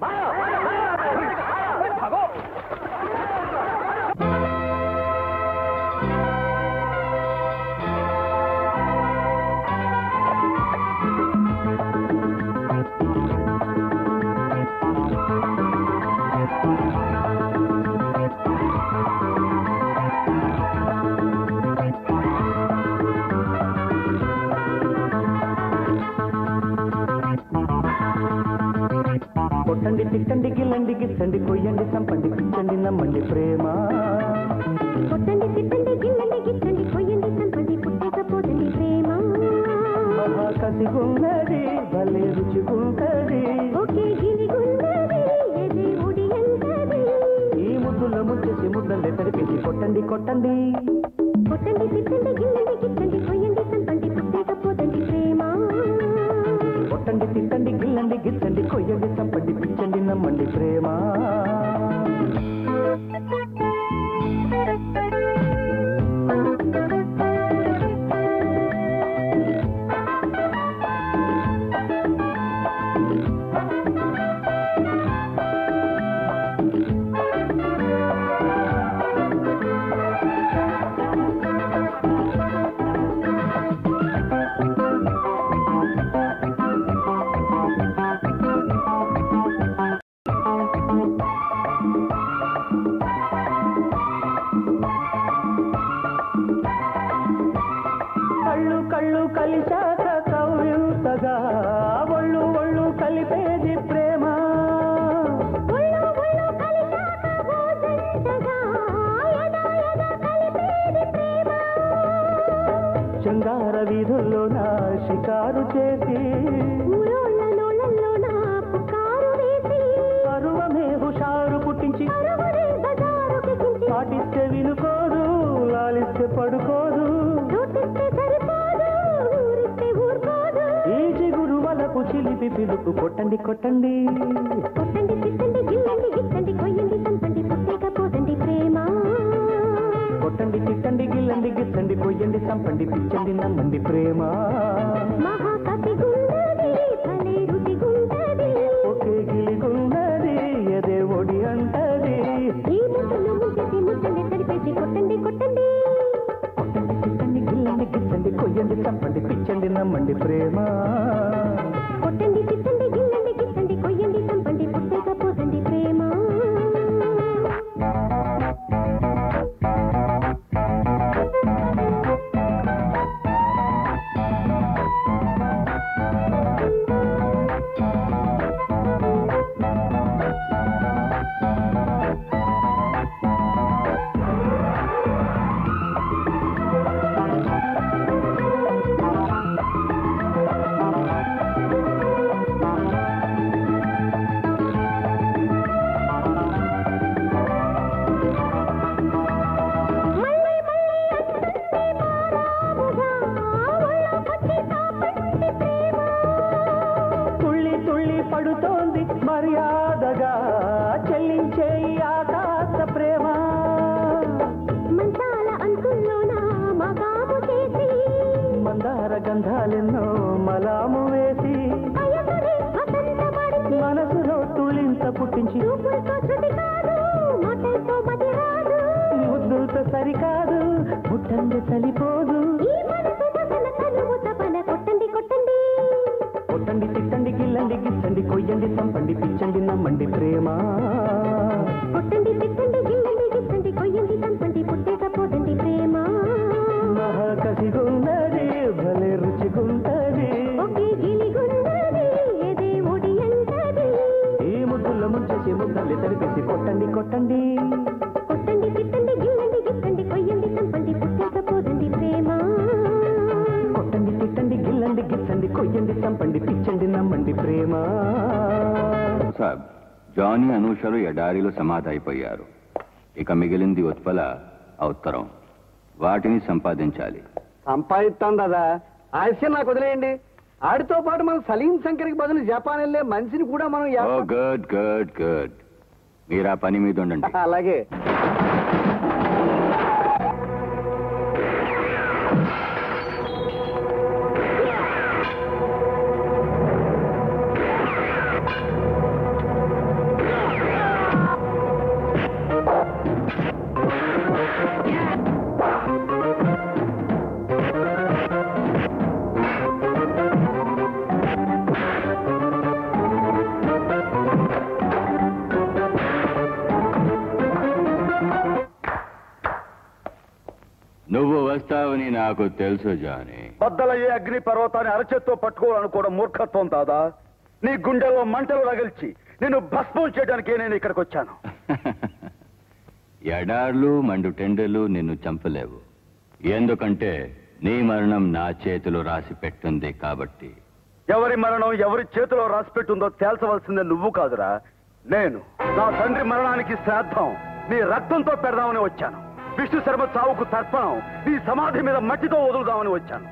Speaker 11: కొట్టండి తిట్టండి గిల్లండి గిచ్చండి కొయ్యండి చంపండి పిచ్చండి నమ్మండి ప్రేమ
Speaker 12: కొట్టండి తిట్టండి గిల్లండి గిట్టండి కొయ్యండి చంపండి పుట్టకపోదండి ప్రేమ
Speaker 11: మహా కసిగున్నది భలే రుచిగుంటది
Speaker 12: ఒకే గిలిగున్నది ఎదే ఉడి ఎంతది
Speaker 11: ఈ ముద్దుల ముచ్చేసి ముద్దలే తడిపించి కొట్టండి కొట్టండి
Speaker 12: కొట్టండి తిట్టండి గిల్లండి గిట్టండి కొయ్యండి చంపండి పుట్టకపోదండి ప్రేమ
Speaker 11: కొట్టండి తిట్టండి గిల్లండి గిచ్చండి కొయ్యండి చంపండి పిచ్చండి నమ్మండి ప్రేమ
Speaker 12: ఆ
Speaker 11: కళ్ళు కలిశాక కవ్యూతగా ఒళ్ళు ఒళ్ళు కలిపేది ప్రేమ శృంగార వీధుల్లో నా షికారు చేసి పరువమే హుషారు పుట్టించి పాటిస్తే వినుకోదు లాలిస్తే పడుకోదు ఈ చిగురు వలకు చిలిపి పిలుపు కొట్టండి కొట్టండి
Speaker 12: కొట్టండి తిట్టండి గిల్లండి గిట్టండి కొయ్యండి సంపండి పుట్టేక పోదండి ప్రేమ
Speaker 11: కొట్టండి తిట్టండి గిల్లండి గిట్టండి కొయ్యండి సంపండి పిచ్చండి నమ్మండి ప్రేమ
Speaker 12: మహాకసి గుండది భలే రుచి గుండది
Speaker 11: ఒకే గిలిగున్నది ఎదే ఒడి అంటది
Speaker 12: ఈ ముద్దలు ముంచేసి ముద్దలే తడిపేసి కొట్టండి కొట్టండి
Speaker 11: కొట్టండి తిట్టండి గిల్లండి గిట్టండి కొయ్యండి సంపండి పిచ్చండి నమ్మండి ప్రేమ
Speaker 12: కొట్టండి తిట్టండి గిల్లండి గిట్టండి కొయ్యండి సంపండి పుట్టేక పోదండి ప్రేమ
Speaker 11: తుళ్ళి తుళ్ళి పడుతోంది మర్యాదగా చెల్లించే ఈ ఆకాశ ప్రేమ
Speaker 12: మంచాల అంచుల్లోన మగాము చేసి
Speaker 11: మందార గంధాలెన్నో మలాము వేసి
Speaker 12: అయమని వసంతపడిచి
Speaker 11: మనసులో తుళ్ళింత పుట్టించి
Speaker 12: చూపులతో శృతి కాదు మాటలతో మతి రాదు
Speaker 11: ముద్దులతో సరికాదు పుట్టండి సరిపోదు
Speaker 12: ఈ మనసు మసన తనువు తపన కొట్టండి కొట్టండి
Speaker 11: కొట్టండి తిట్టండి గిల్లండి గిచ్చండి కొయ్యండి సంపండి పిచ్చండి నమ్మండి ప్రేమ
Speaker 12: కొట్టండి తిట్టండి గిల్లండి గిట్టండి కొయ్యండి సంపండి పుట్టేక పోదండి ప్రేమ
Speaker 11: మహాకసిగున్నది భలే రుచిగుంటది
Speaker 12: ఒకే గిలిగున్నది ఎదే ఒడి అంటది
Speaker 11: ఈ ముద్దుల ముంచేసి ముద్దల్ని తడిపేసి కొట్టండి కొట్టండి
Speaker 12: కొట్టండి తిట్టండి గిల్లండి గిట్టండి కొయ్యండి సంపండి పుట్టేక పోదండి ప్రేమ
Speaker 11: కొట్టండి తిట్టండి గిల్లండి గిచ్చండి కొయ్యండి సంపండి పిచ్చండి నమ్మండి ప్రేమ
Speaker 13: సాబ్ జానీ అనూషలు ఎడారిలో సమాధి అయిపోయారు ఇక మిగిలింది ఉత్పల ఆ ఉత్తరం వాటిని సంపాదించాలి
Speaker 2: సంపాదిస్తాం కదా ఆలస్యం నాకు వదిలేయండి ఆడితో పాటు మనం సలీం శంకర్కి బదులు జపాన్ వెళ్ళే మనిషిని కూడా మనం
Speaker 13: ఓ
Speaker 2: ఏర్పా-
Speaker 13: గుడ్ గుడ్ గుడ్ మీరు ఆ పని మీద ఉండండి
Speaker 2: అలాగే
Speaker 13: నువ్వు వస్తావని నాకు తెలుసు జానీ
Speaker 8: బద్దలయ్యే అగ్ని పర్వతాన్ని అరచేత్తో పట్టుకోవాలనుకోవడం మూర్ఖత్వం దాదా నీ గుండెల్లో మంటలు రగిల్చి నేను భస్మం చేయడానికే నేను ఇక్కడికి వచ్చాను
Speaker 13: ఎడార్లు మండు టెండర్లు నిన్ను చంపలేవు ఎందుకంటే నీ మరణం నా చేతిలో రాసి పెట్టుంది కాబట్టి
Speaker 8: ఎవరి మరణం ఎవరి చేతిలో రాసిపెట్టుందో తేల్చవలసిందే నువ్వు కాదురా నేను నా తండ్రి మరణానికి శ్రాద్ధం నీ రక్తంతో పెడదామని వచ్చాను విష్ణు శర్మ చావుకు తర్పణం నీ సమాధి మీద మట్టితో వదులుదామని వచ్చాను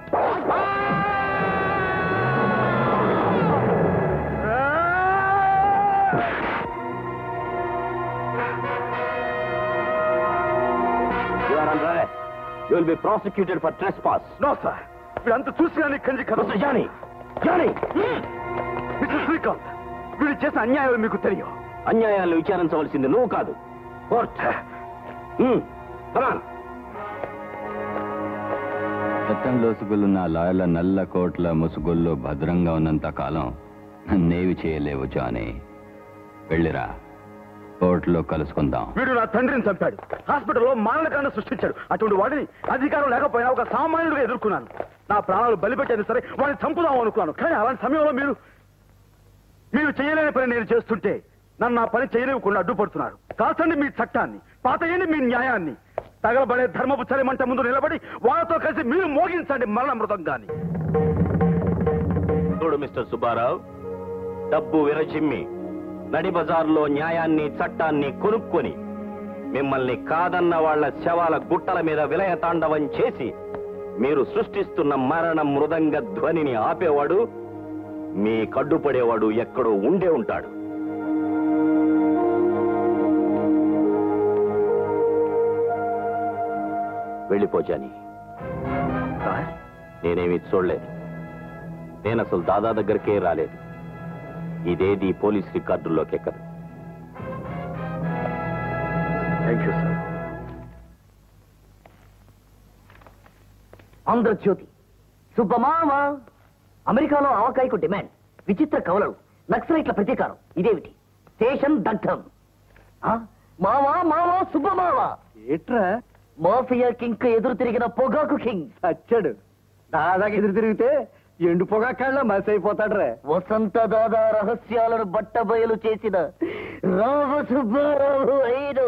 Speaker 3: You are under arrest. You will be prosecuted for trespass.
Speaker 8: No sir వీడంతా చూసినా నీ కంచి కదా
Speaker 3: Mr. Johnny! Johnny!
Speaker 8: Mister Srikanth వీడు చేసిన అన్యాయం మీకు తెలియదు
Speaker 3: అన్యాయాలను విచారించవలసింది నువ్వు కాదు కోర్ట్ కమాన్
Speaker 13: రక్తం లోసుగులున్న లాయల నల్ల కోట్ల ముసుగుల్లో భద్రంగా ఉన్నంత కాలం నన్నేవి చేయలేవు జానీ వెళ్ళిరా కోర్టులో కలుసుకుందాం
Speaker 8: వీడు నా తండ్రిని చంపాడు హాస్పిటల్లో మానవకాండ సృష్టించాడు అటువంటి వాడిని అధికారం లేకపోయినా ఒక సామాన్యుడిగా ఎదుర్కొన్నాను నా ప్రాణాలు బలిపెట్టాను సరే వాడిని చంపుదాం అనుకున్నాను కానీ అలాంటి సమయంలో మీరు మీరు చేయలేని పని నేను చేస్తుంటే నన్ను నా పని చేయలేకుండా అడ్డుపడుతున్నారు కాల్చండి మీ చట్టాన్ని పాతయండి మీ న్యాయాన్ని తగలబడే ధర్మపు చలిమంట ముందు నిలబడి వాళ్ళతో కలిసి మీరు మోగించండి మరణ మృదంగాన్ని
Speaker 3: చూడు మిస్టర్ సుబ్బారావు డబ్బు విరచిమ్మి నడి బజార్లో న్యాయాన్ని చట్టాన్ని కొనుక్కొని మిమ్మల్ని కాదన్న వాళ్ళ శవాల గుట్టల మీద విలయ తాండవం చేసి మీరు సృష్టిస్తున్న మరణ మృదంగ ధ్వనిని ఆపేవాడు మీ కడ్డుపడేవాడు ఎక్కడో ఉండే ఉంటాడు వెళ్ళిపోచాని నేనేమి చూడలేదు నేను అసలు దాదా దగ్గరికే రాలేదు ఇదేది పోలీస్ రికార్డుల్లోకి ఎక్కదు
Speaker 8: థ్యాంక్ యూ సార్
Speaker 7: ఆంధ్రజ్యోతి సుబ్బమామ అమెరికాలో ఆవకాయకు డిమాండ్ విచిత్ర కవలలు నక్సలైట్ల ప్రతీకారం ఇదేమిటి స్టేషన్ దగ్ధం ఆ? మావా మావా సుబ్బమావా
Speaker 2: ఏట్రా
Speaker 7: మాఫియా కింగ్ ఎదురు తిరిగిన పొగాకు కింగ్
Speaker 2: వచ్చాడు దాదాకి ఎదురు తిరిగితే ఎండు పొగాకాళ్ళ మసి అయిపోతాడు రే
Speaker 7: వసంత దాదా రహస్యాలను బట్టబయలు చేసిన రామ సుబ్బారావు అయిను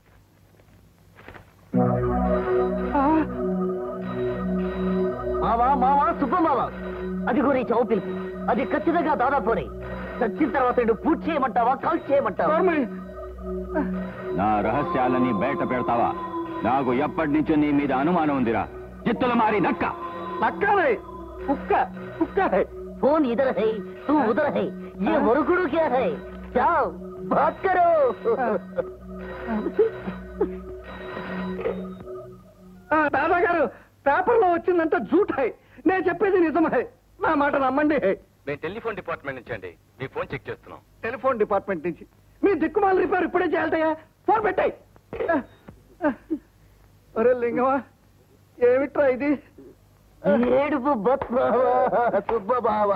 Speaker 7: మావా మావా సుబ్బమావా అది గురి చావు పిలుపు అది ఖచ్చితంగా దాదాపునే చచ్చిన తర్వాత నేను పూర్తి చేయమంటావా కాల్ చేయమంటావా
Speaker 13: నా రహస్యాలని బయట పెడతావా నాకు ఎప్పటి నుంచో నీ మీద అనుమానం ఉందిరా చిత్తుల మారి నక్క
Speaker 2: నక్కనే కుక్క కుక్క
Speaker 7: फोन इधर है तू उधर है ये मुरुकुड़ू क्या है जाओ बात करो
Speaker 2: దాదా గారు పేపర్లో వచ్చిందంటే జూట్ హై నేను చెప్పేది నిజమే నా మాట నమ్మండి
Speaker 13: నేను టెలిఫోన్ డిపార్ట్మెంట్ నుంచి అండి మీ ఫోన్ చెక్ చేస్తున్నాం
Speaker 2: టెలిఫోన్ డిపార్ట్మెంట్ నుంచి మీ దిక్కుమాల రిపేర్ ఇప్పుడే చేయాలటయ్యా ఫోన్ పెట్టాయి ఒరే లింగమా ఏమిట్రా ఇది
Speaker 7: ఏడుపు బత్మావా సుబ్బబావా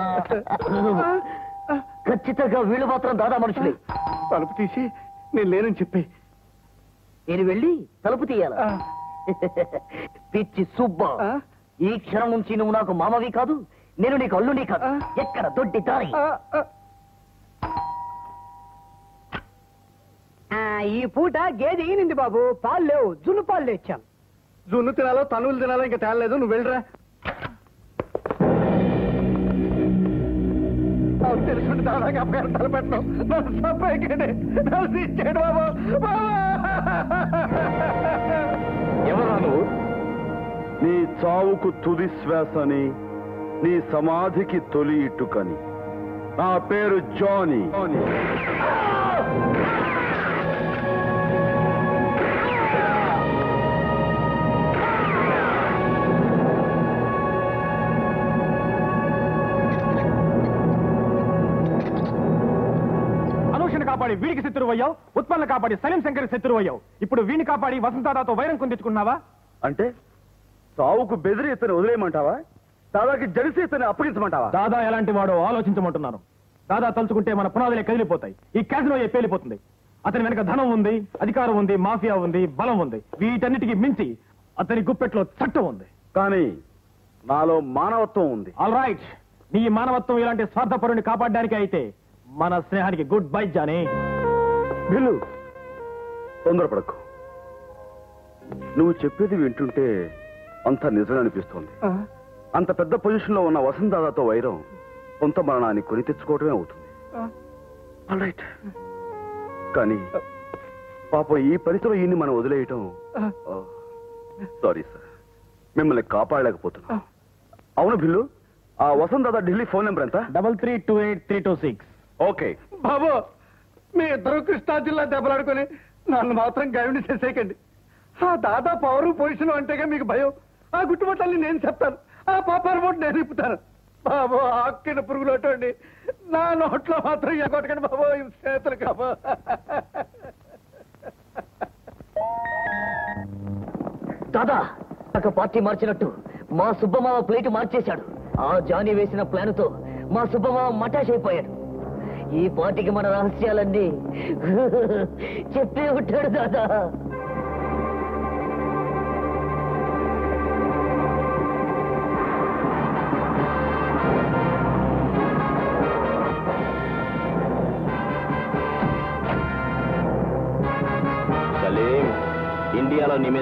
Speaker 7: ఖచ్చితంగా వీళ్ళు మాత్రం దాదా మనుషులే
Speaker 2: తలుపు తీసి నేను లేనని చెప్పి
Speaker 7: నేను వెళ్ళి తలుపు తీయాల పిచ్చి సుబ్బ ఈ క్షణం నుంచి నువ్వు నాకు మామవి కాదు నేను నీకు అల్లుని కాదు ఎక్కడ దొడ్డి దారి
Speaker 16: ఈ పూట గేదె ఈనింది బాబు పాలు లేవు జున్ను పాలు తెచ్చాం
Speaker 2: జున్ను తినాలో తనువులు తినాలో ఇంకా తేలలేదు నువ్వు వెళ్ళరా నాకు తెలుసుంటే దాదాగా అప్పగారు తలపెట్టను నన్ను సప్పైకండి నన్ను తీసేయండి బాబు
Speaker 8: ఎవరా నువ్వు నీ చావుకు తుది శ్వాసని నీ సమాధికి తొలి ఇటుకని నా పేరు జానీ
Speaker 4: అనూషను కాపాడి వీడికి శత్రువు అయ్యావు ఉత్పన్న కాపాడి సలీం శంకర్ శత్రువు అయ్యావు ఇప్పుడు వీడిని కాపాడి వసంతదాతో వైరం కుందించుకున్నావా
Speaker 8: అంటే చావుకు బెదిరి ఇతను వదిలేయమంటావా దాదాకి జడిసి ఇతను అప్పగించమంటావా
Speaker 4: దాదా ఎలాంటి వాడో ఆలోచించమంటున్నాను దాదా తలుచుకుంటే మన పునాదులే కదిలిపోతాయి ఈ క్యాసినో ఏ పేలిపోతుంది అతని వెనక ధనం ఉంది అధికారం ఉంది మాఫియా ఉంది బలం ఉంది వీటన్నిటికీ మించి అతని గుప్పెట్లో చట్టం ఉంది
Speaker 8: కానీ నాలో మానవత్వం ఉంది
Speaker 4: ఆల్ రైట్ నీ మానవత్వం ఇలాంటి స్వార్థపరుని కాపాడడానికి అయితే మన స్నేహానికి గుడ్ బై జానీ
Speaker 8: బిల్లు తొందరపడకు నువ్వు చెప్పేది వింటుంటే అంత నిజం అనిపిస్తోంది అంత పెద్ద పొజిషన్ లో ఉన్న వసంతదాతో వైరం కొంత మరణాన్ని కొని తెచ్చుకోవడమే అవుతుంది రైట్ కానీ పాపం ఈ పరిస్థితిలో ఈయన్ని మనం వదిలేయటం సారీ సార్ మిమ్మల్ని కాపాడలేకపోతున్నా అవును బిల్లు ఆ వసంతదాద ఢిల్లీ ఫోన్ నెంబర్ ఎంత
Speaker 4: double three two eight three two six
Speaker 8: okay
Speaker 2: బాబు మీ ఇద్దరు కృష్ణా జిల్లా దెబ్బలాడుకొని నన్ను మాత్రం గైవిడి చేసేయకండి ఆ దాదా పవరు పొజిషన్ అంటేగా మీకు భయం ఆ గుట్టుబట్టల్ని నేను చెప్తాను ఆ పాపారు బోట్ నేను ఇప్పుతాను బాబు ఆక్కిన పురుగులోటండి నా నోట్లో మాత్రం ఎగొట్టకండి బాబు ఈ చేతులు కాబో
Speaker 7: దాదా ఒక పార్టీ మార్చినట్టు మా సుబ్బమావ ప్లేట్ మార్చేశాడు ఆ జానీ వేసిన ప్లాన్ తో మా సుబ్బమావ మటాష్ అయిపోయాడు ఈ పార్టీకి మన రహస్యాలన్నీ చెప్పే ఉంటాడు దాదా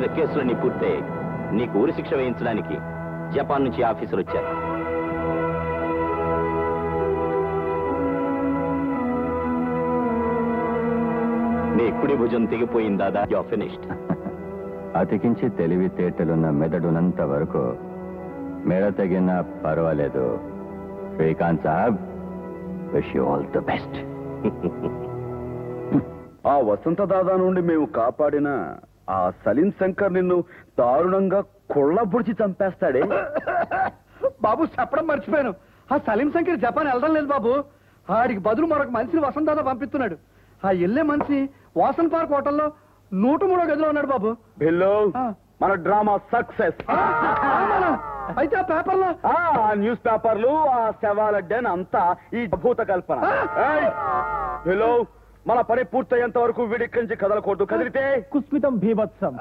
Speaker 3: మీద కేసులన్నీ పూర్తయ్యాయి నీకు ఉరి శిక్ష వేయించడానికి జపాన్ నుంచి ఆఫీసర్ వచ్చారు నీ కుడి భుజం తెగిపోయింది దాదా యు ఫినిష్డ్
Speaker 13: అతికించి తెలివితేటలున్న మెదడునంత వరకు మెడ తగిన పర్వాలేదు Srikanth saab wish you all the best
Speaker 8: ఆ వసంత దాదా నుండి మేము కాపాడిన ఆ సలీం శంకర్ నిన్ను దారుణంగా కొళ్ళబుడిచి చంపేస్తాడే
Speaker 2: బాబు చెప్పడం మర్చిపోయాను ఆ సలీం శంకర్ జపాన్ వెళ్ళడం లేదు బాబు ఆడికి బదులు మరొక మనిషిని వసంత దాదా పంపిస్తున్నాడు ఆ వెళ్ళే మనిషి వాసన్ పార్క్ హోటల్లో నూట మూడో గదిలో ఉన్నాడు బాబు
Speaker 8: బిల్లు మన డ్రామా సక్సెస్
Speaker 2: అవునా? అయితే ఆ పేపర్లో
Speaker 8: ఆ న్యూస్ పేపర్లు ఆ శవాల డెన్ అంతా ఈ భూత కల్పన ఏయ్! హలో మన పని పూర్తయ్యేంత వరకు వీడిక్కడి నుంచి కదలకూడదు కదిలితే
Speaker 4: కుస్మితం భీభత్సం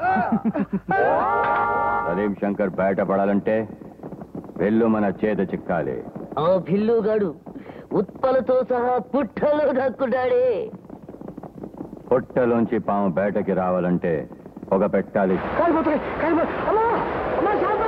Speaker 13: సలీం శంకర్ బయటపడాలంటే వెళ్ళు మన చేత చిక్కాలి
Speaker 7: ఆ భిల్లుగాడు ఉత్పలతో సహా పుట్టలో దక్కుడాడే
Speaker 13: పొట్టలోంచి పాము బయటకి రావాలంటే ఒక పెట్టాలి
Speaker 2: కాలిపోతున్నాయి కాలిపో అమ్మా అమ్మా శాంత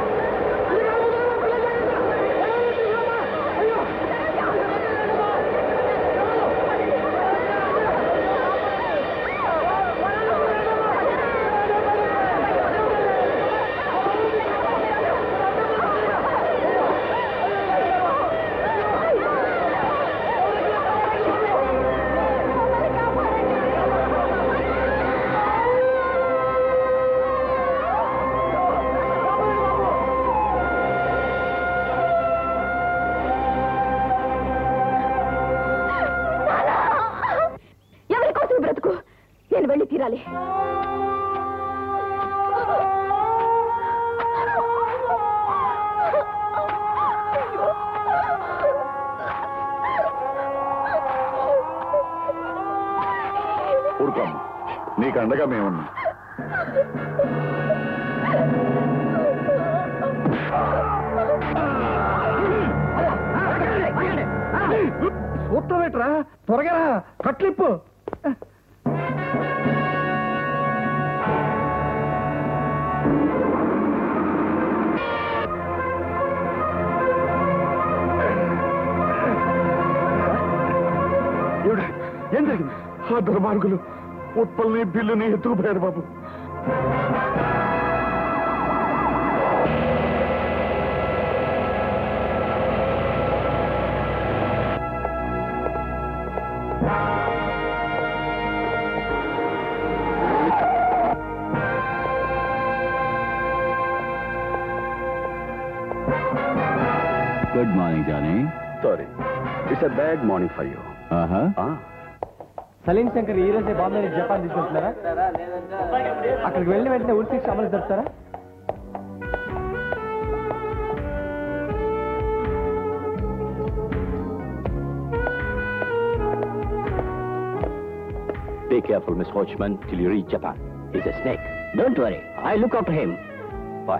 Speaker 9: ఎవరి కోసం ఈ బ్రతుకు నేను వెళ్ళి తీరాలి
Speaker 5: ఊరుకోమ్మ నీకు అండగా మేమున్నాం
Speaker 2: సూత్రమేట్రా త్వరగా రా, కట్లిప్పు
Speaker 5: ఏమిటి? ఏం జరిగింది ఆ దుర్మార్గులు ఉత్పల్ని బిల్లుని ఎత్తుకుపోయారు బాబు
Speaker 13: good morning Johnny
Speaker 8: sorry it's a bad morning for you
Speaker 13: ఆహా
Speaker 1: సలీం శంకర్ ఈ రోజే బాంబే నుంచి జపాన్ తీసుకెళ్తున్నారా అక్కడికి వెళ్ళిన వెంటనే ఉరి శిక్ష అమలు జరుపుతారా
Speaker 3: Be careful, Miss Watchman, till you reach Japan. He's a snake.
Speaker 6: Don't worry I look after him
Speaker 3: Bye.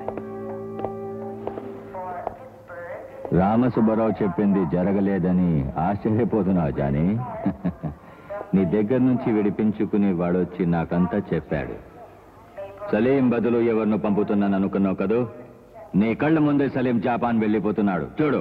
Speaker 13: Ramasubbarao చెప్పింది జరగలేదని ఆశ్చర్యపోతున్నావు జానీ నీ దగ్గర నుంచి విడిపించుకుని వాడొచ్చి నాకంతా చెప్పాడు సలీం బదులు ఎవరిను పంపుతున్నాను అనుకున్నావు కదూ నీ కళ్ళ ముందే సలీం జపాన్ వెళ్ళిపోతున్నాడు చూడు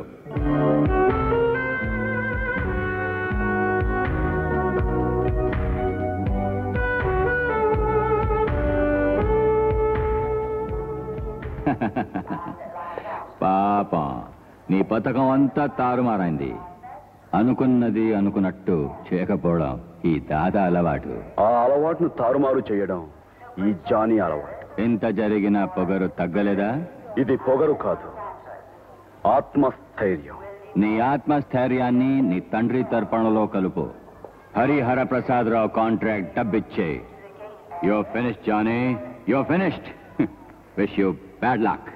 Speaker 13: పాపం నీ పథకం అంతా తారుమారైంది అనుకున్నది అనుకున్నట్టు చేయకపోవడం ఈ దాదా అలవాటు
Speaker 8: ఆ అలవాటును తారుమారు చేయడం ఈ జానీ అలవాటు
Speaker 13: ఇంత జరిగిన పొగరు తగ్గలేదా
Speaker 8: ఇది పొగరు కాదు ఆత్మస్థైర్యం
Speaker 13: నీ ఆత్మస్థైర్యాన్ని నీ తండ్రి తర్పణలో కలుపు హరిహర ప్రసాద్ రావు కాంట్రాక్ట్ డబ్బిచ్చే yo finish Johnny yo finished wish you bad luck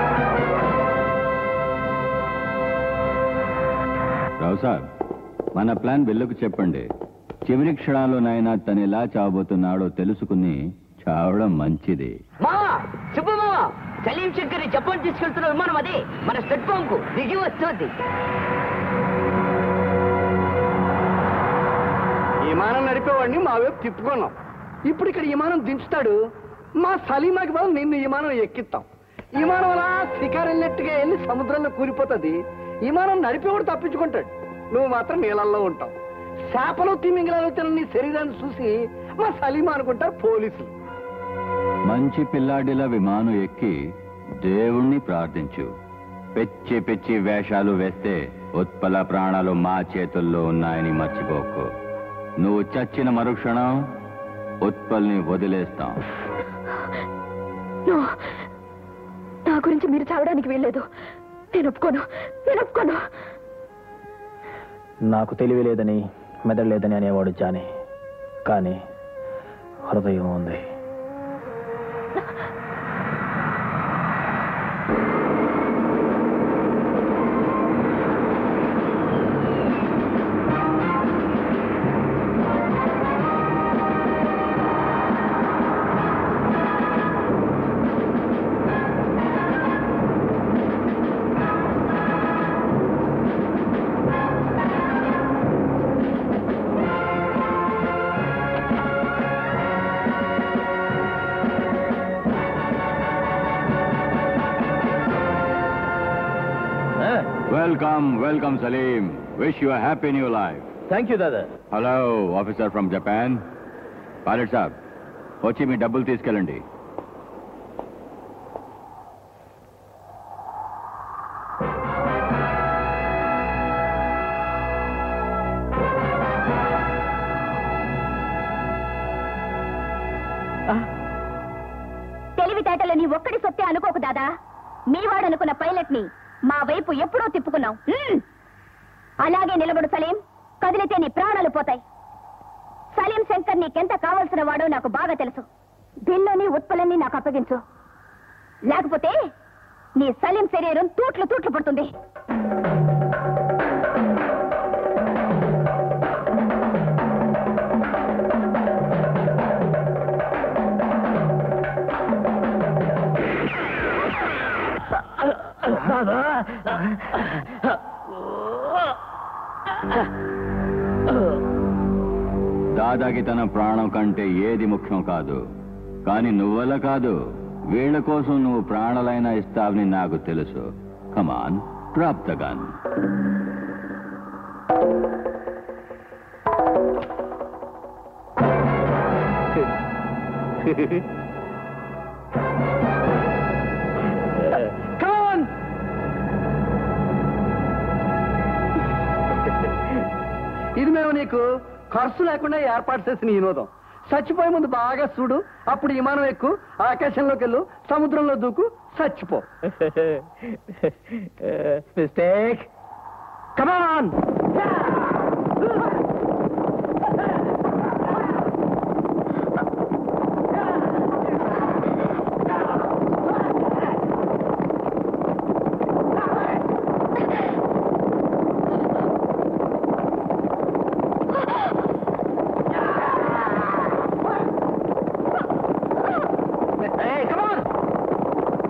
Speaker 13: Rao sir మన ప్లాన్ బిల్లుకు చెప్పండి చివరి క్షణాల్లోనైనా తను ఎలా చావబోతున్నాడో తెలుసుకుని చావడం మంచిది
Speaker 7: మా శుభమావ సలీం శంకర్ జపాన్ తీసుకెళ్తున్న విమానం అదే మన స్టెట్ కు దిగి వస్తుంది
Speaker 2: విమానం నడిపేవాడిని మా వైపు తిప్పుకున్నాం ఇప్పుడు ఇక్కడ విమానం దించుతాడు మా సలీమాకి బదులు నిన్ను విమానం ఎక్కిస్తాం విమానం అలా శిఖర్ వెళ్ళినట్టుగా వెళ్ళి సముద్రంలో కూలిపోతుంది విమానం నడిపేవాడు తప్పించుకుంటాడు నువ్వు మాత్రం నీళ్ళల్లో ఉంటావు చేపలు తిమింగలాలు తిన్న నీ శరీరాన్ని చూసి మా సలీమా అనుకుంటారు పోలీసులు
Speaker 13: మంచి పిల్లాడిలా విమానం ఎక్కి దేవుణ్ణి ప్రార్థించు పెచ్చి పెచ్చి వేషాలు వేస్తే ఉత్పల ప్రాణాలు మా చేతుల్లో ఉన్నాయని మర్చిపోకు నువ్వు చచ్చిన మరుక్షణం ఉత్పల్ని వదిలేస్తాం
Speaker 9: నో. నా గురించి మీరు చావడానికి వీల్లేదు నేను ఒప్పుకోను నేను ఒప్పుకోను
Speaker 4: నాకు తెలివి లేదని మెదడు లేదని అనేవాడు జాని కానీ హృదయం ఉంది
Speaker 13: welcome welcome Salim wish you happy new life
Speaker 1: thank you Dada
Speaker 13: hello officer from Japan pilot saab వచ్చి మీ డబ్బులు తీసుకెళ్ళండి
Speaker 10: తెలివితేటలు నీ ఒక్కడి సొత్తే అనుకోకు దాదా మీవాడు అనుకున్న పైలట్ ని మా వైపు ఎప్పుడో తిప్పుకున్నావు హ్మ్. అలాగే నిలబడు సలీం కదిలితే నీ ప్రాణాలు పోతాయి సలీం శంకర్ నీకెంత కావలసిన వాడో నాకు బాగా తెలుసు బిల్లుని ఉత్పలని నాకు అప్పగించు లేకపోతే నీ సలీం శరీరం తూట్లు తూట్లు పడుతుంది
Speaker 13: దాదాకి తన ప్రాణం కంటే ఏది ముఖ్యం కాదు కానీ నువ్వల కాదు వీళ్ళ కోసం నువ్వు ప్రాణాలైనా ఇస్తావని నాకు తెలుసు కమాన్ డ్రాప్ ద గన్
Speaker 2: కాన్ ఇది మేము నీకు ఖర్చు లేకుండా ఏర్పాటు చేసిన వినోదం చచ్చిపోయే ముందు బాగా చూడు అప్పుడు విమానం ఎక్కు ఆకాశంలోకి వెళ్ళు సముద్రంలో దూకు చచ్చిపో
Speaker 16: mistake come on Hey, come on!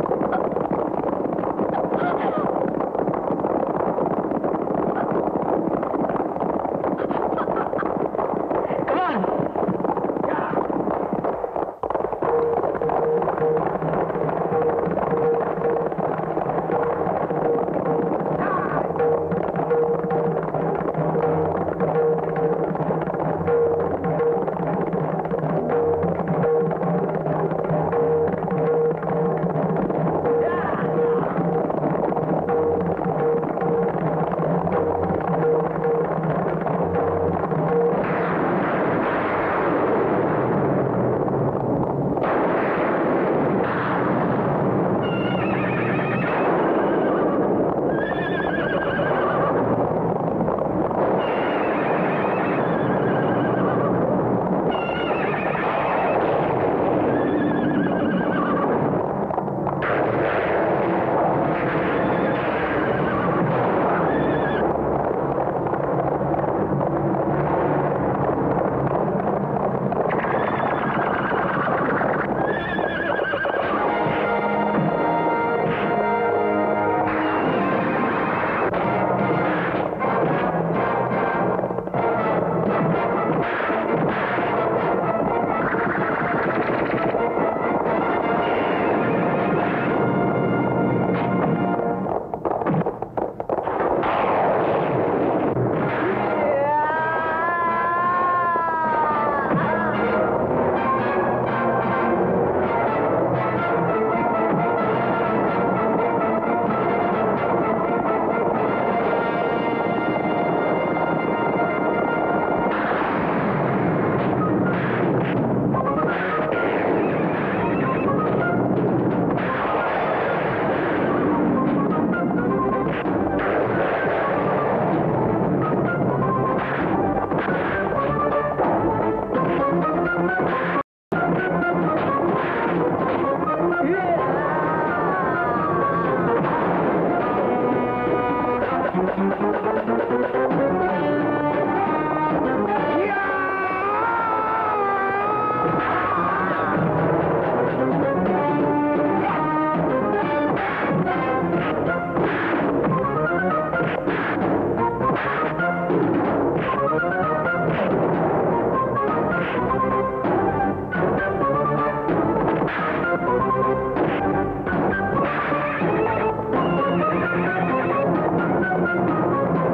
Speaker 11: ఆ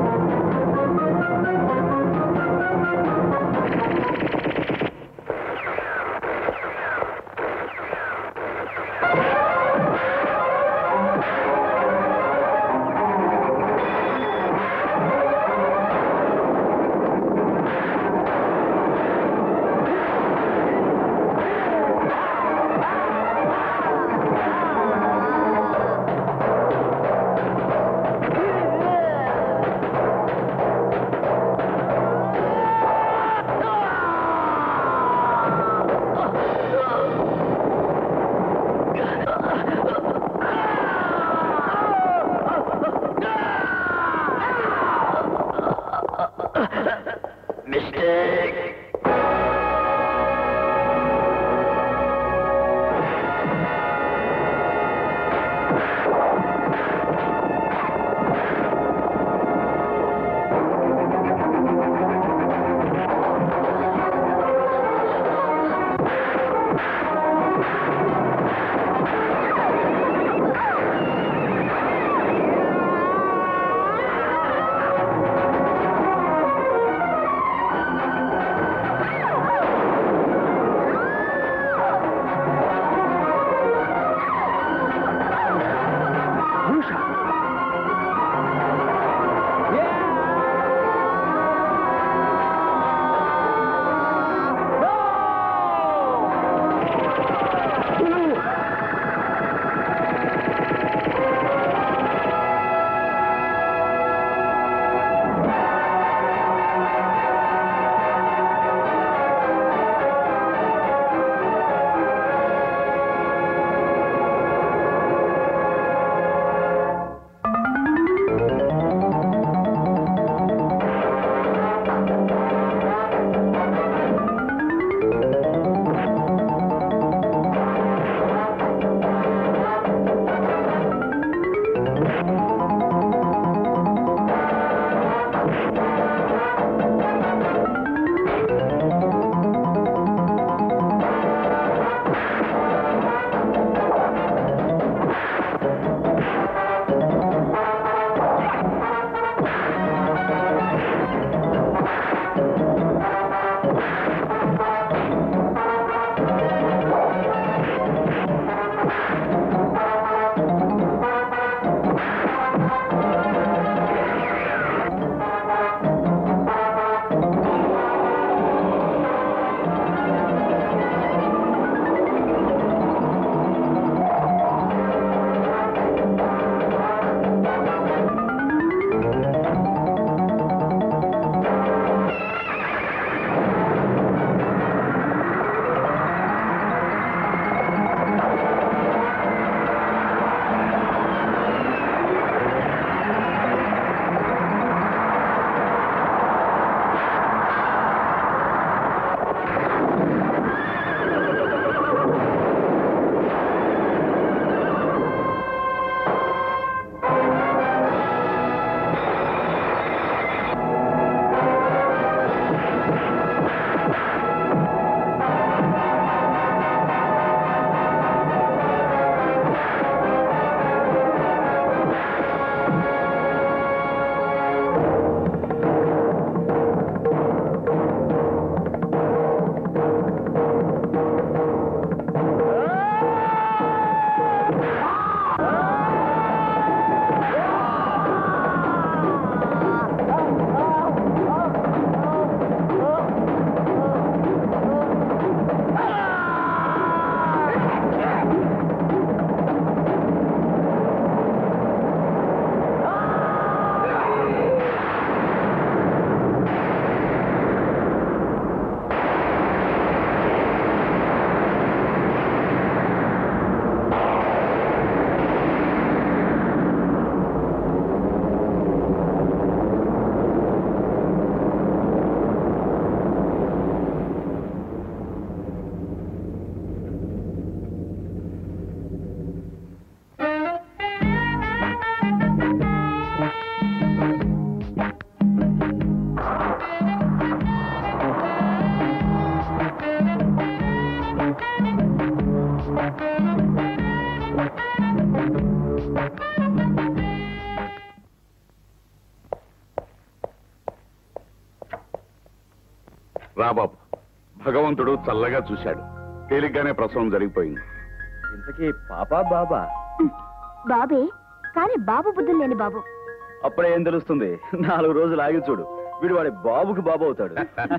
Speaker 5: రా బాబు భగవంతుడు చల్లగా చూశాడు తేలిగ్గానే ప్రసవం జరిగిపోయింది
Speaker 8: ఇంతకీ పాపా బాబా
Speaker 10: బాబే కానీ బాబు బుద్ధులు లేని బాబు
Speaker 8: అప్పుడే ఏం తెలుస్తుంది నాలుగు రోజులు ఆగి చూడు వీడు వాడి బాబుకి బాబు అవుతాడు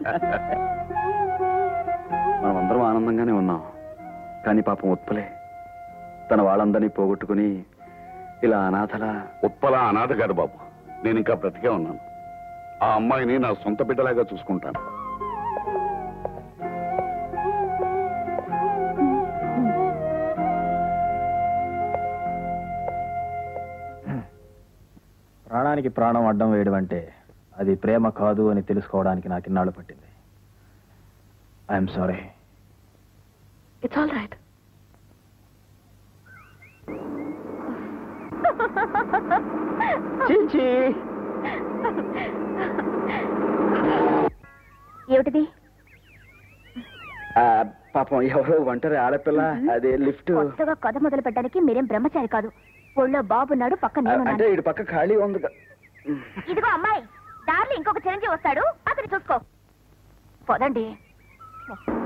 Speaker 8: మనం అందరం ఆనందంగానే ఉన్నాం కానీ పాపం ఉత్పలే తన వాళ్ళందరినీ పోగొట్టుకుని ఇలా అనాథలా
Speaker 5: ఉత్పల అనాథ గారు బాబు నేను ఇంకా బ్రతికే ఉన్నాను ఆ అమ్మాయిని నా సొంత బిడ్డలాగా చూసుకుంటాను
Speaker 4: ప్రాణానికి ప్రాణం అడ్డం వేయడం అంటే అది ప్రేమ కాదు అని తెలుసుకోవడానికి నాకు ఇన్నాళ్ళు పట్టింది I'm sorry
Speaker 9: it's all right
Speaker 8: చీచీ
Speaker 10: ఏమిటిది
Speaker 8: ఆ, పాపం ఎవరో ఒంటరి ఆడపిల్ల అదే లిఫ్ట్
Speaker 10: కొత్తగా కథ మొదలు పెట్టడానికి మీరేం బ్రహ్మచారి కాదు ఒళ్ళో బాబున్నాడు పక్కన
Speaker 8: అంటే
Speaker 10: నేనున్నాను
Speaker 8: ఇటు పక్క ఖాళీ ఉంది గా-
Speaker 10: ఇదిగో అమ్మాయి దారిలో ఇంకొక చిరంజీవి వస్తాడు అతని చూసుకో పోదండి